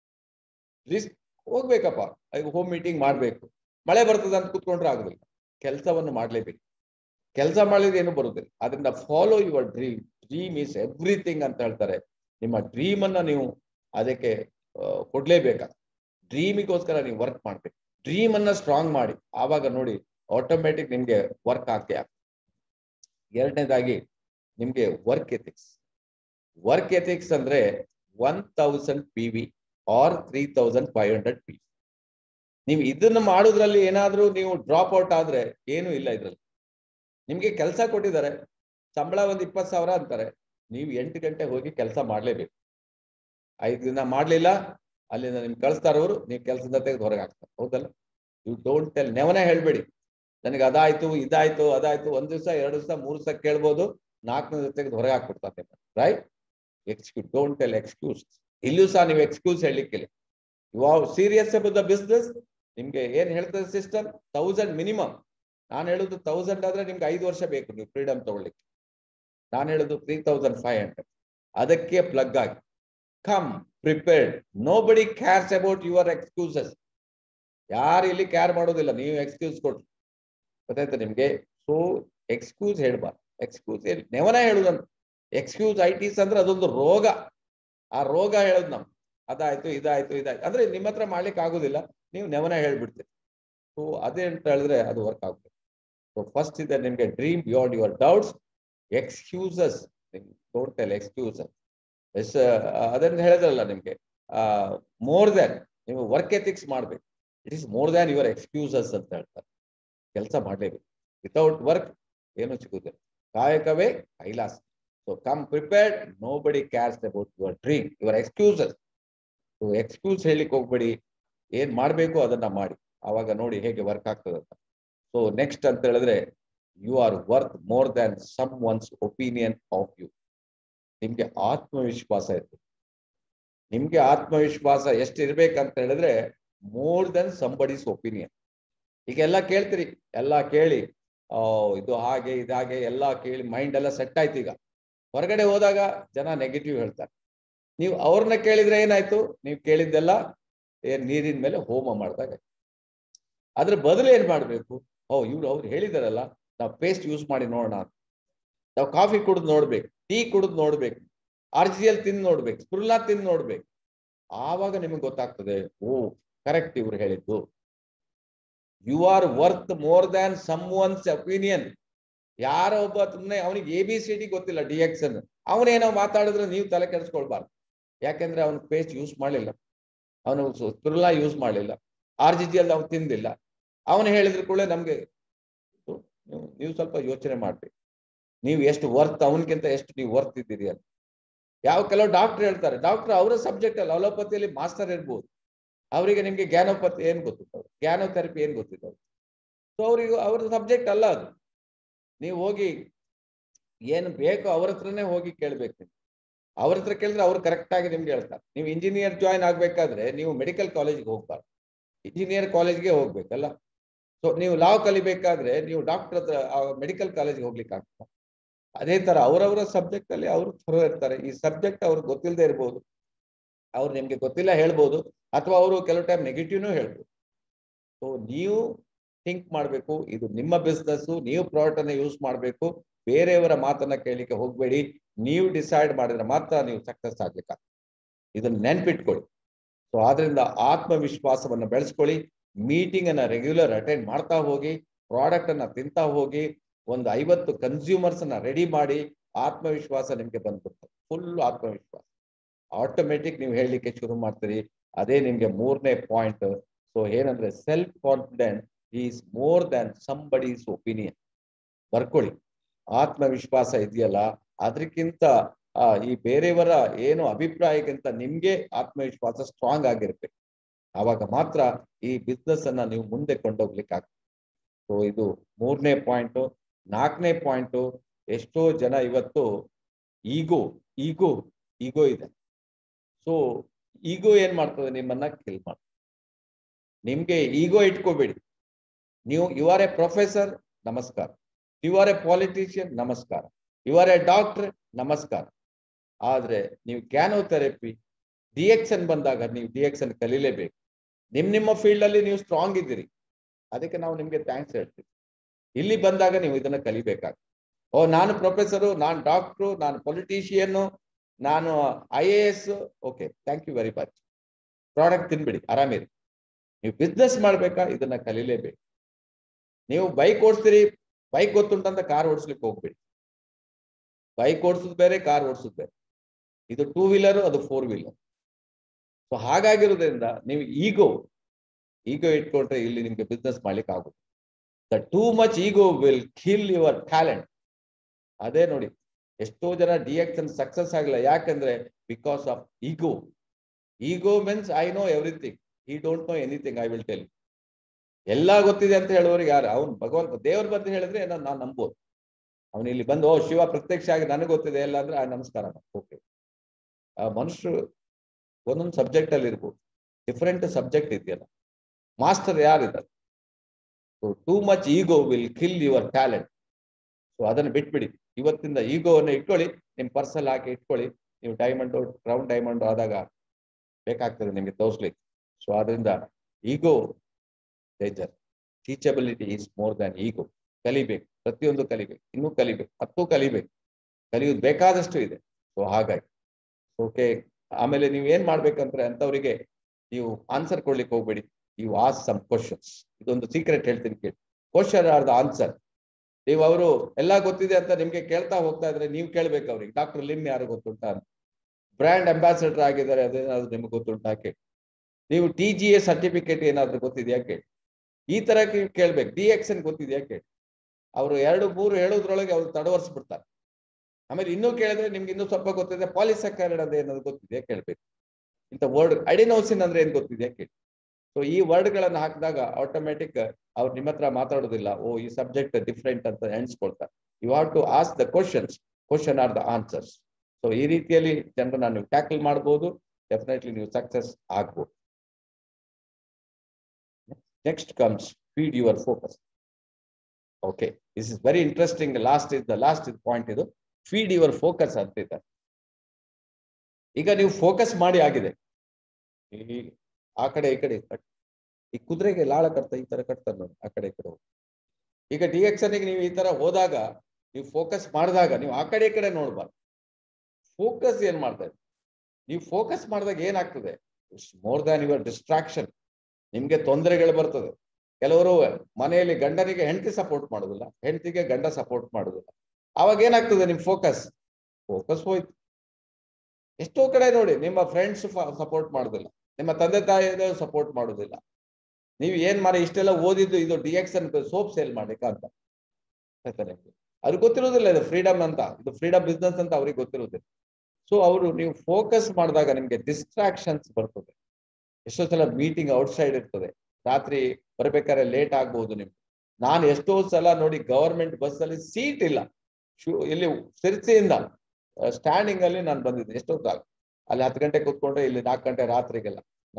ರಿಸ್ಕ್ ಹೋಗ್ಬೇಕಪ್ಪ ಈಗ ಹೋಮ್ ಮೀಟಿಂಗ್ ಮಾಡ್ಬೇಕು ಮಳೆ ಬರ್ತದೆ ಅಂತ ಕೂತ್ಕೊಂಡ್ರೆ ಆಗುದಿಲ್ಲ ಕೆಲಸವನ್ನು ಮಾಡ್ಲೇಬೇಕು ಕೆಲಸ ಮಾಡಿದ್ರೆ ಏನು ಬರುದಿಲ್ಲ ಅದರಿಂದ follow your dream dream is everything ಅಂತ ಹೇಳ್ತಾರೆ ನಿಮ್ಮ ಡ್ರೀಮ್ ಅನ್ನ ನೀವು ಅದಕ್ಕೆ ಕೊಡ್ಲೇಬೇಕಾ ಡ್ರೀಮಿಗೋಸ್ಕರ ನೀವು ವರ್ಕ್ ಮಾಡ್ಬೇಕು ಡ್ರೀಮ್ ಅನ್ನ ಸ್ಟ್ರಾಂಗ್ ಮಾಡಿ ಆವಾಗ ನೋಡಿ ಆಟೋಮೆಟಿಕ್ ನಿಮ್ಗೆ ವರ್ಕ್ ಆಗ್ತೇ ಆಗ್ತದೆ ಎರಡನೇದಾಗಿ ನಿಮ್ಗೆ ವರ್ಕ್ ಎಥಿಕ್ಸ್ ವರ್ಕ್ ಎಥಿಕ್ಸ್ ಅಂದ್ರೆ one thousand P V R three thousand five hundred P ನೀವು ಇದನ್ನ ಮಾಡೋದ್ರಲ್ಲಿ ಏನಾದ್ರೂ ನೀವು ಡ್ರಾಪ್ ಔಟ್ ಆದ್ರೆ ಏನು ಇಲ್ಲ ಇದ್ರಲ್ಲಿ ನಿಮ್ಗೆ ಕೆಲಸ ಕೊಟ್ಟಿದ್ದಾರೆ ಸಂಬಳ ಒಂದ್ ಇಪ್ಪತ್ತು ಸಾವಿರ ಅಂತಾರೆ ನೀವು ಎಂಟು ಗಂಟೆ ಹೋಗಿ ಕೆಲಸ ಮಾಡ್ಲೇಬೇಕು ಐದು ದಿನ ಮಾಡ್ಲಿಲ್ಲ ಅಲ್ಲಿಂದ ನಿಮ್ಗೆ ಕಳಿಸ್ತಾರವರು ನೀವು ಕೆಲಸದ ತೆಗೆದು ಹೊರಗೆ ಹಾಕ್ತಾರೆ ಹೌದಲ್ಲ ಯು ಡೋಂಟ್ ಟೆಲ್ ನೆವನೇ ಹೇಳ್ಬೇಡಿ ನನಗೆ ಅದಾಯ್ತು ಇದಾಯ್ತು ಅದಾಯ್ತು ಒಂದ್ ದಿವಸ ಎರಡು ದಿವಸ ಮೂರು ದಿವಸ ಕೇಳ್ಬೋದು ನಾಲ್ಕನೇ ತೆಗೆದು ಹೊರಗೆ ಹಾಕ್ಬಿಡ್ತಾರೆ right excuse don't tell excuse ಇಲ್ಲೂ ಸಹ ನೀವು ಎಕ್ಸ್ಕ್ಯೂಸ್ ಹೇಳಲಿಕ್ಕಿಲ್ಲ you are serious about the business ನಿಮ್ಗೆ ಏನ್ ಹೇಳ್ತದೆ ಸಿಸ್ಟಮ್ ತೌಸಂಡ್ ಮಿನಿಮಮ್ ನಾನು ಹೇಳುದು ತೌಸಂಡ್ ಆದ್ರೆ ನಿಮ್ಗೆ ಐದು ವರ್ಷ ಬೇಕು ನೀವು ಫ್ರೀಡಮ್ ತಗೊಳ್ಳಿಕ್ಕೆ ನಾನು ಹೇಳುದು ತ್ರೀ ತೌಸಂಡ್ ಫೈವ್ ಹಂಡ್ರೆಡ್ ಅದಕ್ಕೆ ಪ್ಲಗ್ ಆಗಿ come prepared nobody cares about your excuses ಯಾರು ಇಲ್ಲಿ ಕ್ಯಾರ್ ಮಾಡೋದಿಲ್ಲ ನೀವು ಎಕ್ಸ್ಕ್ಯೂಸ್ ಕೊಟ್ರಿ ಗೊತ್ತಾಯ್ತಾ ನಿಮ್ಗೆ ಸೊ ಎಕ್ಸ್ಕ್ಯೂಸ್ ಹೇಳ್ಬಾರ್ದು ಎಕ್ಸ್ಕ್ಯೂಸ್ ನೆವನ ಹೇಳುದಂತ ಎಕ್ಸ್ಕ್ಯೂಸ್ ಐಟೀಸ್ ಅಂದ್ರೆ ಅದೊಂದು ರೋಗ ಆ ರೋಗ ಹೇಳೋದು ನಾವು ಅದಾಯ್ತು ಇದಾಯ್ತು ಇದಾಯ್ತು ಅಂದ್ರೆ ನಿಮ್ಮ ಹತ್ರ ಮಾಡ್ಲಿಕ್ಕೆ ಆಗುದಿಲ್ಲ ನೀವು ನೆವನ ಹೇಳ್ಬಿಡ್ತೀರಿ ಸೊ ಅದೇ ಅಂತ ಹೇಳಿದ್ರೆ ಅದು ವರ್ಕ್ ಆಗುತ್ತೆ ಸೊ ಫಸ್ಟ್ ಇದೆ ನಿಮ್ಗೆ dream beyond your doubts excuses ತೋಡ್ತಾ ಇಲ್ಲ ಎಕ್ಸ್ಕ್ಯೂಸಸ್ ಎಸ್ ಅದನ್ನ ಹೇಳಿದ್ರಲ್ಲ ನಿಮ್ಗೆ ಮೋರ್ ದ್ಯಾನ್ ನೀವು ವರ್ಕ್ ಎಥಿಕ್ಸ್ ಮಾಡ್ಬೇಕು it is more than your excuses ಅಂತ ಹೇಳ್ತಾರೆ ಕೆಲಸ ಮಾಡಲೇಬೇಕು ವಿತೌಟ್ ವರ್ಕ್ ಏನು ಸಿಗುದಿಲ್ಲ ಕಾಯಕವೇ ಕೈಲಾಸ so come prepared nobody cares about your dream your excuses so excuse ಹೇಳಿಕ್ ಹೋಗ್ಬೇಡಿ ಏನ್ ಮಾಡ್ಬೇಕು ಅದನ್ನ ಮಾಡಿ ಆವಾಗ ನೋಡಿ ಹೇಗೆ ವರ್ಕ್ ಆಗ್ತದೆ ಅಂತ ಸೊ ನೆಕ್ಸ್ಟ್ ಅಂತ ಹೇಳಿದ್ರೆ you are worth more than someone's opinion of you ನಿಮ್ಗೆ ಆತ್ಮವಿಶ್ವಾಸ ಇರ್ತದೆ ನಿಮ್ಗೆ ಆತ್ಮವಿಶ್ವಾಸ ಎಷ್ಟು ಇರ್ಬೇಕಂತ ಹೇಳಿದ್ರೆ ಮೋರ್ ದೆನ್ ಸಂಬಡೀಸ್ ಒಪಿನಿಯನ್ ಈಗ ಎಲ್ಲ ಕೇಳ್ತೀರಿ ಎಲ್ಲ ಕೇಳಿ ಆ ಇದು ಹಾಗೆ ಇದು ಹಾಗೆ ಎಲ್ಲ ಕೇಳಿ ಮೈಂಡ್ ಎಲ್ಲ ಸೆಟ್ ಆಯ್ತು ಈಗ ಹೊರಗಡೆ ಹೋದಾಗ ಜನ ನೆಗೆಟಿವ್ ಹೇಳ್ತಾರೆ ನೀವು ಅವ್ರನ್ನ ಕೇಳಿದ್ರೆ ಏನಾಯ್ತು ನೀವು ಕೇಳಿದ್ದೆಲ್ಲ ಏನ್ ನೀರಿನ ಮೇಲೆ ಹೋಮ ಮಾಡಿದಾಗ ಅದ್ರ ಬದಲು ಏನ್ ಮಾಡ್ಬೇಕು ಓ ಇವ್ರು ಅವ್ರು ಹೇಳಿದಾರಲ್ಲ ನಾವು ಪೇಸ್ಟ್ ಯೂಸ್ ಮಾಡಿ ನೋಡೋಣ ನಾವು ಕಾಫಿ ಕುಡಿದು ನೋಡ್ಬೇಕು ಟೀ ಕುಡಿದು ನೋಡ್ಬೇಕು ಆರ್ ಜಿ ಎಲ್ ತಿಂದು ನೋಡ್ಬೇಕು ಸ್ಪುರ್ಲಾ ತಿಂದು ನೋಡ್ಬೇಕು ಆವಾಗ ನಿಮಗೆ ಗೊತ್ತಾಗ್ತದೆ ಓ ಕರೆಕ್ಟ್ ಇವ್ರು ಹೇಳಿದ್ದು you are worth more than someone's opinion ಯಾರೋ ಒಬ್ಬ ಸುಮ್ಮನೆ ಅವನಿಗೆ ಎ ಬಿ ಸಿ ಡಿ ಗೊತ್ತಿಲ್ಲ ಡಿ ಎಕ್ಸ್ ಅನ್ನು ಅವನೇನೋ ಮಾತಾಡಿದ್ರೆ ನೀವು ತಲೆ ಕೆಡಿಸ್ಕೊಳ್ಬಾರ್ದು ಯಾಕೆಂದ್ರೆ ಅವನು ಪೇಸ್ಟ್ ಯೂಸ್ ಮಾಡಲಿಲ್ಲ ಅವನು ಸ್ಪುರ್ಲಾ ಯೂಸ್ ಮಾಡಲಿಲ್ಲ ಆರ್ ಜಿ ಜಿ ಅಲ್ಲಿ ಅವ್ನು ತಿಂದಿಲ್ಲ ಅವನು ಹೇಳಿದ್ರು ಕೂಡ ನಮ್ಗೆ ನೀವು ನೀವು ಸ್ವಲ್ಪ ಯೋಚನೆ ಮಾಡ್ಬೇಕು ನೀವು ಎಷ್ಟು ವರ್ತ್ ಅವನಿಗಿಂತ ಎಷ್ಟು ನೀವು ವರ್ತ್ ಇದ್ದೀರಿ ಅಂತ ಯಾವ ಕೆಲವು ಡಾಕ್ಟರ್ ಹೇಳ್ತಾರೆ ಡಾಕ್ಟರ್ ಅವರ ಸಬ್ಜೆಕ್ಟ್ ಅಲ್ಲ ಅಲೋಪತಿಯಲ್ಲಿ ಮಾಸ್ಟರ್ ಇರ್ಬೋದು ಅವರಿಗೆ ನಿಮ್ಗೆ ಜ್ಞಾನೋಪತಿ ಏನ್ ಗೊತ್ತಿದ್ದವು ಜ್ಞಾನೋಥೆರಪಿ ಏನ್ ಗೊತ್ತಿದ್ದವು ಸೊ ಅವ್ರಿಗೆ ಅವ್ರ ಸಬ್ಜೆಕ್ಟ್ ಅಲ್ಲ ಅದು ನೀವು ಹೋಗಿ ಏನು ಬೇಕೋ ಅವ್ರ ಹತ್ರನೇ ಹೋಗಿ ಕೇಳ್ಬೇಕು ನೀವು ಅವ್ರ ಹತ್ರ ಕೇಳಿದ್ರೆ ಅವ್ರು ಕರೆಕ್ಟ್ ಆಗಿ ನಿಮ್ಗೆ ಹೇಳ್ತಾರೆ ನೀವು ಇಂಜಿನಿಯರ್ ಜಾಯ್ನ್ ಆಗ್ಬೇಕಾದ್ರೆ ನೀವು ಮೆಡಿಕಲ್ ಕಾಲೇಜ್ಗೆ ಹೋಗ್ಬಾರ್ದು ಇಂಜಿನಿಯರ್ ಕಾಲೇಜ್ಗೆ ಹೋಗ್ಬೇಕಲ್ಲ ಸೊ ನೀವು ಲಾವ್ ಕಲಿಬೇಕಾದ್ರೆ ನೀವು ಡಾಕ್ಟರ್ ಹತ್ರ ಮೆಡಿಕಲ್ ಕಾಲೇಜ್ಗೆ ಹೋಗ್ಲಿಕ್ಕೆ ಆಗ್ತದೆ ಅದೇ ತರ ಅವರವರ ಸಬ್ಜೆಕ್ಟ್ ಅಲ್ಲಿ ಅವರು ಥರೋ ಇರ್ತಾರೆ ಈ ಸಬ್ಜೆಕ್ಟ್ ಅವ್ರಿಗೆ ಗೊತ್ತಿಲ್ಲದೆ ಇರ್ಬೋದು ಅವ್ರು ನಿಮ್ಗೆ ಗೊತ್ತಿಲ್ಲ ಹೇಳ್ಬೋದು ಅಥವಾ ಅವರು ಕೆಲವು ಟೈಮ್ ನೆಗೆಟಿವ್ನು ಹೇಳ್ಬೋದು ಸೊ ನೀವು ಥಿಂಕ್ ಮಾಡಬೇಕು ಇದು ನಿಮ್ಮ ಬಿಸ್ನೆಸ್ ನೀವು ಪ್ರಾಡಕ್ಟ್ ಅನ್ನ ಯೂಸ್ ಮಾಡಬೇಕು ಬೇರೆಯವರ ಮಾತನ್ನ ಕೇಳಲಿಕ್ಕೆ ಹೋಗ್ಬೇಡಿ ನೀವು ಡಿಸೈಡ್ ಮಾಡಿದ್ರೆ ಮಾತ್ರ ನೀವು ಸಕ್ಸಸ್ ಆಗ್ಲಿಕ್ಕೆ ಇದನ್ನ ನೆನ್ಪಿಟ್ಕೊಳ್ಳಿ ಸೊ ಆದ್ರಿಂದ ಆತ್ಮವಿಶ್ವಾಸವನ್ನ ಬೆಳೆಸ್ಕೊಳ್ಳಿ ಮೀಟಿಂಗ್ ಅನ್ನ ರೆಗ್ಯುಲರ್ ಅಟೆಂಡ್ ಮಾಡ್ತಾ ಹೋಗಿ ಪ್ರಾಡಕ್ಟ್ ಅನ್ನ ತಿಂತಾ ಹೋಗಿ ಒಂದು ಐವತ್ತು ಕನ್ಸ್ಯೂಮರ್ಸ್ ಅನ್ನ ರೆಡಿ ಮಾಡಿ ಆತ್ಮವಿಶ್ವಾಸ ನಿಮ್ಗೆ ಬಂದ್ಬಿಡ್ತದೆ ಫುಲ್ ಆತ್ಮವಿಶ್ವಾಸ ಆಟೋಮೆಟಿಕ್ ನೀವು ಹೇಳಲಿಕ್ಕೆ ಶುರು ಮಾಡ್ತೀರಿ ಅದೇ ನಿಮ್ಗೆ ಮೂರನೇ ಪಾಯಿಂಟ್ ಸೊ ಏನಂದ್ರೆ self confident is more than somebody's opinion ಬರ್ಕೊಳ್ಳಿ ಆತ್ಮವಿಶ್ವಾಸ ಇದೆಯಲ್ಲ ಅದಕ್ಕಿಂತ ಈ ಬೇರೆಯವರ ಏನು ಅಭಿಪ್ರಾಯಕ್ಕಿಂತ ನಿಮ್ಗೆ ಆತ್ಮವಿಶ್ವಾಸ ಸ್ಟ್ರಾಂಗ್ ಆಗಿರ್ಬೇಕು ಆವಾಗ ಮಾತ್ರ ಈ ಬಿಸ್ನೆಸ್ ಅನ್ನ ನೀವು ಮುಂದೆ ಕೊಂಡೋಗ್ಲಿಕ್ಕೆ ಆಗ್ತದೆ ಸೊ ಇದು ಮೂರನೇ ಪಾಯಿಂಟು ನಾಲ್ಕನೇ ಪಾಯಿಂಟು ಎಷ್ಟೋ ಜನ ಇವತ್ತು ಈಗೋ ಈಗೋ ಈಗೋ ಇದೆ ಸೊ ಈಗೋ ಏನ್ ಮಾಡ್ತದೆ ನಿಮ್ಮನ್ನ ಕಿಲ್ ಮಾಡ್ತದೆ ನಿಮ್ಗೆ ಈಗೋ ಇಟ್ಕೋಬೇಡಿ ನೀವು ಯು ಆರ್ ಎ ಪ್ರೊಫೆಸರ್ ನಮಸ್ಕಾರ ಯು ಆರ್ ಎ ಪಾಲಿಟಿಷಿಯನ್ ನಮಸ್ಕಾರ ಯು ಆರ್ ಎ ಡಾಕ್ಟರ್ ನಮಸ್ಕಾರ ಆದ್ರೆ ನೀವು ಥೆರಪಿ ಡಿ ಎಕ್ಸನ್ ಬಂದಾಗ ನೀವು ಡಿ ಎಕ್ಸನ್ ಕಲೀಲೇಬೇಕು ನಿಮ್ ನಿಮ್ಮ ಫೀಲ್ಡ್ ಅಲ್ಲಿ ನೀವು ಸ್ಟ್ರಾಂಗ್ ಇದ್ದೀರಿ ಅದಕ್ಕೆ ನಾವು ನಿಮ್ಗೆ ಥ್ಯಾಂಕ್ಸ್ ಹೇಳ್ತೀವಿ ಇಲ್ಲಿ ಬಂದಾಗ ನೀವು ಇದನ್ನ ಕಲಿಬೇಕಾಗ್ತದೆ ಓ ನಾನು ಪ್ರೊಫೆಸರು ನಾನು ಡಾಕ್ಟ್ರು ನಾನು ಪೊಲಿಟಿಷಿಯನ್ನು ನಾನು I A S okay thank you very much product ತಿನ್ಬಿಡಿ ಆರಾಮಿರಿ ನೀವು ಬಿಸ್ನೆಸ್ ಮಾಡ್ಬೇಕಾ ಇದನ್ನ ಕಲೀಲೇಬೇಕು ನೀವು ಬೈಕ್ ಓಡಿಸ್ತೀರಿ ಬೈಕ್ ಗೊತ್ತುಂಟಂತ ಕಾರ್ ಓಡಿಸ್ಲಿಕ್ಕೆ ಹೋಗ್ಬೇಡಿ ಬೈಕ್ ಓಡಿಸೋದು ಬೇರೆ ಕಾರ್ ಓಡಿಸೋದು ಬೇರೆ ಇದು ಟೂ ವೀಲರ್ ಅದು ಫೋರ್ ವೀಲರ್ ಸೊ ಹಾಗಾಗಿರೋದ್ರಿಂದ ನೀವು ಈಗೋ ಈಗೋ ಇಟ್ಕೊಂಡ್ರೆ ಇಲ್ಲಿ ನಿಮ್ಗೆ ಬಿಸ್ನೆಸ್ ಮಾಡ್ಲಿಕ್ಕೆ ಆಗುತ್ತೆ the too much ego will kill your talent ಅದೇ ನೋಡಿ ಎಷ್ಟೋ ಜನ ಡಿ ಎಕ್ಸನ್ ಸಕ್ಸಸ್ ಆಗಿಲ್ಲ ಯಾಕಂದ್ರೆ because of ego ego means I know everything ಈ don't know anything I will tell ಎಲ್ಲ ಗೊತ್ತಿದೆ ಅಂತ ಹೇಳುವವ್ರಿಗೆ ಯಾರು ಅವ್ನು ಭಗವಂತ ದೇವ್ರ ಬಂದು ಹೇಳಿದ್ರೆ ನಾನು ನಂಬೋದು ಅವನು ಇಲ್ಲಿ ಬಂದು ಓ ಶಿವ ಪ್ರತ್ಯಕ್ಷ ಆಗಿ ನನಗೆ ಗೊತ್ತಿದೆ ಎಲ್ಲ ಅಂದ್ರೆ ಆ ನಮಸ್ಕಾರ ಓಕೆ ಆ ಮನುಷ್ಯರು ಒಂದೊಂದು ಸಬ್ಜೆಕ್ಟ್ ಅಲ್ಲಿ ಇರ್ಬೋದು ಡಿಫ್ರೆಂಟ್ ಸಬ್ಜೆಕ್ಟ್ ಇದೆಯಲ್ಲ ಮಾಸ್ಟರ್ ಯಾರಿದ್ದಾರೆ so too much ego will kill your talent so ಅದನ್ನು ಬಿಟ್ಬಿಡಿ ಇವತ್ತಿಂದ ಈಗೋವನ್ನು ಇಟ್ಕೊಳ್ಳಿ ನಿಮ್ ಪರ್ಸಲ್ ಹಾಕಿ ಇಟ್ಕೊಳ್ಳಿ ನೀವು ಡೈಮಂಡ್ ರೌಂಡ್ ಡೈಮಂಡ್ ಆದಾಗ ಬೇಕಾಗ್ತದೆ ನಿಮ್ಗೆ ತೋರಿಸ್ಲಿಕ್ಕೆ ಸೊ ಆದ್ರಿಂದ ego danger teachability is more than ego ಕಲಿಬೇಕು ಪ್ರತಿಯೊಂದು ಕಲಿಬೇಕು ಇನ್ನೂ ಕಲಿಬೇಕು ಹತ್ತು ಕಲಿಬೇಕು ಕಲಿಯೋದು ಬೇಕಾದಷ್ಟು ಇದೆ ಸೊ ಹಾಗಾಗಿ ಓಕೆ ಆಮೇಲೆ ನೀವು ಏನ್ ಮಾಡ್ಬೇಕಂದ್ರೆ ಅಂತವರಿಗೆ ನೀವು ಆನ್ಸರ್ ಕೊಡ್ಲಿಕ್ಕೆ ಹೋಗ್ಬೇಡಿ ಯು ಆಸ್ ಸಮ್ ಕ್ವಶನ್ಸ್ ಇದೊಂದು ಸೀಕ್ರೆಟ್ ಹೇಳ್ತೀನಿ ಕೇಳಿ ಕ್ವಶನ್ ಆರ್ ದ ಆನ್ಸರ್ ನೀವು ಅವರು ಎಲ್ಲ ಗೊತ್ತಿದೆ ಅಂತ ನಿಮ್ಗೆ ಕೇಳ್ತಾ ಹೋಗ್ತಾ ಇದ್ರೆ ನೀವು ಕೇಳ್ಬೇಕು ಅವ್ರಿಗೆ ಡಾಕ್ಟರ್ ಲಿಮ್ ಯಾರು ಗೊತ್ತುಂಟಾ ಅಂತ ಬ್ರ್ಯಾಂಡ್ ಅಂಬಾಸಿಡರ್ ಆಗಿದ್ದಾರೆ ಅದೇನಾದ್ರು ನಿಮ್ಗೆ ಗೊತ್ತುಂಟಾ ಕೇಳಿ ನೀವು ಟಿ ಜಿ ಎ ಸರ್ಟಿಫಿಕೇಟ್ ಏನಾದ್ರು ಗೊತ್ತಿದೆಯಾ ಕೇಳಿ ಈ ತರ ಕೇಳ್ಬೇಕು ಡಿ ಎಕ್ಸ್ ಎನ್ ಗೊತ್ತಿದೆಯಾ ಕೇಳಿ ಅವರು ಎರಡು ಮೂರು ಹೇಳೋದ್ರೊಳಗೆ ಅವ್ರು ತಡವರ್ಸ್ಬಿಡ್ತಾರೆ ಆಮೇಲೆ ಇನ್ನೂ ಕೇಳಿದ್ರೆ ನಿಮ್ಗೆ ಇನ್ನೂ ಸ್ವಲ್ಪ ಗೊತ್ತಿದೆ ಪಾಲಿಸಕ್ಕಾರ್ಡ್ ಅದು ಏನಾದ್ರು ಗೊತ್ತಿದೆಯಾ ಕೇಳ್ಬೇಕು ಇಂಥ ವರ್ಡ್ ಅಡಿನೋಸಿನ್ ಅಂದ್ರೆ ಏನ್ ಗೊತ್ತಿದೆಯಾ ಕೇಳಿ ಸೊ ಈ ವರ್ಡ್ಗಳನ್ನ ಹಾಕಿದಾಗ ಆಟೋಮೆಟಿಕ್ ಅವ್ರು ನಿಮ್ಮ ಹತ್ರ ಮಾತಾಡೋದಿಲ್ಲ ಓ ಈ ಸಬ್ಜೆಕ್ಟ್ ಡಿಫ್ರೆಂಟ್ ಅಂತ ಎಣಿಸ್ಕೊಳ್ತಾರೆ you have to ask the questions question are the answers so ಈ ರೀತಿಯಲ್ಲಿ ಜನರನ್ನ ನೀವು ಟ್ಯಾಕಲ್ ಮಾಡ್ಬೋದು ಡೆಫಿನೆಟ್ಲಿ ನೀವು ಸಕ್ಸಸ್ ಆಗ್ಬೋದು next comes feed your focus okay this is very interesting last is the last is point ಇದು ಫೀಡ್ ಯುವರ್ ಫೋಕಸ್ ಅಂತ ಇದ್ದಾರೆ ಈಗ ನೀವು ಫೋಕಸ್ ಮಾಡಿ ಆಗಿದೆ ಈ ಆ ಕಡೆ ಈ ಕಡೆ ಕಟ್ ಈ ಕುದುರೆಗೆ ಲಾಳ ಕಟ್ತಾ ಈ ತರ ಕಟ್ತಾರೆ ನೋಡಿ ಆ ಕಡೆ ಈ ಕಡೆ ಹೋಗಿ. ಈಗ ಡಿ ಎಕ್ಸ್ ನೀವು ಈ ತರ ಹೋದಾಗ ನೀವು ಫೋಕಸ್ ಮಾಡಿದಾಗ ನೀವು ಆ ಕಡೆ ಈ ಕಡೆ ನೋಡ್ಬಾರ್ದು ಫೋಕಸ್ ಏನ್ ಮಾಡ್ತಾ ಇದೆ ನೀವು ಫೋಕಸ್ ಮಾಡಿದಾಗ ಏನಾಗ್ತದೆ ಮೋರ್ ದ್ಯಾನ್ ಯುವರ್ ಡಿಸ್ಟ್ರಾಕ್ಷನ್ ನಿಮ್ಗೆ ತೊಂದರೆಗಳು ಬರ್ತದೆ ಕೆಲವರು ಮನೆಯಲ್ಲಿ ಗಂಡನಿಗೆ ಹೆಂಡತಿ ಸಪೋರ್ಟ್ ಮಾಡೋದಿಲ್ಲ ಹೆಂಡತಿಗೆ ಗಂಡ ಸಪೋರ್ಟ್ ಮಾಡೋದಿಲ್ಲ ಅವಾಗ ಏನಾಗ್ತದೆ ನಿಮ್ ಫೋಕಸ್ ಫೋಕಸ್ ಹೋಯ್ತು ಎಷ್ಟೋ ಕಡೆ ನೋಡಿ ನಿಮ್ಮ ಫ್ರೆಂಡ್ಸ್ ಸಪೋರ್ಟ್ ಮಾಡೋದಿಲ್ಲ ನಿಮ್ಮ ತಂದೆ ತಾಯಿಗಳು ಸಪೋರ್ಟ್ ಮಾಡೋದಿಲ್ಲ ನೀವು ಏನ್ ಮಾಡಿ ಇಷ್ಟೆಲ್ಲ ಓದಿದ್ದು ಇದು D X N soap sale ಮಾಡ್ಲಿಕ್ಕ ಅಂತ ಹೇಳ್ತಾರೆ ಅವ್ರಿಗೆ ಗೊತ್ತಿರೋದಿಲ್ಲ ಇದು ಫ್ರೀಡಮ್ ಅಂತ ಇದು ಫ್ರೀಡಮ್ ಬಿಸ್ನೆಸ್ ಅಂತ ಅವ್ರಿಗೆ ಗೊತ್ತಿರೋದಿಲ್ಲ ಸೊ ಅವರು ನೀವು ಫೋಕಸ್ ಮಾಡಿದಾಗ ನಿಮ್ಗೆ ಡಿಸ್ಟ್ರಾಕ್ಷನ್ಸ್ ಬರ್ತದೆ ಎಷ್ಟೋ ಸಲ ಮೀಟಿಂಗ್ ಔಟ್ಸೈಡ್ ಇರ್ತದೆ ರಾತ್ರಿ ಬರ್ಬೇಕಾದ್ರೆ ಲೇಟ್ ಆಗ್ಬಹುದು ನಿಮ್ಗೆ ನಾನು ಎಷ್ಟೋ ಸಲ ನೋಡಿ ಗವರ್ಮೆಂಟ್ ಬಸ್ ಅಲ್ಲಿ ಸೀಟ್ ಇಲ್ಲ ಶೂ ಇಲ್ಲಿ ಸಿರ್ಸಿಯಿಂದ ಸ್ಟ್ಯಾಂಡಿಂಗ್ ಅಲ್ಲಿ ನಾನು ಬಂದಿದ್ದೆ ಎಷ್ಟೊತ್ತಾಗ ಅಲ್ಲಿ ಹತ್ತು ಗಂಟೆ ಕೂತ್ಕೊಂಡ್ರೆ ಇಲ್ಲಿ ನಾಲ್ಕು ಗಂಟೆ ರಾತ್ರಿಗೆಲ್ಲ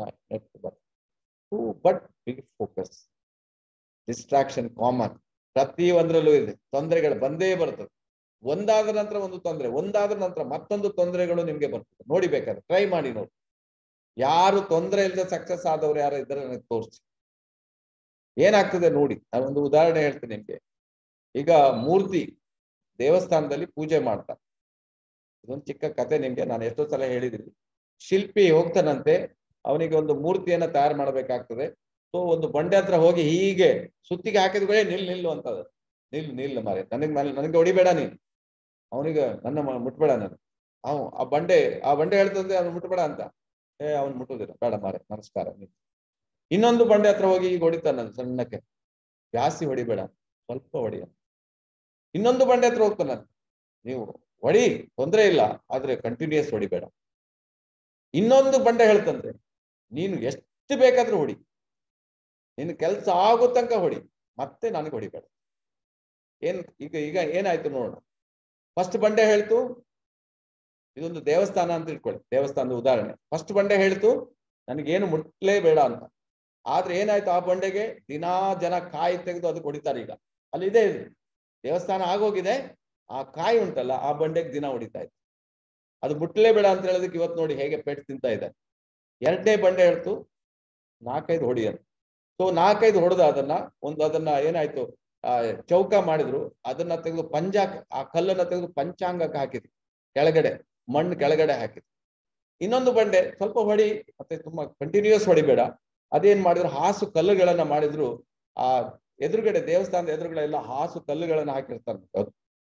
but big focus distraction common ಪ್ರತಿ ಒಂದ್ರಲ್ಲೂ ಇದೆ ತೊಂದರೆಗಳು ಬಂದೇ ಬರ್ತದೆ ಒಂದಾದ ನಂತರ ಒಂದು ತೊಂದರೆ ಒಂದಾದ ನಂತರ ಮತ್ತೊಂದು ತೊಂದರೆಗಳು ನಿಮ್ಗೆ ಬರ್ತದೆ ನೋಡಿ ಬೇಕಾದ್ರೆ ಟ್ರೈ ಮಾಡಿ ನೋಡಿ ಯಾರು ತೊಂದರೆ ಇಲ್ಲದೆ ಸಕ್ಸಸ್ ಆದವ್ರು ಯಾರು ಇದ್ರೆ ನನಗೆ ತೋರಿಸಿ ಏನಾಗ್ತದೆ ನೋಡಿ ನಾನು ಒಂದು ಉದಾಹರಣೆ ಹೇಳ್ತೀನಿ ನಿಮ್ಗೆ ಈಗ ಮೂರ್ತಿ ದೇವಸ್ಥಾನದಲ್ಲಿ ಪೂಜೆ ಮಾಡ್ತಾರೆ ಇದೊಂದು ಚಿಕ್ಕ ಕತೆ ನಿಮ್ಗೆ ನಾನು ಎಷ್ಟೋ ಸಲ ಹೇಳಿದ್ದೀನಿ ಶಿಲ್ಪಿ ಹೋಗ್ತಾನಂತೆ ಅವನಿಗೆ ಒಂದು ಮೂರ್ತಿಯನ್ನ ತಯಾರು ಮಾಡ್ಬೇಕಾಗ್ತದೆ ಸೊ ಒಂದು ಬಂಡೆ ಹತ್ರ ಹೋಗಿ ಹೀಗೆ ಸುತ್ತಿಗೆ ಹಾಕಿದ್ಗಳೇ ನಿಲ್ ನಿಲ್ಲು ಅಂತದ ನಿಲ್ ನಿಲ್ ಮಾರೆ ನನಗೆ ನನಗೆ ಹೊಡಿಬೇಡ ನೀನು ಅವನಿಗೆ ನನ್ನ ಮ- ಮುಟ್ಬೇಡ ನಾನು ಅವ್ ಆ ಬಂಡೆ ಆ ಬಂಡೆ ಹೇಳ್ತಂದ್ರೆ ಅವ್ನು ಮುಟ್ಬೇಡ ಅಂತ ಏ ಅವ್ನು ಮುಟ್ಟುದಿಲ್ಲ ಬೇಡ ಮಾರೆ ನಮಸ್ಕಾರ ನೀನು ಇನ್ನೊಂದು ಬಂಡೆ ಹತ್ರ ಹೋಗಿ ಈಗ ಹೊಡಿತಾನ ಸಣ್ಣಕ್ಕೆ ಜಾಸ್ತಿ ಹೊಡಿಬೇಡ ಸ್ವಲ್ಪ ಹೊಡಿ ಇನ್ನೊಂದು ಬಂಡೆ ಹತ್ರ ಹೋಗ್ತಾನ ನೀವು ಹೊಡಿ ತೊಂದ್ರೆ ಇಲ್ಲ ಆದ್ರೆ ಕಂಟಿನ್ಯೂಸ್ ಹೊಡಿಬೇಡ ಇನ್ನೊಂದು ಬಂಡೆ ಹೇಳ್ತಂತೆ ನೀನು ಎಷ್ಟು ಬೇಕಾದ್ರೂ ಹೊಡಿ ನಿನ್ನ ಕೆಲಸ ಆಗೋ ತನಕ ಹೊಡಿ ಮತ್ತೆ ನನಗೆ ಹೊಡಿಬೇಡ ಏನ್ ಈಗ ಈಗ ಏನಾಯ್ತು ನೋಡೋಣ ಫಸ್ಟ್ ಬಂಡೆ ಹೇಳ್ತು ಇದೊಂದು ದೇವಸ್ಥಾನ ಅಂತ ಇಟ್ಕೊಳ್ಳಿ ದೇವಸ್ಥಾನದ ಉದಾಹರಣೆ ಫಸ್ಟ್ ಬಂಡೆ ಹೇಳ್ತು ನನಗೇನು ಮುಟ್ಲೇ ಬೇಡ ಅಂತ ಆದ್ರೆ ಏನಾಯ್ತು ಆ ಬಂಡೆಗೆ ದಿನಾ ಜನ ಕಾಯಿ ತೆಗೆದು ಅದಕ್ಕೆ ಹೊಡಿತಾರೆ ಈಗ ಅಲ್ಲಿ ಇದೆ ಇದು. ದೇವಸ್ಥಾನ ಆಗೋಗಿದೆ ಆ ಕಾಯಿ ಉಂಟಲ್ಲ ಆ ಬಂಡೆಗೆ ದಿನ ಹೊಡಿತಾ ಇತ್ತು ಅದು ಮುಟ್ಲೇ ಬೇಡ ಅಂತ ಹೇಳೋದಕ್ಕೆ ಇವತ್ತು ನೋಡಿ ಹೇಗೆ ಪೆಟ್ ತಿಂತಾ ಇದೆ ಎರಡನೇ ಬಂಡೆ ಹೇಳ್ತು ನಾಲ್ಕೈದು ಹೊಡಿ ಅಂತ ಸೊ ನಾಲ್ಕೈದು ಹೊಡೆದ ಅದನ್ನ ಒಂದು ಅದನ್ನ ಏನಾಯ್ತು ಆ ಚೌಕ ಮಾಡಿದ್ರು ಅದನ್ನ ತೆಗೆದು ಪಂಜಾಕ ಆ ಕಲ್ಲನ್ನ ತೆಗೆದು ಪಂಚಾಂಗಕ್ಕೆ ಹಾಕಿದ್ರು ಕೆಳಗಡೆ ಮಣ್ಣು ಕೆಳಗಡೆ ಹಾಕಿದ್ರು ಇನ್ನೊಂದು ಬಂಡೆ ಸ್ವಲ್ಪ ಹೊಡಿ ಮತ್ತೆ ತುಂಬಾ ಕಂಟಿನ್ಯೂಸ್ ಹೊಡಿಬೇಡ ಅದೇನ್ ಮಾಡಿದ್ರು ಹಾಸು ಕಲ್ಲುಗಳನ್ನ ಮಾಡಿದ್ರು ಆ ಎದುರುಗಡೆ ದೇವಸ್ಥಾನದ ಎದುರುಗಡೆ ಎಲ್ಲ ಹಾಸು ಕಲ್ಲುಗಳನ್ನ ಹಾಕಿರ್ತಾರೆ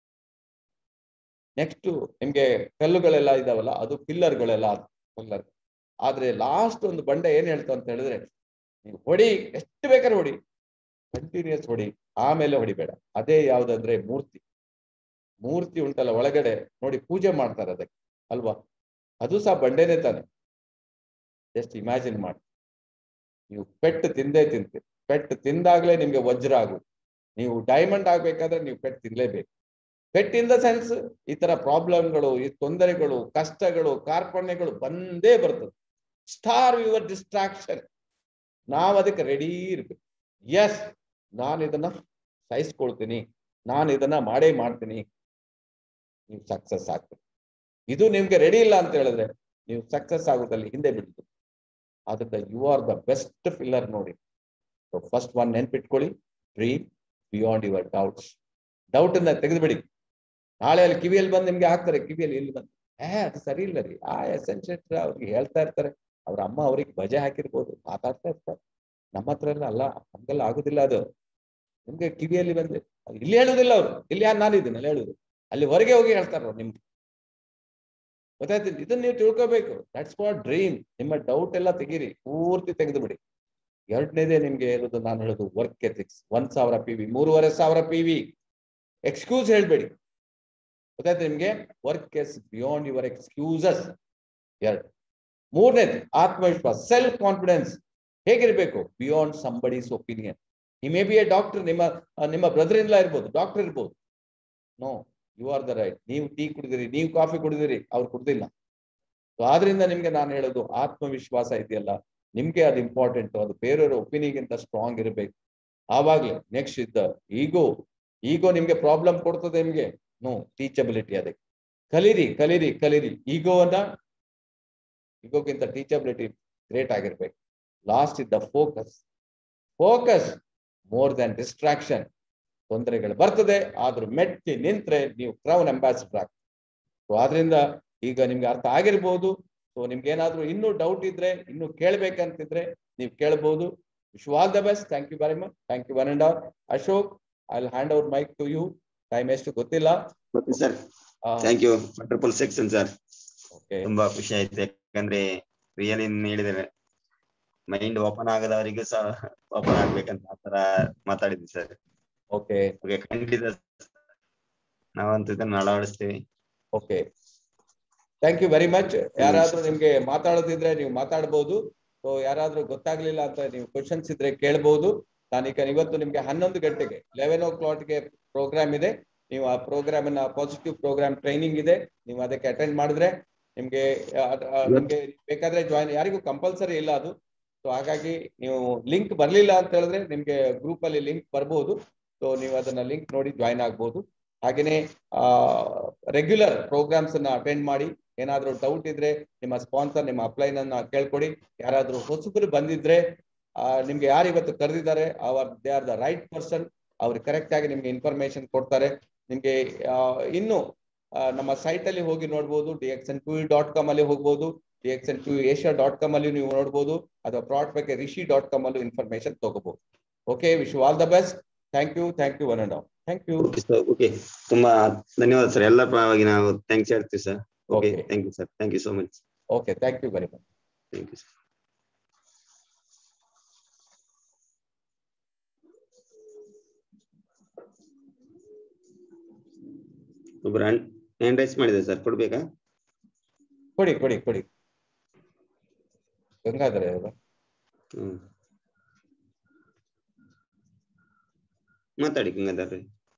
ನೆಕ್ಸ್ಟ್ ನಿಮ್ಗೆ ಕಲ್ಲುಗಳೆಲ್ಲ ಇದಾವಲ್ಲ ಅದು ಪಿಲ್ಲರ್ಗಳೆಲ್ಲ ಪಿಲ್ಲರ್ ಆದ್ರೆ ಲಾಸ್ಟ್ ಒಂದು ಬಂಡೆ ಏನ್ ಹೇಳ್ತು ಅಂತ ಹೇಳಿದ್ರೆ ನೀವು ಹೊಡಿ ಎಷ್ಟು ಬೇಕಾದ್ರೆ ಹೊಡಿ ಕಂಟಿನ್ಯೂಸ್ ಹೊಡಿ ಆಮೇಲೆ ಹೊಡಿಬೇಡ ಅದೇ ಯಾವ್ದಂದ್ರೆ ಮೂರ್ತಿ ಮೂರ್ತಿ ಉಂಟಲ್ಲ ಒಳಗಡೆ ನೋಡಿ ಪೂಜೆ ಮಾಡ್ತಾರೆ ಅದಕ್ಕೆ ಅಲ್ವಾ ಅದು ಸಹ ಬಂಡೆನೇ ತಾನೆ ಜಸ್ಟ್ ಇಮ್ಯಾಜಿನ್ ಮಾಡಿ ನೀವು ಪೆಟ್ಟು ತಿಂದೇ ತಿಂತೀರಿ ಪೆಟ್ಟು ತಿಂದಾಗ್ಲೇ ನಿಮ್ಗೆ ವಜ್ರ ಆಗುದು ನೀವು ಡೈಮಂಡ್ ಆಗ್ಬೇಕಾದ್ರೆ ನೀವು ಪೆಟ್ಟು ತಿನ್ಲೇಬೇಕು ಪೆಟ್ ಇನ್ ದ ಸೆನ್ಸ್ ಈ ತರ ಪ್ರಾಬ್ಲಮ್ಗಳು ಈ ತೊಂದರೆಗಳು ಕಷ್ಟಗಳು ಕಾರ್ಪಣ್ಯಗಳು ಬಂದೇ ಬರ್ತದೆ ಸ್ಟಾರ್ ಯುವರ್ ಡಿಸ್ಟ್ರಾಕ್ಷನ್ ನಾವ್ ಅದಕ್ಕೆ ರೆಡಿ ಇರ್ಬೇಕು ಎಸ್ ನಾನು ಇದನ್ನ ಸಹಿಸ್ಕೊಳ್ತೀನಿ ನಾನು ಇದನ್ನ ಮಾಡೇ ಮಾಡ್ತೀನಿ ನೀವು ಸಕ್ಸಸ್ ಆಗ್ತೀರಿ ಇದು ನಿಮ್ಗೆ ರೆಡಿ ಇಲ್ಲ ಅಂತ ಹೇಳಿದ್ರೆ ನೀವು ಸಕ್ಸಸ್ ಆಗೋದಲ್ಲಿ ಹಿಂದೆ ಬಿಡುದು ಅದಕ್ಕೆ you are the best pillar ನೋಡಿ ಫಸ್ಟ್ ಒನ್ ನೆನ್ಪಿಟ್ಕೊಳ್ಳಿ dream beyond your doubts doubt ಅನ್ನ ತೆಗೆದುಬಿಡಿ ನಾಳೆ ಅಲ್ಲಿ ಕಿವಿಯಲ್ಲಿ ಬಂದು ನಿಮ್ಗೆ ಹಾಕ್ತಾರೆ ಕಿವಿಯಲ್ಲಿ ಇಲ್ಲಿ ಬಂದು ಏ ಅದು ಸರಿ ಇಲ್ಲ ರೀ ಆ ಎಸ್ ಎನ್ ಶೆಟ್ರ್ ಅವ್ರಿಗೆ ಹೇಳ್ತಾ ಇರ್ತಾರೆ ಅವ್ರ ಅಮ್ಮ ಅವ್ರಿಗೆ ಭಜೆ ಹಾಕಿರ್ಬೋದು ಮಾತಾಡ್ತಾ ಇರ್ತಾರೆ ನಮ್ಮ ಹತ್ರ ಎಲ್ಲ ಅಲ್ಲ ನಮ್ಗೆಲ್ಲ ಆಗುದಿಲ್ಲ ಅದು ನಿಮ್ಗೆ ಕಿವಿಯಲ್ಲಿ ಬಂದ್ರೆ ಇಲ್ಲಿ ಹೇಳುದಿಲ್ಲ ಅವರು ಇಲ್ಲಿ ಯಾರು ನಾನಿದ್ದೀನಿ ಅಲ್ಲಿ ಹೇಳುದು ಅಲ್ಲಿ ಹೊರಗೆ ಹೋಗಿ ಹೇಳ್ತಾರ ಅವ್ರು ನಿಮ್ಗೆ ಗೊತ್ತಾಯ್ತು ಇದನ್ನ ನೀವು ತಿಳ್ಕೋಬೇಕು ದಟ್ಸ್ ವಾಟ್ ಡ್ರೀಮ್ ನಿಮ್ಮ ಡೌಟ್ ಎಲ್ಲ ತೆಗೀರಿ ಪೂರ್ತಿ ತೆಗೆದು ಬಿಡಿ ಎರಡನೇದೇ ನಿಮ್ಗೆ ಇರೋದು ನಾನು ಹೇಳೋದು ವರ್ಕ್ ಎಥಿಕ್ಸ್ ಒಂದ್ ಸಾವಿರ ಪಿ ವಿ ಮೂರುವರೆ ಸಾವಿರ ಪಿ ವಿ ಎಕ್ಸ್ಕ್ಯೂಸ್ ಹೇಳ್ಬೇಡಿ ಗೊತ್ತಾಯ್ತು ನಿಮ್ಗೆ work is beyond your excuses ಎರಡು ಮೂರನೇದು ಆತ್ಮವಿಶ್ವಾಸ ಸೆಲ್ಫ್ ಕಾನ್ಫಿಡೆನ್ಸ್ ಹೇಗಿರ್ಬೇಕು ಬಿಯಾಂಡ್ ಸಂಬಡೀಸ್ ಒಪಿನಿಯನ್ ಈ ಮೇ ಬಿ ಎ ಡಾಕ್ಟರ್ ನಿಮ್ಮ ನಿಮ್ಮ ಬ್ರದರ್ ಇಲ್ಲ ಇರ್ಬೋದು ಡಾಕ್ಟರ್ ಇರ್ಬೋದು no you are the right ನೀವು ಟೀ ಕುಡಿದಿರಿ ನೀವು ಕಾಫಿ ಕುಡಿದಿರಿ ಅವ್ರು ಕುಡ್ದಿಲ್ಲ ಸೊ ಆದ್ರಿಂದ ನಿಮ್ಗೆ ನಾನು ಹೇಳೋದು ಆತ್ಮವಿಶ್ವಾಸ ಇದೆಯಲ್ಲ ನಿಮ್ಗೆ ಅದು ಇಂಪಾರ್ಟೆಂಟ್ ಅದು ಬೇರೆಯವರ ಒಪಿನಿಯನ್ಗಿಂತ ಸ್ಟ್ರಾಂಗ್ ಇರಬೇಕು ಆವಾಗ್ಲೇ ನೆಕ್ಸ್ಟ್ ಇದ್ದ ಈಗೋ ಈಗೋ ನಿಮ್ಗೆ ಪ್ರಾಬ್ಲಮ್ ಕೊಡ್ತದೆ ನಿಮ್ಗೆ ನೋ ಟೀಚಬಿಲಿಟಿ ಅದಕ್ಕೆ ಕಲೀರಿ ಕಲೀರಿ ಕಲೀರಿ ಈಗೋವನ್ನ ಈಗೋಕ್ಕಿಂತ ಟೀಚಬಿಲಿಟಿ ಗ್ರೇಟ್ ಆಗಿರ್ಬೇಕು ಲಾಸ್ಟ್ ಇದ್ದ focus focus more than distraction ತೊಂದರೆಗಳು ಬರ್ತದೆ ಆದ್ರೂ ಮೆಟ್ಟಿ ನಿಂತ್ರೆ ನೀವು ಕ್ರೌನ್ ಅಂಬಾಸಿಡರ್ ಆಗ್ತದೆ ಸೊ ಆದ್ರಿಂದ ಈಗ ನಿಮ್ಗೆ ಅರ್ಥ ಆಗಿರ್ಬೋದು ಸೊ ನಿಮ್ಗೆ ಏನಾದ್ರೂ ಇನ್ನೂ ಡೌಟ್ ಇದ್ರೆ ಇನ್ನು ಕೇಳ್ಬೇಕಂತಿದ್ರೆ ನೀವು ಕೇಳಬಹುದು wish all the best thank you very much thank you one and all Ashok I hand over mike to you time ಎಷ್ಟು ಗೊತ್ತಿಲ್ಲ okay sir thank you triple section sir okay ತುಂಬಾ ಖುಷಿ ಆಯ್ತು ಯಾಕಂದ್ರೆ ರಿಯಲಿ ಹೇಳಿದ್ರೆ ಮೈಂಡ್ ಓಪನ್ ಆಗದವರಿಗೂ ಸಹ open ಆಗ್ಬೇಕಂತ ಆತರ ಮಾತಾಡಿದ್ವಿ ಸರ್ ಓಕೆ ಓಕೆ ಖಂಡಿತ ನಾವಂತೂ ಇದನ್ನ ಅಳವಡಿಸ್ತೀವಿ okay thank you very much ಯಾರಾದ್ರೂ ನಿಮ್ಗೆ ಮಾತಾಡೋದಿದ್ರೆ ನೀವು ಮಾತಾಡ್ಬೋದು ಸೊ ಯಾರಾದ್ರೂ ಗೊತ್ತಾಗ್ಲಿಲ್ಲ ಅಂತ ನೀವು ಕ್ವಶನ್ಸ್ ಇದ್ರೆ ಕೇಳ್ಬಹುದು ನಾನೀಗ ಇವತ್ತು ನಿಮ್ಗೆ ಹನ್ನೊಂದು ಗಂಟೆಗೆ ಲೆವೆನ್ ಓ ಕ್ಲಾಕ್ಗೆ ಪ್ರೋಗ್ರಾಮ್ ಇದೆ ನೀವು ಆ ಪ್ರೋಗ್ರಾಮ್ ಅನ್ನ ಪಾಸಿಟಿವ್ ಪ್ರೋಗ್ರಾಮ್ ಟ್ರೈನಿಂಗ್ ಇದೆ ನೀವು ಅದಕ್ಕೆ ಅಟೆಂಡ್ ಮಾಡಿದ್ರೆ ನಿಮ್ಗೆ ಆ, ಆ, ನಿಮ್ಗೆ ಬೇಕಾದ್ರೆ ಜಾಯಿನ್ ಯಾರಿಗೂ ಕಂಪಲ್ಸರಿ ಇಲ್ಲ ಅದು ಸೊ ಹಾಗಾಗಿ ನೀವು ಲಿಂಕ್ ಬರ್ಲಿಲ್ಲ ಅಂತ ಹೇಳಿದ್ರೆ ನಿಮ್ಗೆ ಗ್ರೂಪ್ ಅಲ್ಲಿ ಲಿಂಕ್ ಬರ್ಬೋದು ಸೊ ನೀವು ಅದನ್ನ ಲಿಂಕ್ ನೋಡಿ ಜಾಯಿನ್ ಆಗ್ಬೋದು ಹಾಗೇನೆ ರೆಗ್ಯುಲರ್ ಪ್ರೋಗ್ರಾಮ್ಸ್ ಅನ್ನ ಅಟೆಂಡ್ ಮಾಡಿ ಏನಾದ್ರೂ ಡೌಟ್ ಇದ್ರೆ ನಿಮ್ಮ ಸ್ಪಾನ್ಸರ್ ನಿಮ್ಮ ಅಪ್ಲೈನ್ ಅನ್ನ ಕೇಳ್ಕೊಡಿ ಯಾರಾದ್ರೂ ಹೊಸಬರು ಬಂದಿದ್ರೆ ಆ, ನಿಮ್ಗೆ ಯಾರು ಇವತ್ತು ಕರೆದಿದ್ದಾರೆ ಅವರ್ they are the right person ಅವ್ರು ಕರೆಕ್ಟ್ ಆಗಿ ನಿಮ್ಗೆ ಇನ್ಫಾರ್ಮೇಶನ್ ಕೊಡ್ತಾರೆ ನಿಮ್ಗೆ ಆ, ಇನ್ನು ಆ, ನಮ್ಮ ಸೈಟ್ ಅಲ್ಲಿ ಹೋಗಿ ನೋಡ್ಬೋದು D X N two dot com ಅಲ್ಲಿ ಹೋಗ್ಬೋದು D X N two Asia dot com ಅಲ್ಲಿ ನೀವು ನೋಡ್ಬೋದು ಅಥವಾ ಪ್ರಾಡಕ್ಟ್ ಬಗ್ಗೆ ರಿಷಿ ಡಾಟ್ ಕಾಮ್ ಅಲ್ಲೂ ಇನ್ಫಾರ್ಮೇಶನ್ ತಗೋಬಹುದು okay wish all the best thank you thank you one and all thank you okay ತುಂಬಾ ಧನ್ಯವಾದ ಸರ್ ಎಲ್ಲ ಪರವಾಗಿ ನಾವು ಥ್ಯಾಂಕ್ಸ್ ಹೇಳ್ತೀವಿ sir okay Okay. Thank you sir thank you so much okay thank you very much thank you sir ಒಬ್ರು hand raise ಮಾಡಿದೆ sir ಕೊಡ್ಬೇಕಾ ಕೊಡಿ ಕೊಡಿ ಕೊಡಿ ಗಂಗಾಧರ ಅವರು ಹ್ಮ್ ಮಾತಾಡಿ ಗಂಗಾಧರ್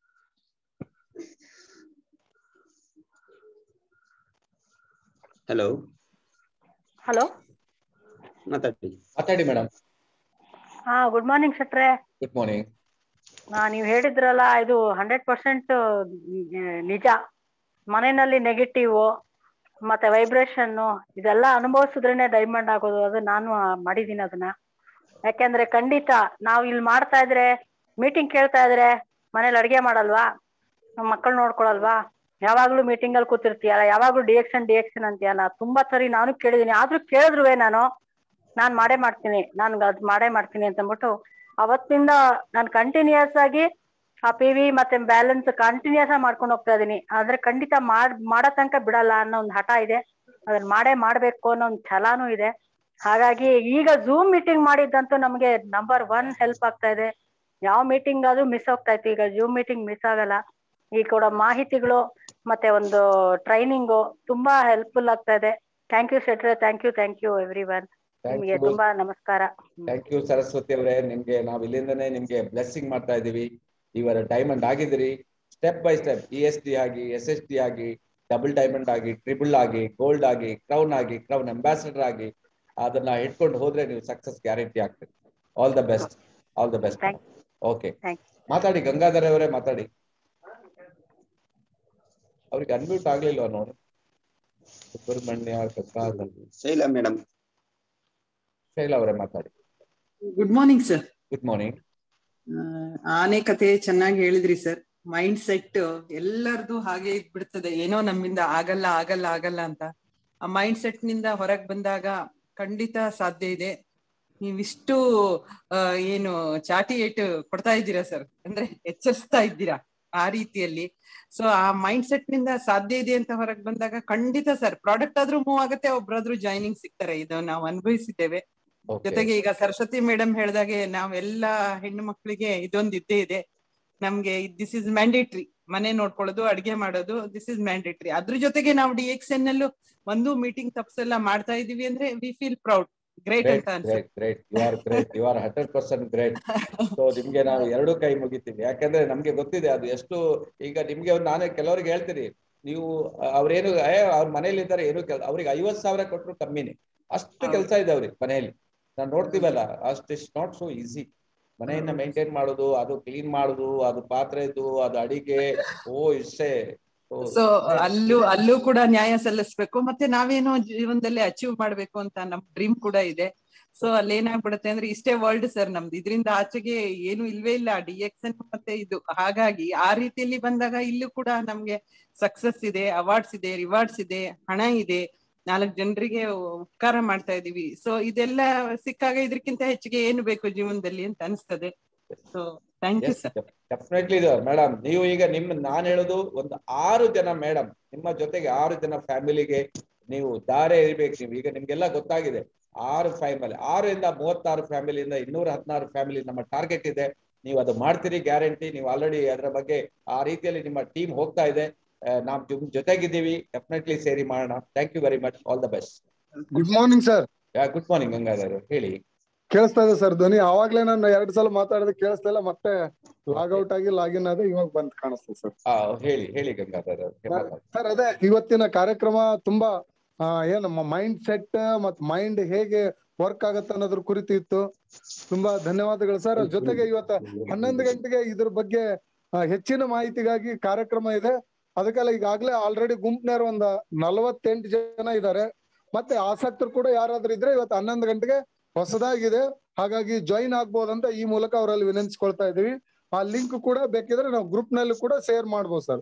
ಹಲೋ ಹಲೋ ಮಾತಾಡಿ ಮಾತಾಡಿ ಮೇಡಮ್ ಹಾ ಗುಡ್ ಮಾರ್ನಿಂಗ್ ಶೆಟ್ರೆ ಗುಡ್ ಮಾರ್ನಿಂಗ್ ನಾ ನೀವು ಹೇಳಿದ್ರಲ್ಲ ಇದು ಹಂಡ್ರೆಡ್ ಪರ್ಸೆಂಟ್ ನಿಜ ಮನೆಯಲ್ಲಿ ನೆಗೆಟಿವ್ ಮತ್ತೆ ವೈಬ್ರೇಷನ್ ಇದೆಲ್ಲ ಅನುಭವಿಸಿದ್ರೇನೆ ಡೈಮಂಡ್ ಆಗೋದು ಅದು ನಾನು ಮಾಡಿದೀನಿ ಅದನ್ನ ಯಾಕೆಂದ್ರೆ ಖಂಡಿತ ನಾವು ಇಲ್ಲಿ ಮಾಡ್ತಾ ಇದ್ರೆ ಮೀಟಿಂಗ್ ಕೇಳ್ತಾ ಇದ್ರೆ ಮನೇಲಿ ಅಡ್ಗೆ ಮಾಡಲ್ವಾ ನಮ್ಮ ಮಕ್ಕಳು ನೋಡ್ಕೊಳಲ್ವಾ ಯಾವಾಗ್ಲೂ ಮೀಟಿಂಗ್ ಅಲ್ಲಿ ಕೂತಿರ್ತೀಯಲ್ಲ ಯಾವಾಗ್ಲೂ ಡಿಎಕ್ಷನ್ ಡಿಎಕ್ಷನ್ ಅಂತೀಯಲ್ಲ ತುಂಬಾ ಸರಿ ನಾನು ಕೇಳಿದೀನಿ ಆದ್ರೂ ಕೇಳಿದ್ರುವೆ ನಾನು ನಾನ್ ಮಾಡೇ ಮಾಡ್ತೀನಿ ನಾನು ಅದ್ ಮಾಡೇ ಮಾಡ್ತೀನಿ ಅಂತ ಅಂದ್ಬಿಟ್ಟು ಅವತ್ತಿಂದ ನಾನು ಕಂಟಿನ್ಯೂಸ್ ಆಗಿ ಆ ಪಿ ವಿ ಮತ್ತೆ ಬ್ಯಾಲೆನ್ಸ್ ಕಂಟಿನ್ಯೂಸ್ ಆಗಿ ಮಾಡ್ಕೊಂಡು ಹೋಗ್ತಾ ಇದೀನಿ ಆದ್ರೆ ಖಂಡಿತ ಮಾಡ್ ಮಾಡೋ ತನಕ ಬಿಡಲ್ಲ ಅನ್ನೋ ಒಂದು ಹಠ ಇದೆ ಅದನ್ನ ಮಾಡೇ ಮಾಡ್ಬೇಕು ಅನ್ನೋ ಒಂದು ಛಲಾನು ಇದೆ ಹಾಗಾಗಿ ಈಗ ಝೂಮ್ ಮೀಟಿಂಗ್ ಮಾಡಿದ್ದಂತೂ ನಮಗೆ ನಂಬರ್ ಒನ್ ಹೆಲ್ಪ್ ಆಗ್ತಾ ಇದೆ ಯಾವ ಮೀಟಿಂಗ್ ಅದು ಮಿಸ್ ಹೋಗ್ತಾ ಇತ್ತು ಈಗ ಝೂಮ್ ಮೀಟಿಂಗ್ ಮಿಸ್ ಆಗಲ್ಲ ಈ ಕೊಡೋ ಮಾಹಿತಿಗಳು ಮತ್ತೆ ಒಂದು ಟ್ರೈನಿಂಗು ತುಂಬಾ ಹೆಲ್ಪ್ಫುಲ್ ಆಗ್ತಾ ಇದೆ ಥ್ಯಾಂಕ್ ಯು ಶೆಟ್ರೆ thank you thank you everyone thank ನಿಮಗೆ ಯು ತುಂಬಾ ನಮಸ್ಕಾರ ಥ್ಯಾಂಕ್ ಯು ಸರಸ್ವತಿ ಅವರೇ ನಿಮ್ಗೆ ನಾವ್ ಇಲ್ಲಿಂದನೇ ನಿಮ್ಗೆ ಬ್ಲೆಸ್ಸಿಂಗ್ ಮಾಡ್ತಾ ಇದೀವಿ ಇವರ ಡೈಮಂಡ್ ಆಗಿದ್ದೀರಿ step by step E S D ಆಗಿ ಎಸ್ ಎಸ್ ಡಿ ಆಗಿ ಡಬಲ್ ಡೈಮಂಡ್ ಆಗಿ ಟ್ರಿಬಲ್ ಆಗಿ ಗೋಲ್ಡ್ ಆಗಿ ಕ್ರೌನ್ ಆಗಿ ಕ್ರೌನ್ ಅಂಬಾಸಿಡರ್ ಆಗಿ ಅದನ್ನ ಇಟ್ಕೊಂಡು ಹೋದ್ರೆ ನೀವು ಸಕ್ಸಸ್ ಗ್ಯಾರಂಟಿ ಆಗ್ತದೆ all the best all the best Thank okay Thank ಮಾತಾಡಿ ಗಂಗಾಧರ ಅವರೇ ಮಾತಾಡಿ ಅವ್ರಿಗೆ ಅನ್ಮ್ಯೂಟ್ ಆಗ್ಲಿಲ್ವಾ ನೋಡಿ ಸುಬ್ರಹ್ಮಣ್ಯ ಗಂಗಾಧರ್ ಶೈಲಾ ಮೇಡಮ್ ಶೈಲಾ ಅವರೇ ಮಾತಾಡಿ good morning sir good morning ಆನೆ ಕತೆ ಚೆನ್ನಾಗಿ ಹೇಳಿದ್ರಿ ಸರ್ ಮೈಂಡ್ ಸೆಟ್ ಎಲ್ಲರದು ಹಾಗೆ ಇದ್ಬಿಡ್ತದೆ ಏನೋ ನಮ್ಮಿಂದ ಆಗಲ್ಲ ಆಗಲ್ಲ ಆಗಲ್ಲ ಅಂತ ಆ ಮೈಂಡ್ ಸೆಟ್ ನಿಂದ ಹೊರಗ್ ಬಂದಾಗ ಖಂಡಿತ ಸಾಧ್ಯ ಇದೆ ನೀವಿಷ್ಟು ಆ, ಏನು ಚಾಟಿ ಏಟು ಕೊಡ್ತಾ ಇದ್ದೀರಾ ಸರ್ ಅಂದ್ರೆ ಎಚ್ಚರಿಸ್ತಾ ಇದ್ದೀರಾ ಆ ರೀತಿಯಲ್ಲಿ ಸೊ ಆ ಮೈಂಡ್ ಸೆಟ್ ನಿಂದ ಸಾಧ್ಯ ಇದೆ ಅಂತ ಹೊರಗೆ ಬಂದಾಗ ಖಂಡಿತ ಸರ್ ಪ್ರಾಡಕ್ಟ್ ಆದ್ರೂ ಮೂವ್ ಆಗುತ್ತೆ ಒಬ್ರಾದ್ರೂ ಜಾಯ್ನಿಂಗ್ ಸಿಗ್ತಾರೆ ಇದು ನಾವು ಅನುಭವಿಸಿದ್ದೇವೆ Okay. ಜೊತೆಗೆ ಈಗ ಸರಸ್ವತಿ ಮೇಡಮ್ ಹೇಳ್ದಾಗೆ ನಾವೆಲ್ಲ ಹೆಣ್ಣು ಮಕ್ಕಳಿಗೆ ಇದೊಂದು ಇದ್ದೇ ಇದೆ ನಮ್ಗೆ ದಿಸ್ ಇಸ್ ಮ್ಯಾಂಡೇಟ್ರಿ ಮನೆ ನೋಡ್ಕೊಳ್ಳೋದು ಅಡ್ಗೆ ಮಾಡೋದು ದಿಸ್ ಇಸ್ ಮ್ಯಾಂಡೇಟ್ರಿ ಅದ್ರ ಜೊತೆಗೆ ನಾವು ಡಿ ಎಕ್ಸ್ ಎನ್ ಅಲ್ಲೂ ಒಂದು ಮೀಟಿಂಗ್ ತಪ್ಸೆಲ್ಲ ಮಾಡ್ತಾ ಇದೀವಿ ಅಂದ್ರೆ we feel proud great great ಅಂತ ಅನ್ಸುತ್ತೆ great great you are great you are hundred percent great so ನಿಮ್ಗೆ ನಾವು ಎರಡು ಕೈ ಮುಗಿತೀವಿ ಯಾಕಂದ್ರೆ ನಮ್ಗೆ ಗೊತ್ತಿದೆ ಅದು ಎಷ್ಟು ಈಗ ನಿಮ್ಗೆ ಒಂದು ನಾನೇ ಕೆಲವರಿಗೆ ಹೇಳ್ತೀನಿ ನೀವು ಅಹ್, ಅವ್ರೇನು ಏ ಅವ್ರ ಮನೇಲಿ ಇದ್ದಾರೆ ಏನು ಕೆಲ ಅವ್ರಿಗೆ ಐವತ್ ಸಾವಿರ ಕೊಟ್ಟರು ಕಮ್ಮಿನೇ ಅಷ್ಟು ಹೌದು. ಕೆಲಸ ಇದೆ ಅವ್ರಿಗೆ ಮನೆಯಲ್ಲಿ ನಾವು ನೋಡ್ತೀವಲ್ಲ ಅಷ್ಟು ಇಸ್ ನಾಟ್ ಸೋ ಈಸಿ ಮನೆಯನ್ನ ಹೌದು. ಮೇಂಟೈನ್ ಮಾಡೋದು ಅದು ಕ್ಲೀನ್ ಮಾಡೋದು ಅದು ಪಾತ್ರೆದು ಅದು ಅಡಿಗೆ ಓ ಇಷ್ಟೇ So, ಸೊ ಅಲ್ಲೂ ಅಲ್ಲೂ ಕೂಡ ನ್ಯಾಯ ಸಲ್ಲಿಸ್ಬೇಕು ಮತ್ತೆ ನಾವೇನೋ ಜೀವನದಲ್ಲಿ ಅಚೀವ್ ಮಾಡ್ಬೇಕು ಅಂತ ನಮ್ ಡ್ರೀಮ್ ಕೂಡ ಇದೆ ಸೊ ಅಲ್ಲಿ ಏನಾಗ್ಬಿಡುತ್ತೆ ಅಂದ್ರೆ ಇಷ್ಟೇ ವರ್ಲ್ಡ್ ಸರ್ ನಮ್ದು ಇದರಿಂದ ಆಚೆಗೆ ಏನು ಇಲ್ವೇ ಇಲ್ಲ ಡಿ ಎಕ್ಸ್ ಮತ್ತೆ ಇದು ಹಾಗಾಗಿ ಆ ರೀತಿಯಲ್ಲಿ ಬಂದಾಗ ಇಲ್ಲೂ ಕೂಡ ನಮ್ಗೆ ಸಕ್ಸಸ್ ಇದೆ ಅವಾರ್ಡ್ಸ್ ಇದೆ ರಿವಾರ್ಡ್ಸ್ ಇದೆ ಹಣ ಇದೆ ನಾಲ್ಕು ಜನರಿಗೆ ಉಪಕಾರ ಮಾಡ್ತಾ ಇದೀವಿ ಸೊ ಇದೆಲ್ಲ ಸಿಕ್ಕಾಗ ಇದಕ್ಕಿಂತ ಹೆಚ್ಚಿಗೆ ಏನು ಬೇಕು ಜೀವನದಲ್ಲಿ ಅಂತ ಅನಿಸ್ತದೆ so thank you sir definitely ಇದು ಮೇಡಮ್ ನೀವು ಈಗ ನಿಮ್ ನಾನ್ ಹೇಳೋದು ಒಂದು ಆರು ಜನ ಮೇಡಮ್ ನಿಮ್ಮ ಜೊತೆಗೆ ಆರು ಜನ ಫ್ಯಾಮಿಲಿಗೆ ನೀವು ದಾರೆ ಇರ್ಬೇಕು ನೀವು ಈಗ ನಿಮ್ಗೆಲ್ಲ ಗೊತ್ತಾಗಿದೆ ಆರು ಫ್ಯಾಮಿಲಿ ಆರರಿಂದ ಮೂವತ್ತಾರು ಫ್ಯಾಮಿಲಿಯಿಂದ ಇನ್ನೂರ ಹದಿನಾರು ಫ್ಯಾಮಿಲಿ ನಮ್ಮ ಟಾರ್ಗೆಟ್ ಇದೆ ನೀವು ಅದು ಮಾಡ್ತೀರಿ ಗ್ಯಾರಂಟಿ ನೀವು ಆಲ್ರೆಡಿ ಅದರ ಬಗ್ಗೆ ಆ ರೀತಿಯಲ್ಲಿ ನಿಮ್ಮ ಟೀಮ್ ಹೋಗ್ತಾ ಇದೆ ಆ, ನಾವ್ ನಿಮ್ ಜೊತೆಗಿದ್ದೀವಿ ಡೆಫಿನೆಟ್ಲಿ ಸೇರಿ ಮಾಡೋಣ thank you very much all the best good morning sir good morning Gangadhar ಹೇಳಿ ಕೇಳಿಸ್ತಾ ಇದೆ ಸರ್ ಧ್ವನಿ ಅವಾಗ್ಲೇ ನಾನು ಎರಡ್ ಸಲ ಮಾತಾಡಿದ್ರೆ ಕೇಳಿಸ್ತಾ ಇಲ್ಲ ಮತ್ತೆ ಲಾಗೌಟ್ ಆಗಿ ಲಾಗಿನ್ ಆದ ಇವಾಗ ಬಂದ್ ಕಾಣಿಸ್ತದೆ ಸರ್ ಆ ಹೇಳಿ ಹೇಳಿ ಗಂಗಾಧರ್ ಅವ್ರೆ, ಮಾತಾಡಿ. ಸರ್ ಅದೇ ಇವತ್ತಿನ ಕಾರ್ಯಕ್ರಮ ತುಂಬಾ ಆ, ಏನು ಮೈಂಡ್ ಸೆಟ್ ಮತ್ ಮೈಂಡ್ ಹೇಗೆ ವರ್ಕ್ ಆಗತ್ತೆ ಅನ್ನೋದ್ರ ಕುರಿತು ಇತ್ತು ತುಂಬಾ ಧನ್ಯವಾದಗಳು ಸರ್ ಜೊತೆಗೆ ಇವತ್ತ ಹನ್ನೊಂದು ಗಂಟೆಗೆ ಇದ್ರ ಬಗ್ಗೆ ಆ, ಹೆಚ್ಚಿನ ಮಾಹಿತಿಗಾಗಿ ಕಾರ್ಯಕ್ರಮ ಇದೆ ಅದಕ್ಕೆಲ್ಲ ಈಗಾಗ್ಲೇ ಆಲ್ರೆಡಿ ಗುಂಪಿನವ್ರು ಒಂದ್ ನಲವತ್ತೆಂಟು ಜನ ಇದ್ದಾರೆ ಮತ್ತೆ ಆಸಕ್ತರು ಕೂಡ ಯಾರಾದ್ರೂ ಇದ್ರೆ ಇವತ್ತು ಹನ್ನೊಂದು ಗಂಟೆಗೆ ಹೊಸದಾಗಿದೆ ಹಾಗಾಗಿ ಜಾಯಿನ್ ಆಗ್ಬೋದಂತ ಈ ಮೂಲಕ ಅವರಲ್ಲಿ ವಿನಂತಿಸ್ಕೊಳ್ತಾ ಇದೀವಿ ಆ ಲಿಂಕ್ ಕೂಡ ಬೇಕಿದ್ರೆ ನಾವು ಗ್ರೂಪ್ ನಲ್ಲಿ ಕೂಡ ಶೇರ್ ಮಾಡ್ಬೋದು ಸರ್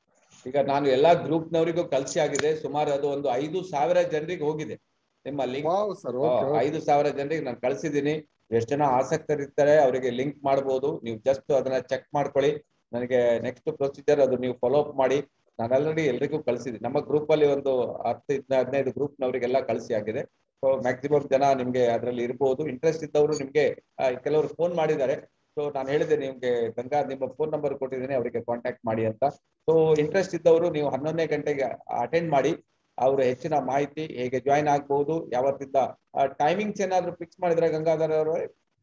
ಈಗ ನಾನು ಎಲ್ಲಾ ಗ್ರೂಪ್ ನವರಿಗೂ ಕಲ್ಸಿ ಆಗಿದೆ ಸುಮಾರು ಅದು ಒಂದು ಐದು ಸಾವಿರ ಜನರಿಗೆ ಹೋಗಿದೆ ನಿಮ್ಮ ಲಿಂಕ್ ವಾವ್ ಸರ್ ಓಕೆ ಐದು ಸಾವಿರ ಜನರಿಗೆ ನಾನು ಕಳ್ಸಿದ್ದೀನಿ ಎಷ್ಟು ಜನ ಆಸಕ್ತರಿರ್ತಾರೆ ಅವರಿಗೆ ಲಿಂಕ್ ಮಾಡಬಹುದು ನೀವು ಜಸ್ಟ್ ಅದನ್ನ ಚೆಕ್ ಮಾಡ್ಕೊಳ್ಳಿ ನನಗೆ ನೆಕ್ಸ್ಟ್ ಪ್ರೊಸೀಜರ್ ಅದು ನೀವು ಫಾಲೋ ಅಪ್ ಮಾಡಿ ನಾನು ಆಲ್ರೆಡಿ ಎಲ್ರಿಗೂ ಕಳ್ಸಿದ್ದೀನಿ ನಮ್ಮ ಗ್ರೂಪ್ ಅಲ್ಲಿ ಒಂದು ಹತ್ತು ಇದ್ನ ಹದಿನೈದು ಗ್ರೂಪ್ ನವರಿಗೆಲ್ಲ ಕಳ್ಸಿ ಆಗಿದೆ ಸೊ ಮ್ಯಾಕ್ಸಿಮಮ್ ಜನ ನಿಮ್ಗೆ ಅದರಲ್ಲಿ ಇರ್ಬೋದು ಇಂಟ್ರೆಸ್ಟ್ ಇದ್ದವರು ನಿಮ್ಗೆ ಆ, ಕೆಲವರು ಫೋನ್ ಮಾಡಿದ್ದಾರೆ ಸೊ ನಾನು ಹೇಳಿದೆ ನಿಮ್ಗೆ ಗಂಗಾ ನಿಮ್ಮ ಫೋನ್ ನಂಬರ್ ಕೊಟ್ಟಿದ್ದೀನಿ ಅವರಿಗೆ ಕಾಂಟ್ಯಾಕ್ಟ್ ಮಾಡಿ ಅಂತ ಸೊ ಇಂಟ್ರೆಸ್ಟ್ ಇದ್ದವರು ನೀವು ಹನ್ನೊಂದನೇ ಗಂಟೆಗೆ ಅಟೆಂಡ್ ಮಾಡಿ ಅವರು ಹೆಚ್ಚಿನ ಮಾಹಿತಿ ಹೇಗೆ ಜಾಯಿನ್ ಆಗ್ಬಹುದು ಯಾವತ್ತಿಂದ ಟೈಮಿಂಗ್ಸ್ ಏನಾದ್ರು ಫಿಕ್ಸ್ ಮಾಡಿದ್ರೆ ಗಂಗಾಧರ್ ಅವರು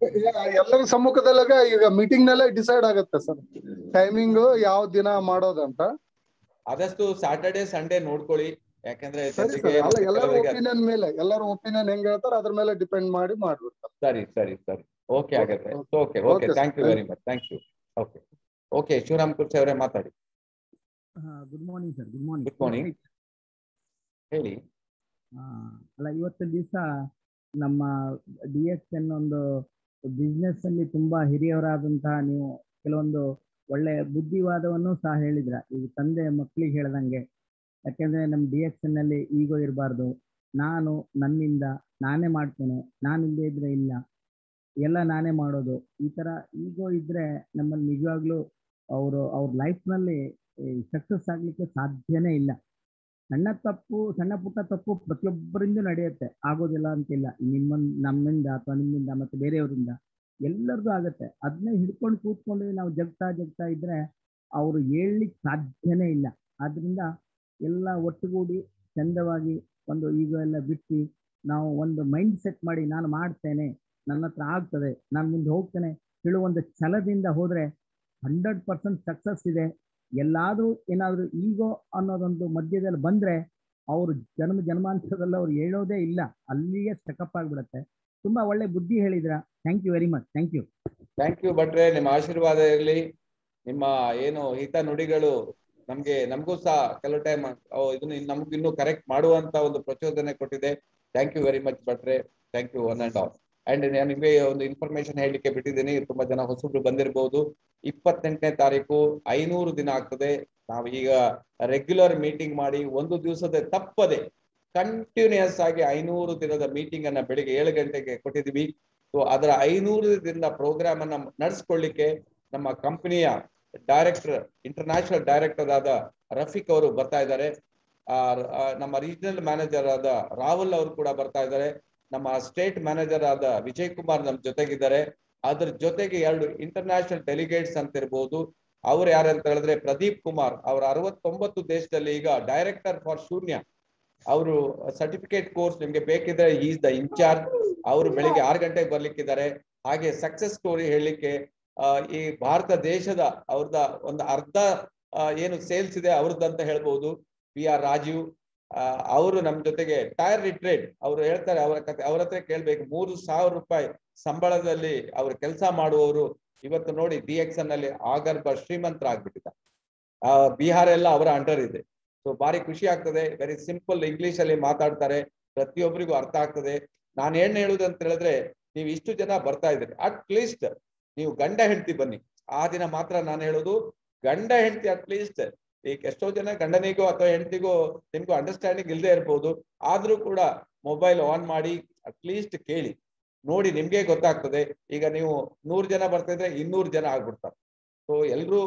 ಎಲ್ಲರ ಸಮ್ಮುಖದಲ್ಲಾಗ ಈಗ ಮೀಟಿಂಗ್ ನಲ್ಲೇ ಡಿಸೈಡ್ ಆಗುತ್ತೆ ಸರ್ ಟೈಮಿಂಗ್ ಯಾವ ದಿನ ಮಾಡೋದಂತ ಆದಷ್ಟು ಸ್ಯಾಟರ್ಡೆ ಸಂಡೇ ನೋಡ್ಕೊಳ್ಳಿ ಯಾಕಂದ್ರೆ ಸರಿ ಜನರಿಗೆ ಸರ್ ಅಲ್ಲ ಮತ್ತೆ ಎಲ್ಲರ ಕೆಲವರಿಗೆ ಒಪಿನಿಯನ್ ಮೇಲೆ ಎಲ್ಲರ ಒಪಿನಿಯನ್ ಹೆಂಗ್ ಹೇಳ್ತಾರ ಅದ್ರ ಮೇಲೆ ಡಿಪೆಂಡ್ ಮಾಡಿ ಮಾಡ್ಬಿಡ್ತಾರೆ ಸರಿ ಸರಿ ಸರಿ ಓಕೆ ಹಾಗಾದ್ರೆ okay okay Okay, sir. Thank you very much thank you okay okay Shivaram ಕುರ್ಚಿ ಅವರೇ ಮಾತಾಡಿ good morning sir good morning Good morning. ಹೇಳಿ ಅಲ್ಲ ಇವತ್ತಿನ ದಿವಸ ನಮ್ಮ ಡಿ ಎಕ್ಸ್ ಎನ್ ಒಂದು ಬಿಸ್ನೆಸ್ ಅಲ್ಲಿ ತುಂಬಾ ಹಿರಿಯವರಾದಂತಹ ನೀವು ಕೆಲವೊಂದು ಒಳ್ಳೆ ಬುದ್ಧಿವಾದವನ್ನು ಸಹ ಹೇಳಿದ್ರ ಈಗ ತಂದೆ ಮಕ್ಕಳಿಗೆ ಹೇಳ್ದಂಗೆ ಯಾಕೆಂದ್ರೆ ನಮ್ಮ ಡಿ ಎಕ್ಸ್ ಎನ್ ಅಲ್ಲಿ ಈಗೋ ಇರಬಾರ್ದು ನಾನು ನನ್ನಿಂದ ನಾನೇ ಮಾಡ್ತೇನೆ ನಾನಿಲ್ಲದೆ ಇದ್ರೆ ಇಲ್ಲ ಎಲ್ಲ ನಾನೇ ಮಾಡೋದು ಈ ತರ ಈಗೋ ಇದ್ರೆ ನಮ್ಮಲ್ಲಿ ನಿಜವಾಗ್ಲೂ ಅವರು ಅವ್ರ ಲೈಫ್ನಲ್ಲಿ ಸಕ್ಸಸ್ ಆಗ್ಲಿಕ್ಕೆ ಸಾಧ್ಯನೇ ಇಲ್ಲ ಸಣ್ಣ ತಪ್ಪು ಸಣ್ಣ ಪುಟ್ಟ ತಪ್ಪು ಪ್ರತಿಯೊಬ್ಬರಿಂದ ನಡೆಯುತ್ತೆ ಆಗೋದಿಲ್ಲ ಅಂತಿಲ್ಲ ನಿಮ್ಮ ನಮ್ಮಿಂದ ಅಥವಾ ನಿಮ್ಮಿಂದ ಮತ್ತೆ ಬೇರೆಯವರಿಂದ ಎಲ್ಲರದು ಆಗುತ್ತೆ ಅದನ್ನೇ ಹಿಡ್ಕೊಂಡು ಕೂತ್ಕೊಂಡು ನಾವು ಜಗ್ತಾ ಜಗ್ತಾ ಇದ್ರೆ ಅವರು ಹೇಳ್ಲಿಕ್ಕೆ ಸಾಧ್ಯನೇ ಇಲ್ಲ ಆದ್ರಿಂದ ಎಲ್ಲ ಒಟ್ಟುಗೂಡಿ ಚಂದವಾಗಿ ಒಂದು ಈಗ ಎಲ್ಲ ಬಿಟ್ಟು ನಾವು ಒಂದು ಮೈಂಡ್ ಸೆಟ್ ಮಾಡಿ ನಾನು ಮಾಡ್ತೇನೆ ನನ್ನ ಹತ್ರ ಆಗ್ತದೆ ನಾನು ಮುಂದೆ ಹೋಗ್ತೇನೆ ಹೇಳುವಂಥ ಛಲದಿಂದ ಹೋದ್ರೆ ಹಂಡ್ರೆಡ್ ಪರ್ಸೆಂಟ್ ಸಕ್ಸಸ್ ಇದೆ ಎಲ್ಲಾದ್ರೂ ಏನಾದ್ರೂ ಈಗೋ ಅನ್ನೋದೊಂದು ಮಧ್ಯದಲ್ಲಿ ಬಂದ್ರೆ ಅವರು ಜನ್ಮ ಜನ್ಮಾಂತರದಲ್ಲಿ ಅವ್ರು ಹೇಳೋದೇ ಇಲ್ಲ ಅಲ್ಲಿಗೆ ಸ್ಟಕಪ್ ಆಗ್ಬಿಡತ್ತೆ ತುಂಬಾ ಒಳ್ಳೆ ಬುದ್ಧಿ ಹೇಳಿದ್ರ thank you very much thank you thank you ಭಟ್ರೆ ನಿಮ್ಮ ಆಶೀರ್ವಾದ ಇರಲಿ ನಿಮ್ಮ ಏನು ಹಿತ ನುಡಿಗಳು ನಮ್ಗೆ ನಮಗೂ ಸಹ ಕೆಲವು ಟೈಮ್ ಇದನ್ನ ನಮ್ಗೆ ಇನ್ನೂ ಕರೆಕ್ಟ್ ಮಾಡುವಂತ ಒಂದು ಪ್ರಚೋದನೆ ಕೊಟ್ಟಿದೆ ಥ್ಯಾಂಕ್ ಯು ವೆರಿ ಮಚ್ ಭಟ್ರೆ thank you one and all and ನಾನು ನಿಮಗೆ ಒಂದು ಇನ್ಫಾರ್ಮೇಶನ್ ಹೇಳಲಿಕ್ಕೆ ಬಿಟ್ಟಿದ್ದೀನಿ ತುಂಬಾ ಜನ ಹೊಸಬ್ರು ಬಂದಿರಬಹುದು ಇಪ್ಪತ್ತೆಂಟನೇ ತಾರೀಕು ಐನೂರು ದಿನ ಆಗ್ತದೆ ನಾವು ಈಗ ರೆಗ್ಯುಲರ್ ಮೀಟಿಂಗ್ ಮಾಡಿ ಒಂದು ದಿವಸದ ತಪ್ಪದೆ ಕಂಟಿನ್ಯೂಸ್ ಆಗಿ ಐನೂರು ದಿನದ ಮೀಟಿಂಗ್ ಅನ್ನ ಬೆಳಿಗ್ಗೆ ಏಳು ಗಂಟೆಗೆ ಕೊಟ್ಟಿದ್ದೀವಿ ಸೊ ಅದರ ಐನೂರರಿಂದ ಪ್ರೋಗ್ರಾಮ್ ಅನ್ನ ನಡೆಸ್ಕೊಳ್ಳಿಕ್ಕೆ ನಮ್ಮ ಕಂಪನಿಯ ಡೈರೆಕ್ಟರ್ ಇಂಟರ್ನ್ಯಾಷನಲ್ ಡೈರೆಕ್ಟರ್ ಆದ ರಫೀಕ್ ಅವರು ಬರ್ತಾ ಇದ್ದಾರೆ ಆ, ಆ, ನಮ್ಮ ರೀಜನಲ್ ಮ್ಯಾನೇಜರ್ ಆದ ರಾಹುಲ್ ಅವರು ಕೂಡ ಬರ್ತಾ ಇದ್ದಾರೆ ನಮ್ಮ ಸ್ಟೇಟ್ ಮ್ಯಾನೇಜರ್ ಆದ ವಿಜಯ್ ಕುಮಾರ್ ನಮ್ಮ ಜೊತೆಗಿದ್ದಾರೆ ಅದ್ರ ಜೊತೆಗೆ ಎರಡು ಇಂಟರ್ನ್ಯಾಷನಲ್ ಡೆಲಿಗೇಟ್ಸ್ ಅಂತ ಇರ್ಬೋದು ಅವ್ರು ಯಾರಂತ ಹೇಳಿದ್ರೆ ಪ್ರದೀಪ್ ಕುಮಾರ್ ಅವ್ರ ಅರವತ್ತೊಂಬತ್ತು ದೇಶದಲ್ಲಿ ಈಗ ಡೈರೆಕ್ಟರ್ ಫಾರ್ ಶೂನ್ಯ ಅವರು ಸರ್ಟಿಫಿಕೇಟ್ ಕೋರ್ಸ್ ನಿಮ್ಗೆ ಬೇಕಿದ್ರೆ ಈಸ್ ದ ಇನ್ಚಾರ್ಜ್ ಅವರು ಬೆಳಿಗ್ಗೆ ಆರು ಗಂಟೆಗೆ ಬರ್ಲಿಕ್ಕಿದ್ದಾರೆ ಹಾಗೆ ಸಕ್ಸಸ್ ಸ್ಟೋರಿ ಹೇಳಲಿಕ್ಕೆ ಆ, ಈ ಭಾರತ ದೇಶದ ಅವ್ರದ ಒಂದು ಅರ್ಧ ಆ, ಏನು ಸೇಲ್ಸ್ ಇದೆ ಅವ್ರದ್ದು ಅಂತ ಹೇಳ್ಬೋದು ಪಿ ಆರ್ ರಾಜೀವ್ ಆ, ಅವರು ನಮ್ ಜೊತೆಗೆ ಟೈರ್ ರಿಟ್ರೇಡ್ ಅವ್ರು ಹೇಳ್ತಾರೆ ಅವರ ಕತೆ ಅವ್ರ ಹತ್ರ ಕೇಳ್ಬೇಕು ಮೂರು ಸಾವಿರ ರೂಪಾಯಿ ಸಂಬಳದಲ್ಲಿ ಅವ್ರು ಕೆಲಸ ಮಾಡುವವರು ಇವತ್ತು ನೋಡಿ ಡಿ ಎಕ್ಸ್ ನಲ್ಲಿ ಆಗರ್ಭ ಶ್ರೀಮಂತರಾಗ್ಬಿಟ್ಟಿದ್ದಾರೆ ಆ ಬಿಹಾರ ಎಲ್ಲ ಅವರ ಅಂಡರ್ ಇದೆ ಸೊ ಬಾರಿ ಖುಷಿ ಆಗ್ತದೆ ವೆರಿ ಸಿಂಪಲ್ ಇಂಗ್ಲಿಷ್ ಅಲ್ಲಿ ಮಾತಾಡ್ತಾರೆ ಪ್ರತಿಯೊಬ್ಬರಿಗೂ ಅರ್ಥ ಆಗ್ತದೆ ನಾನು ಏನ್ ಹೇಳುದು ಅಂತ ಹೇಳಿದ್ರೆ ನೀವು ಇಷ್ಟು ಜನ ಬರ್ತಾ ಇದ್ದೀರಿ ಅಟ್ ಲೀಸ್ಟ್ ನೀವು ಗಂಡ ಹೆಂಡತಿ ಬನ್ನಿ ಆ ದಿನ ಮಾತ್ರ ನಾನು ಹೇಳೋದು ಗಂಡ ಹೆಂಡತಿ ಅಟ್ ಲೀಸ್ಟ್ ಈಗ ಎಷ್ಟೋ ಜನ ಗಂಡನಿಗೋ ಅಥವಾ ಹೆಂಡತಿಗೋ ನಿಮ್ಗೂ ಅಂಡರ್ಸ್ಟ್ಯಾಂಡಿಂಗ್ ಇಲ್ಲದೆ ಇರ್ಬೋದು ಆದ್ರೂ ಕೂಡ ಮೊಬೈಲ್ ಆನ್ ಮಾಡಿ ಅಟ್ ಲೀಸ್ಟ್ ಕೇಳಿ ನೋಡಿ ನಿಮ್ಗೆ ಗೊತ್ತಾಗ್ತದೆ ಈಗ ನೀವು ನೂರ್ ಜನ ಬರ್ತಾ ಇದ್ರೆ ಇನ್ನೂರು ಜನ ಆಗ್ಬಿಡ್ತಾರೆ ಸೊ ಎಲ್ರು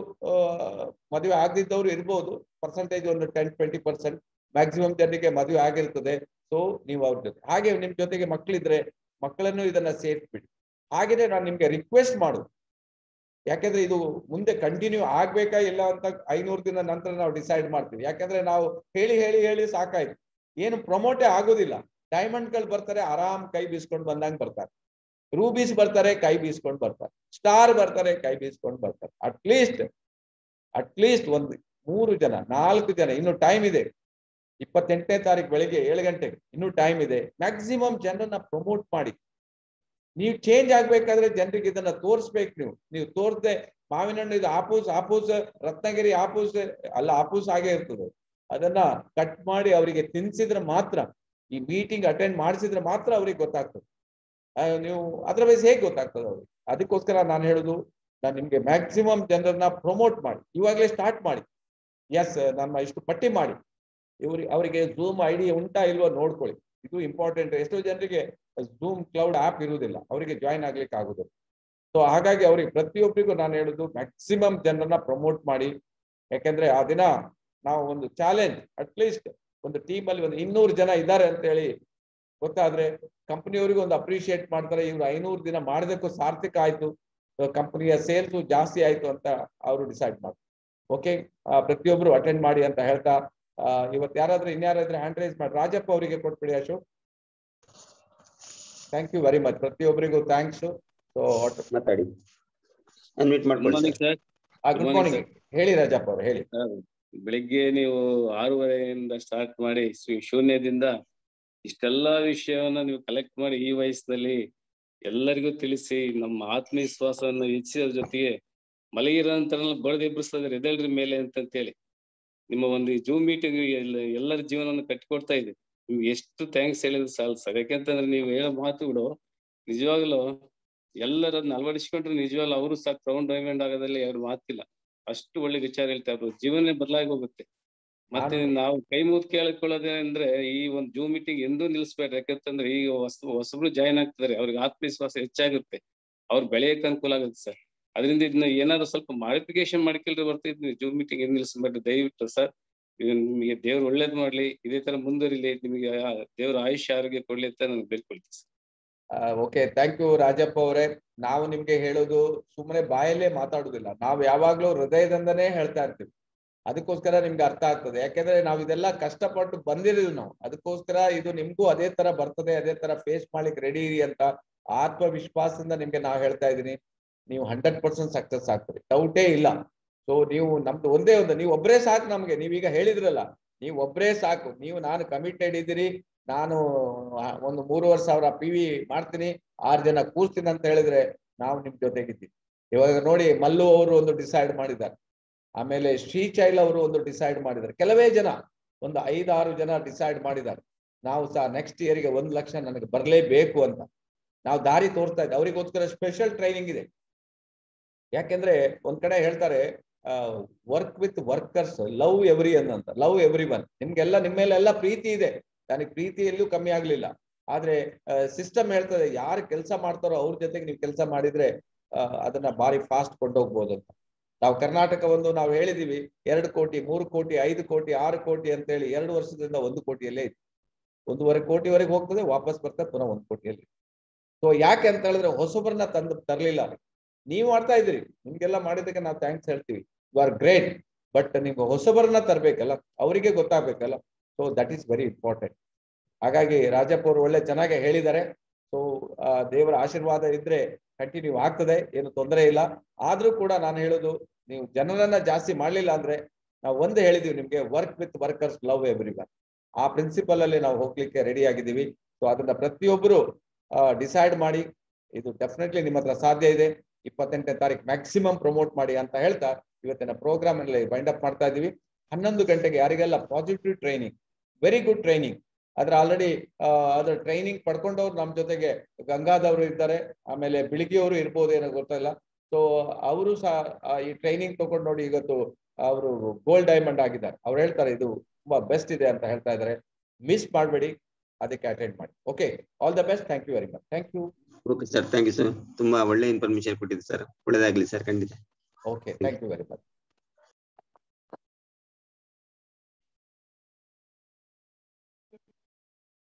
ಮದುವೆ ಆಗದಿದ್ದವ್ರು ಇರ್ಬೋದು ಪರ್ಸೆಂಟೇಜ್ ಒಂದು ಟೆನ್ ಟ್ವೆಂಟಿ ಪರ್ಸೆಂಟ್ ಮ್ಯಾಕ್ಸಿಮಮ್ ಜನರಿಗೆ ಮದುವೆ ಆಗಿರ್ತದೆ ಸೊ ನೀವು ಅವ್ರ ಜೊತೆ ಹಾಗೆ ನಿಮ್ ಜೊತೆಗೆ ಮಕ್ಕಳಿದ್ರೆ ಮಕ್ಕಳನ್ನು ಇದನ್ನ ಸೇರ್ಸ್ಬಿಡಿ ಹಾಗೇನೆ ನಾನು ನಿಮ್ಗೆ ರಿಕ್ವೆಸ್ಟ್ ಮಾಡುದು ಯಾಕಂದ್ರೆ ಇದು ಮುಂದೆ ಕಂಟಿನ್ಯೂ ಆಗ್ಬೇಕಾ ಇಲ್ಲ ಅಂತ ಐನೂರು ದಿನ ನಂತರ ನಾವು ಡಿಸೈಡ್ ಮಾಡ್ತೀವಿ ಯಾಕಂದ್ರೆ ನಾವು ಹೇಳಿ ಹೇಳಿ ಹೇಳಿ ಸಾಕಾಯ್ತು ಏನು ಪ್ರಮೋಟೇ ಆಗೋದಿಲ್ಲ ಡೈಮಂಡ್ಗಳು ಬರ್ತಾರೆ ಆರಾಮ್ ಕೈ ಬೀಸ್ಕೊಂಡು ಬಂದಂಗ್ ಬರ್ತಾರೆ ರೂಬೀಸ್ ಬರ್ತಾರೆ ಕೈ ಬೀಸ್ಕೊಂಡು ಬರ್ತಾರೆ ಸ್ಟಾರ್ ಬರ್ತಾರೆ ಕೈ ಬೀಸ್ಕೊಂಡು ಬರ್ತಾರೆ ಅಟ್ಲೀಸ್ಟ್ ಅಟ್ಲೀಸ್ಟ್ ಒಂದು ಮೂರು ಜನ ನಾಲ್ಕು ಜನ ಇನ್ನು ಟೈಮ್ ಇದೆ ಇಪ್ಪತ್ತೆಂಟನೇ ತಾರೀಕು ಬೆಳಿಗ್ಗೆ ಏಳು ಗಂಟೆಗೆ ಇನ್ನೂ ಟೈಮ್ ಇದೆ ಮ್ಯಾಕ್ಸಿಮಮ್ ಜನರನ್ನ ಪ್ರಮೋಟ್ ಮಾಡಿ ನೀವು ಚೇಂಜ್ ಆಗ್ಬೇಕಾದ್ರೆ ಜನರಿಗೆ ಇದನ್ನ ತೋರಿಸ್ಬೇಕು ನೀವು ನೀವು ತೋರ್ದೆ ಮಾವಿನ ಹಣ್ಣು ಇದು ಆಪೂಸ್ ಆಪೂಸ್ ರತ್ನಗಿರಿ ಆಪೂಸ್ ಅಲ್ಲ ಆಪೂಸ್ ಆಗೇ ಇರ್ತದೆ ಅದನ್ನ ಕಟ್ ಮಾಡಿ ಅವರಿಗೆ ತಿನ್ಸಿದ್ರೆ ಮಾತ್ರ ಈ ಮೀಟಿಂಗ್ ಅಟೆಂಡ್ ಮಾಡಿಸಿದ್ರೆ ಮಾತ್ರ ಅವ್ರಿಗೆ ಗೊತ್ತಾಗ್ತದೆ ಆ, ನೀವು ಅದರ್ವೈಸ್ ಹೇಗೆ ಗೊತ್ತಾಗ್ತದೆ ಅವ್ರಿಗೆ ಅದಕ್ಕೋಸ್ಕರ ನಾನು ಹೇಳುದು ನಾನು ನಿಮ್ಗೆ ಮ್ಯಾಕ್ಸಿಮಮ್ ಜನರನ್ನ ಪ್ರಮೋಟ್ ಮಾಡಿ ಇವಾಗಲೇ ಸ್ಟಾರ್ಟ್ ಮಾಡಿ ಎಸ್ ನಮ್ಮ ಇಷ್ಟು ಪಟ್ಟಿ ಮಾಡಿ ಇವ್ರಿಗೆ ಅವರಿಗೆ ಝೂಮ್ ಐ ಡಿ ಉಂಟಾ ಇಲ್ವೋ ನೋಡ್ಕೊಳ್ಳಿ ಇದು ಇಂಪಾರ್ಟೆಂಟ್ ಎಷ್ಟೋ ಜನರಿಗೆ ಝೂಮ್ ಕ್ಲೌಡ್ ಆಪ್ ಇರುವುದಿಲ್ಲ ಅವರಿಗೆ ಜಾಯಿನ್ ಆಗ್ಲಿಕ್ಕೆ ಆಗುದಿಲ್ಲ ಸೊ ಹಾಗಾಗಿ ಅವ್ರಿಗೆ ಪ್ರತಿಯೊಬ್ಬರಿಗೂ ನಾನು ಹೇಳುದು ಮ್ಯಾಕ್ಸಿಮಮ್ ಜನರನ್ನ ಪ್ರಮೋಟ್ ಮಾಡಿ ಯಾಕೆಂದ್ರೆ ಆ ದಿನ ನಾವು ಒಂದು ಚಾಲೆಂಜ್ ಅಟ್ಲೀಸ್ಟ್ ಒಂದು ಟೀಮ್ ಅಲ್ಲಿ ಒಂದು ಇನ್ನೂರು ಜನ ಇದ್ದಾರೆ ಅಂತ ಹೇಳಿ ಗೊತ್ತಾದ್ರೆ ಕಂಪನಿಯವರಿಗೂ ಒಂದು ಅಪ್ರಿಶಿಯೇಟ್ ಮಾಡ್ತಾರೆ ಇವ್ರು ಐನೂರು ದಿನ ಮಾಡೋದಕ್ಕೂ ಸಾರ್ಥಕ ಆಯ್ತು ಕಂಪನಿಯ ಸೇಲ್ಸ್ ಜಾಸ್ತಿ ಆಯ್ತು ಅಂತ ಅವರು ಡಿಸೈಡ್ ಮಾಡ್ತಾರೆ ಓಕೆ ಪ್ರತಿಯೊಬ್ರು ಅಟೆಂಡ್ ಮಾಡಿ ಅಂತ ಹೇಳ್ತಾ ಆ, ಇವತ್ತು ಯಾರಾದ್ರೂ ಇನ್ಯಾರಾದ್ರೂ ಹ್ಯಾಂಡ್ ರೈಸ್ ಮಾಡಿ ರಾಜಪ್ಪ ಅವರಿಗೆ ಕೊಟ್ಬಿಡಿ Ashok thank you very much ಪ್ರತಿಯೊಬ್ಬರಿಗೂ ಥ್ಯಾಂಕ್ಸ್ ಸೊ ಮಾತಾಡಿ ಅನ್ಮಿಟ್ ಗುಡ್ ಮಾಡ್ಕೊಳ್ಳಿ morning sir good morning, morning ಹೇಳಿ ರಾಜಪ್ಪ ಅವರು ಹೇಳಿ ಬೆಳಿಗ್ಗೆ ನೀವು ಆರೂವರೆಯಿಂದ ಸ್ಟಾರ್ಟ್ ಮಾಡಿ ಶೂ- ಶೂನ್ಯದಿಂದ ಇಷ್ಟೆಲ್ಲಾ ವಿಷಯವನ್ನ ನೀವು ಕಲೆಕ್ಟ್ ಮಾಡಿ ಈ ವಯಸ್ಸಿನಲ್ಲಿ ಎಲ್ಲರಿಗೂ ತಿಳಿಸಿ ನಮ್ಮ ಆತ್ಮವಿಶ್ವಾಸವನ್ನು ಹೆಚ್ಚಿಸೋದ್ರ ಜೊತೆಗೆ ಮಲಗಿರೋ ನಂತರ ಬಡದು ಎಬ್ಬರಿಸ್ತದೆ ಎದಳ್ರಿ ಮೇಲೆ ಅಂತಂತೇಳಿ ನಿಮ್ಮ ಒಂದು ಜೂಮ್ ಮೀಟಿಂಗ್ ಎಲ್ಲರ ಜೀವನವನ್ನು ಕಟ್ಟಿಕೊಡ್ತಾ ಇದೆ ನಿಮ್ಗೆ ಎಷ್ಟು ಥ್ಯಾಂಕ್ಸ್ ಹೇಳಿದ್ರು ಸಾಲ ಸರ್ ಯಾಕೆಂತಂದ್ರೆ ನೀವು ಹೇಳೋ ಮಾತುಗಳು ನಿಜವಾಗ್ಲೂ ಎಲ್ಲರನ್ನ ಅಳವಡಿಸ್ಕೊಂಡ್ರೆ ನಿಜವಾಗ್ಲೂ ಅವರು ಸಹ ಕ್ರೌನ್ ಡೈಮಂಡ್ ಆಗೋದ್ರಲ್ಲಿ ಅವ್ರ ಮಾತಿಲ್ಲ ಅಷ್ಟು ಒಳ್ಳೆ ವಿಚಾರ ಹೇಳ್ತಾ ಇದ್ರು ಜೀವನ ಬದಲಾಗಿ ಹೋಗುತ್ತೆ ಮತ್ತೆ ನಾನು- ನಾವು ಕೈ ಮುಗಿದು ಕೇಳಿಕೊಳ್ಳೋದೇ ಅಂದ್ರೆ ಈ ಒಂದು ಜೂಮ್ ಮೀಟಿಂಗ್ ಎಂದೂ ನಿಲ್ಲಿಸ್ಬೇಡ್ರಿ ಯಾಕಂತಂದ್ರೆ ಈಗ ಹೊಸ ಹೊಸಬ್ರು ಜಾಯಿನ್ ಆಗ್ತಿದಾರೆ ಅವ್ರಿಗೆ ಆತ್ಮವಿಶ್ವಾಸ ಹೆಚ್ಚಾಗುತ್ತೆ ಅವ್ರು ಬೆಳೆಯಕ್ಕೆ ಅನುಕೂಲ ಆಗುತ್ತೆ ಸರ್ ಅದರಿಂದ ಇದನ್ನ ಏನಾದ್ರು ಸ್ವಲ್ಪ ಮಾಡಿಫಿಕೇಶನ್ ಮಾಡ್ಕೊಳ್ರಿ ಬರ್ತಿದ್ವಿ ಜೂಮ್ ಮೀಟಿಂಗ್ ಏನ್ ನಿಲ್ಲಿಸ್ಬೇಡ್ರಿ ದಯವಿಟ್ಟು ಸರ್ ನಿಮಗೆ ದೇವ್ರು ಒಳ್ಳೇದ್ ಮಾಡ್ಲಿ ಇದೇ ತರ ಮುಂದುವರಿಲಿ ನಿಮಗೆ ದೇವ್ರ ಆಯುಷ್ಯ ಆರೋಗ್ಯ ಕೊಡ್ಲಿ ಅಂತ ನಾನು ಬೇಡ್ಕೊಳ್ತೀನಿ sir okay thank you Rajappa ಅವರೇ ನಾವು ನಿಮ್ಗೆ ಹೇಳೋದು ಸುಮ್ಮನೆ ಬಾಯಲ್ಲೇ ಮಾತಾಡುದಿಲ್ಲ ನಾವು ಯಾವಾಗ್ಲೂ ಹೃದಯದಿಂದನೇ ಹೇಳ್ತಾ ಇರ್ತೀವಿ ಅದಕ್ಕೋಸ್ಕರ ನಿಮ್ಗೆ ಅರ್ಥ ಆಗ್ತದೆ ಯಾಕೆಂದ್ರೆ ನಾವು ಇದೆಲ್ಲ ಕಷ್ಟಪಟ್ಟು ಬಂದಿರಲಿಲ್ಲ ನಾವು ಅದಕ್ಕೋಸ್ಕರ ಇದು ನಿಮ್ಗೂ ಅದೇ ತರ ಬರ್ತದೆ ಅದೇ ತರ ಫೇಸ್ ಮಾಡ್ಲಿಕ್ಕೆ ರೆಡಿ ಇರಿ ಅಂತ ಆತ್ಮವಿಶ್ವಾಸದಿಂದ ನಿಮ್ಗೆ ನಾವು ಹೇಳ್ತಾ ಇದೀನಿ ನೀವು ಹಂಡ್ರೆಡ್ ಪರ್ಸೆಂಟ್ ಸಕ್ಸಸ್ ಆಗ್ತದೆ ಡೌಟೇ ಇಲ್ಲ ಸೊ ನೀವು ನಮ್ದು ಒಂದೇ ಒಂದು ನೀವು ಒಬ್ಬರೇ ಸಾಕು ನಮ್ಗೆ ನೀವೀಗ ಹೇಳಿದ್ರಲ್ಲ ನೀವು ಒಬ್ಬರೇ ಸಾಕು ನೀವು ನಾನು ಕಮಿಟೆಡ್ ಇದ್ದೀರಿ ನಾನು ಆ, ಒಂದು ಮೂರುವರೆ ಸಾವಿರ ಪಿ ವಿ ಮಾಡ್ತೀನಿ ಆರು ಜನ ಕೂರ್ತೀನಿ ಅಂತ ಹೇಳಿದ್ರೆ ನಾವು ನಿಮ್ ಜೊತೆಗಿದ್ದೀವಿ ಇವಾಗ ನೋಡಿ ಮಲ್ಲು ಅವರು ಒಂದು ಡಿಸೈಡ್ ಮಾಡಿದ್ದಾರೆ ಆಮೇಲೆ ಶ್ರೀಶೈಲ್ ಅವರು ಒಂದು ಡಿಸೈಡ್ ಮಾಡಿದ್ದಾರೆ ಕೆಲವೇ ಜನ ಒಂದು ಐದಾರು ಜನ ಡಿಸೈಡ್ ಮಾಡಿದ್ದಾರೆ ನಾವು ಸಹ ನೆಕ್ಸ್ಟ್ ಇಯರ್ಗೆ ಒಂದು ಲಕ್ಷ ನನಗೆ ಬರಲೇಬೇಕು ಅಂತ ನಾವು ದಾರಿ ತೋರಿಸ್ತಾ ಇದ್ದೆ ಅವರಿಗೋಸ್ಕರ ಸ್ಪೆಷಲ್ ಟ್ರೈನಿಂಗ್ ಇದೆ ಯಾಕೆಂದ್ರೆ ಒಂದ್ ಕಡೆ ಹೇಳ್ತಾರೆ work with workers love every ಅಂತ ಲವ್ ಎವ್ರಿ ಒನ್ ನಿಮ್ಗೆಲ್ಲ ನಿಮ್ಮ ಮೇಲೆಲ್ಲ ಪ್ರೀತಿ ಇದೆ ನನಗೆ ಪ್ರೀತಿ ಎಲ್ಲೂ ಕಮ್ಮಿ ಆಗ್ಲಿಲ್ಲ ಆದ್ರೆ ಸಿಸ್ಟಮ್ ಹೇಳ್ತದೆ ಯಾರು ಕೆಲಸ ಮಾಡ್ತಾರೋ ಅವ್ರ ಜೊತೆಗೆ ನೀವು ಕೆಲಸ ಮಾಡಿದ್ರೆ ಆ, ಅದನ್ನ ಬಾರಿ ಫಾಸ್ಟ್ ಕೊಂಡೋಗ್ಬೋದು ಅಂತ ನಾವು ಕರ್ನಾಟಕ ಒಂದು ನಾವು ಹೇಳಿದೀವಿ ಎರಡು ಕೋಟಿ ಮೂರು ಕೋಟಿ ಐದು ಕೋಟಿ ಆರು ಕೋಟಿ ಅಂತೇಳಿ ಎರಡು ವರ್ಷದಿಂದ ಒಂದು ಕೋಟಿಯಲ್ಲೇ ಇತ್ತು ಒಂದೂವರೆ ಕೋಟಿವರೆಗೆ ಹೋಗ್ತದೆ ವಾಪಸ್ ಬರ್ತದೆ ಪುನಃ ಒಂದು ಕೋಟಿಯಲ್ಲಿ ಸೊ ಯಾಕೆ ಅಂತ ಹೇಳಿದ್ರೆ ಹೊಸಬರನ್ನ ತಂದು ತರಲಿಲ್ಲ ನೀವು ಮಾಡ್ತಾ ಇದ್ದೀರಿ ನಿಮ್ಗೆಲ್ಲ ಮಾಡಿದ್ದಕ್ಕೆ ನಾವು ಥ್ಯಾಂಕ್ಸ್ ಹೇಳ್ತೀವಿ ಯು ಆರ್ ಗ್ರೇಟ್ ಬಟ್ ನಿಮ್ಗೆ ಹೊಸಬರನ್ನ ತರಬೇಕಲ್ಲ ಅವರಿಗೆ ಗೊತ್ತಾಗ್ಬೇಕಲ್ಲ so that is very important ಹಾಗಾಗಿ ರಾಜಪ್ಪ ಅವರು ಒಳ್ಳೆ ಚೆನ್ನಾಗಿ ಹೇಳಿದ್ದಾರೆ ಸೊ ದೇವರ ಆಶೀರ್ವಾದ ಇದ್ರೆ ಕಂಟಿನ್ಯೂ ಆಗ್ತದೆ ಏನು ತೊಂದರೆ ಇಲ್ಲ ಆದ್ರೂ ಕೂಡ ನಾನು ಹೇಳೋದು ನೀವು ಜನರನ್ನ ಜಾಸ್ತಿ ಮಾಡ್ಲಿಲ್ಲ ಅಂದ್ರೆ ನಾವು ಒಂದು ಹೇಳಿದೀವಿ ನಿಮ್ಗೆ work with workers love everyone ಆ ಪ್ರಿನ್ಸಿಪಲ್ ಅಲ್ಲಿ ನಾವು ಹೋಗ್ಲಿಕ್ಕೆ ರೆಡಿ ಆಗಿದ್ದೀವಿ ಸೊ ಅದನ್ನ ಪ್ರತಿಯೊಬ್ಬರು ಡಿಸೈಡ್ ಮಾಡಿ ಇದು ಡೆಫಿನೆಟ್ಲಿ ನಿಮ್ಮ ಹತ್ರ ಸಾಧ್ಯ ಇದೆ ಇಪ್ಪತ್ತೆಂಟನೇ ತಾರೀಕು ಮ್ಯಾಕ್ಸಿಮಮ್ ಪ್ರಮೋಟ್ ಮಾಡಿ ಅಂತ ಹೇಳ್ತಾ ಇವತ್ತಿನ ಪ್ರೋಗ್ರಾಮ್ ಅಲ್ಲಿ ವೈಂಡ್ ಅಪ್ ಮಾಡ್ತಾ ಇದೀವಿ ಹನ್ನೊಂದು ಗಂಟೆಗೆ ಯಾರಿಗೆಲ್ಲ positive training very good training ಅದ್ರ ಆಲ್ರೆಡಿ ಅದ್ರ ಟ್ರೈನಿಂಗ್ ಪಡ್ಕೊಂಡವ್ರು ನಮ್ಮ ಜೊತೆಗೆ ಗಂಗಾದವರು ಇದ್ದಾರೆ ಆಮೇಲೆ ಬಿಳಿಗಿಯವರು ಇರ್ಬೋದು ಏನೋ ಗೊತ್ತಿಲ್ಲ ಸೊ ಅವರು ಸಹ ಆ, ಈ ಟ್ರೈನಿಂಗ್ ತಗೊಂಡು ನೋಡಿ ಇವತ್ತು ಅವರು ಗೋಲ್ಡ್ ಡೈಮಂಡ್ ಆಗಿದ್ದಾರೆ ಅವ್ರು ಹೇಳ್ತಾರೆ ಇದು ತುಂಬಾ ಬೆಸ್ಟ್ ಇದೆ ಅಂತ ಹೇಳ್ತಾ ಇದ್ದಾರೆ ಮಿಸ್ ಮಾಡಬೇಡಿ ಅದಕ್ಕೆ ಅಟೆಂಡ್ ಮಾಡಿ okay all the best thank you very much thank you okay sir thank you sir ತುಂಬಾ ಒಳ್ಳೆ ಇನ್ಫಾರ್ಮೇಶನ್ ಕೊಟ್ಟಿದ್ದು ಸರ್ ಒಳ್ಳೇದಾಗ್ಲಿ ಸರ್ ಖಂಡಿತ okay thank you very much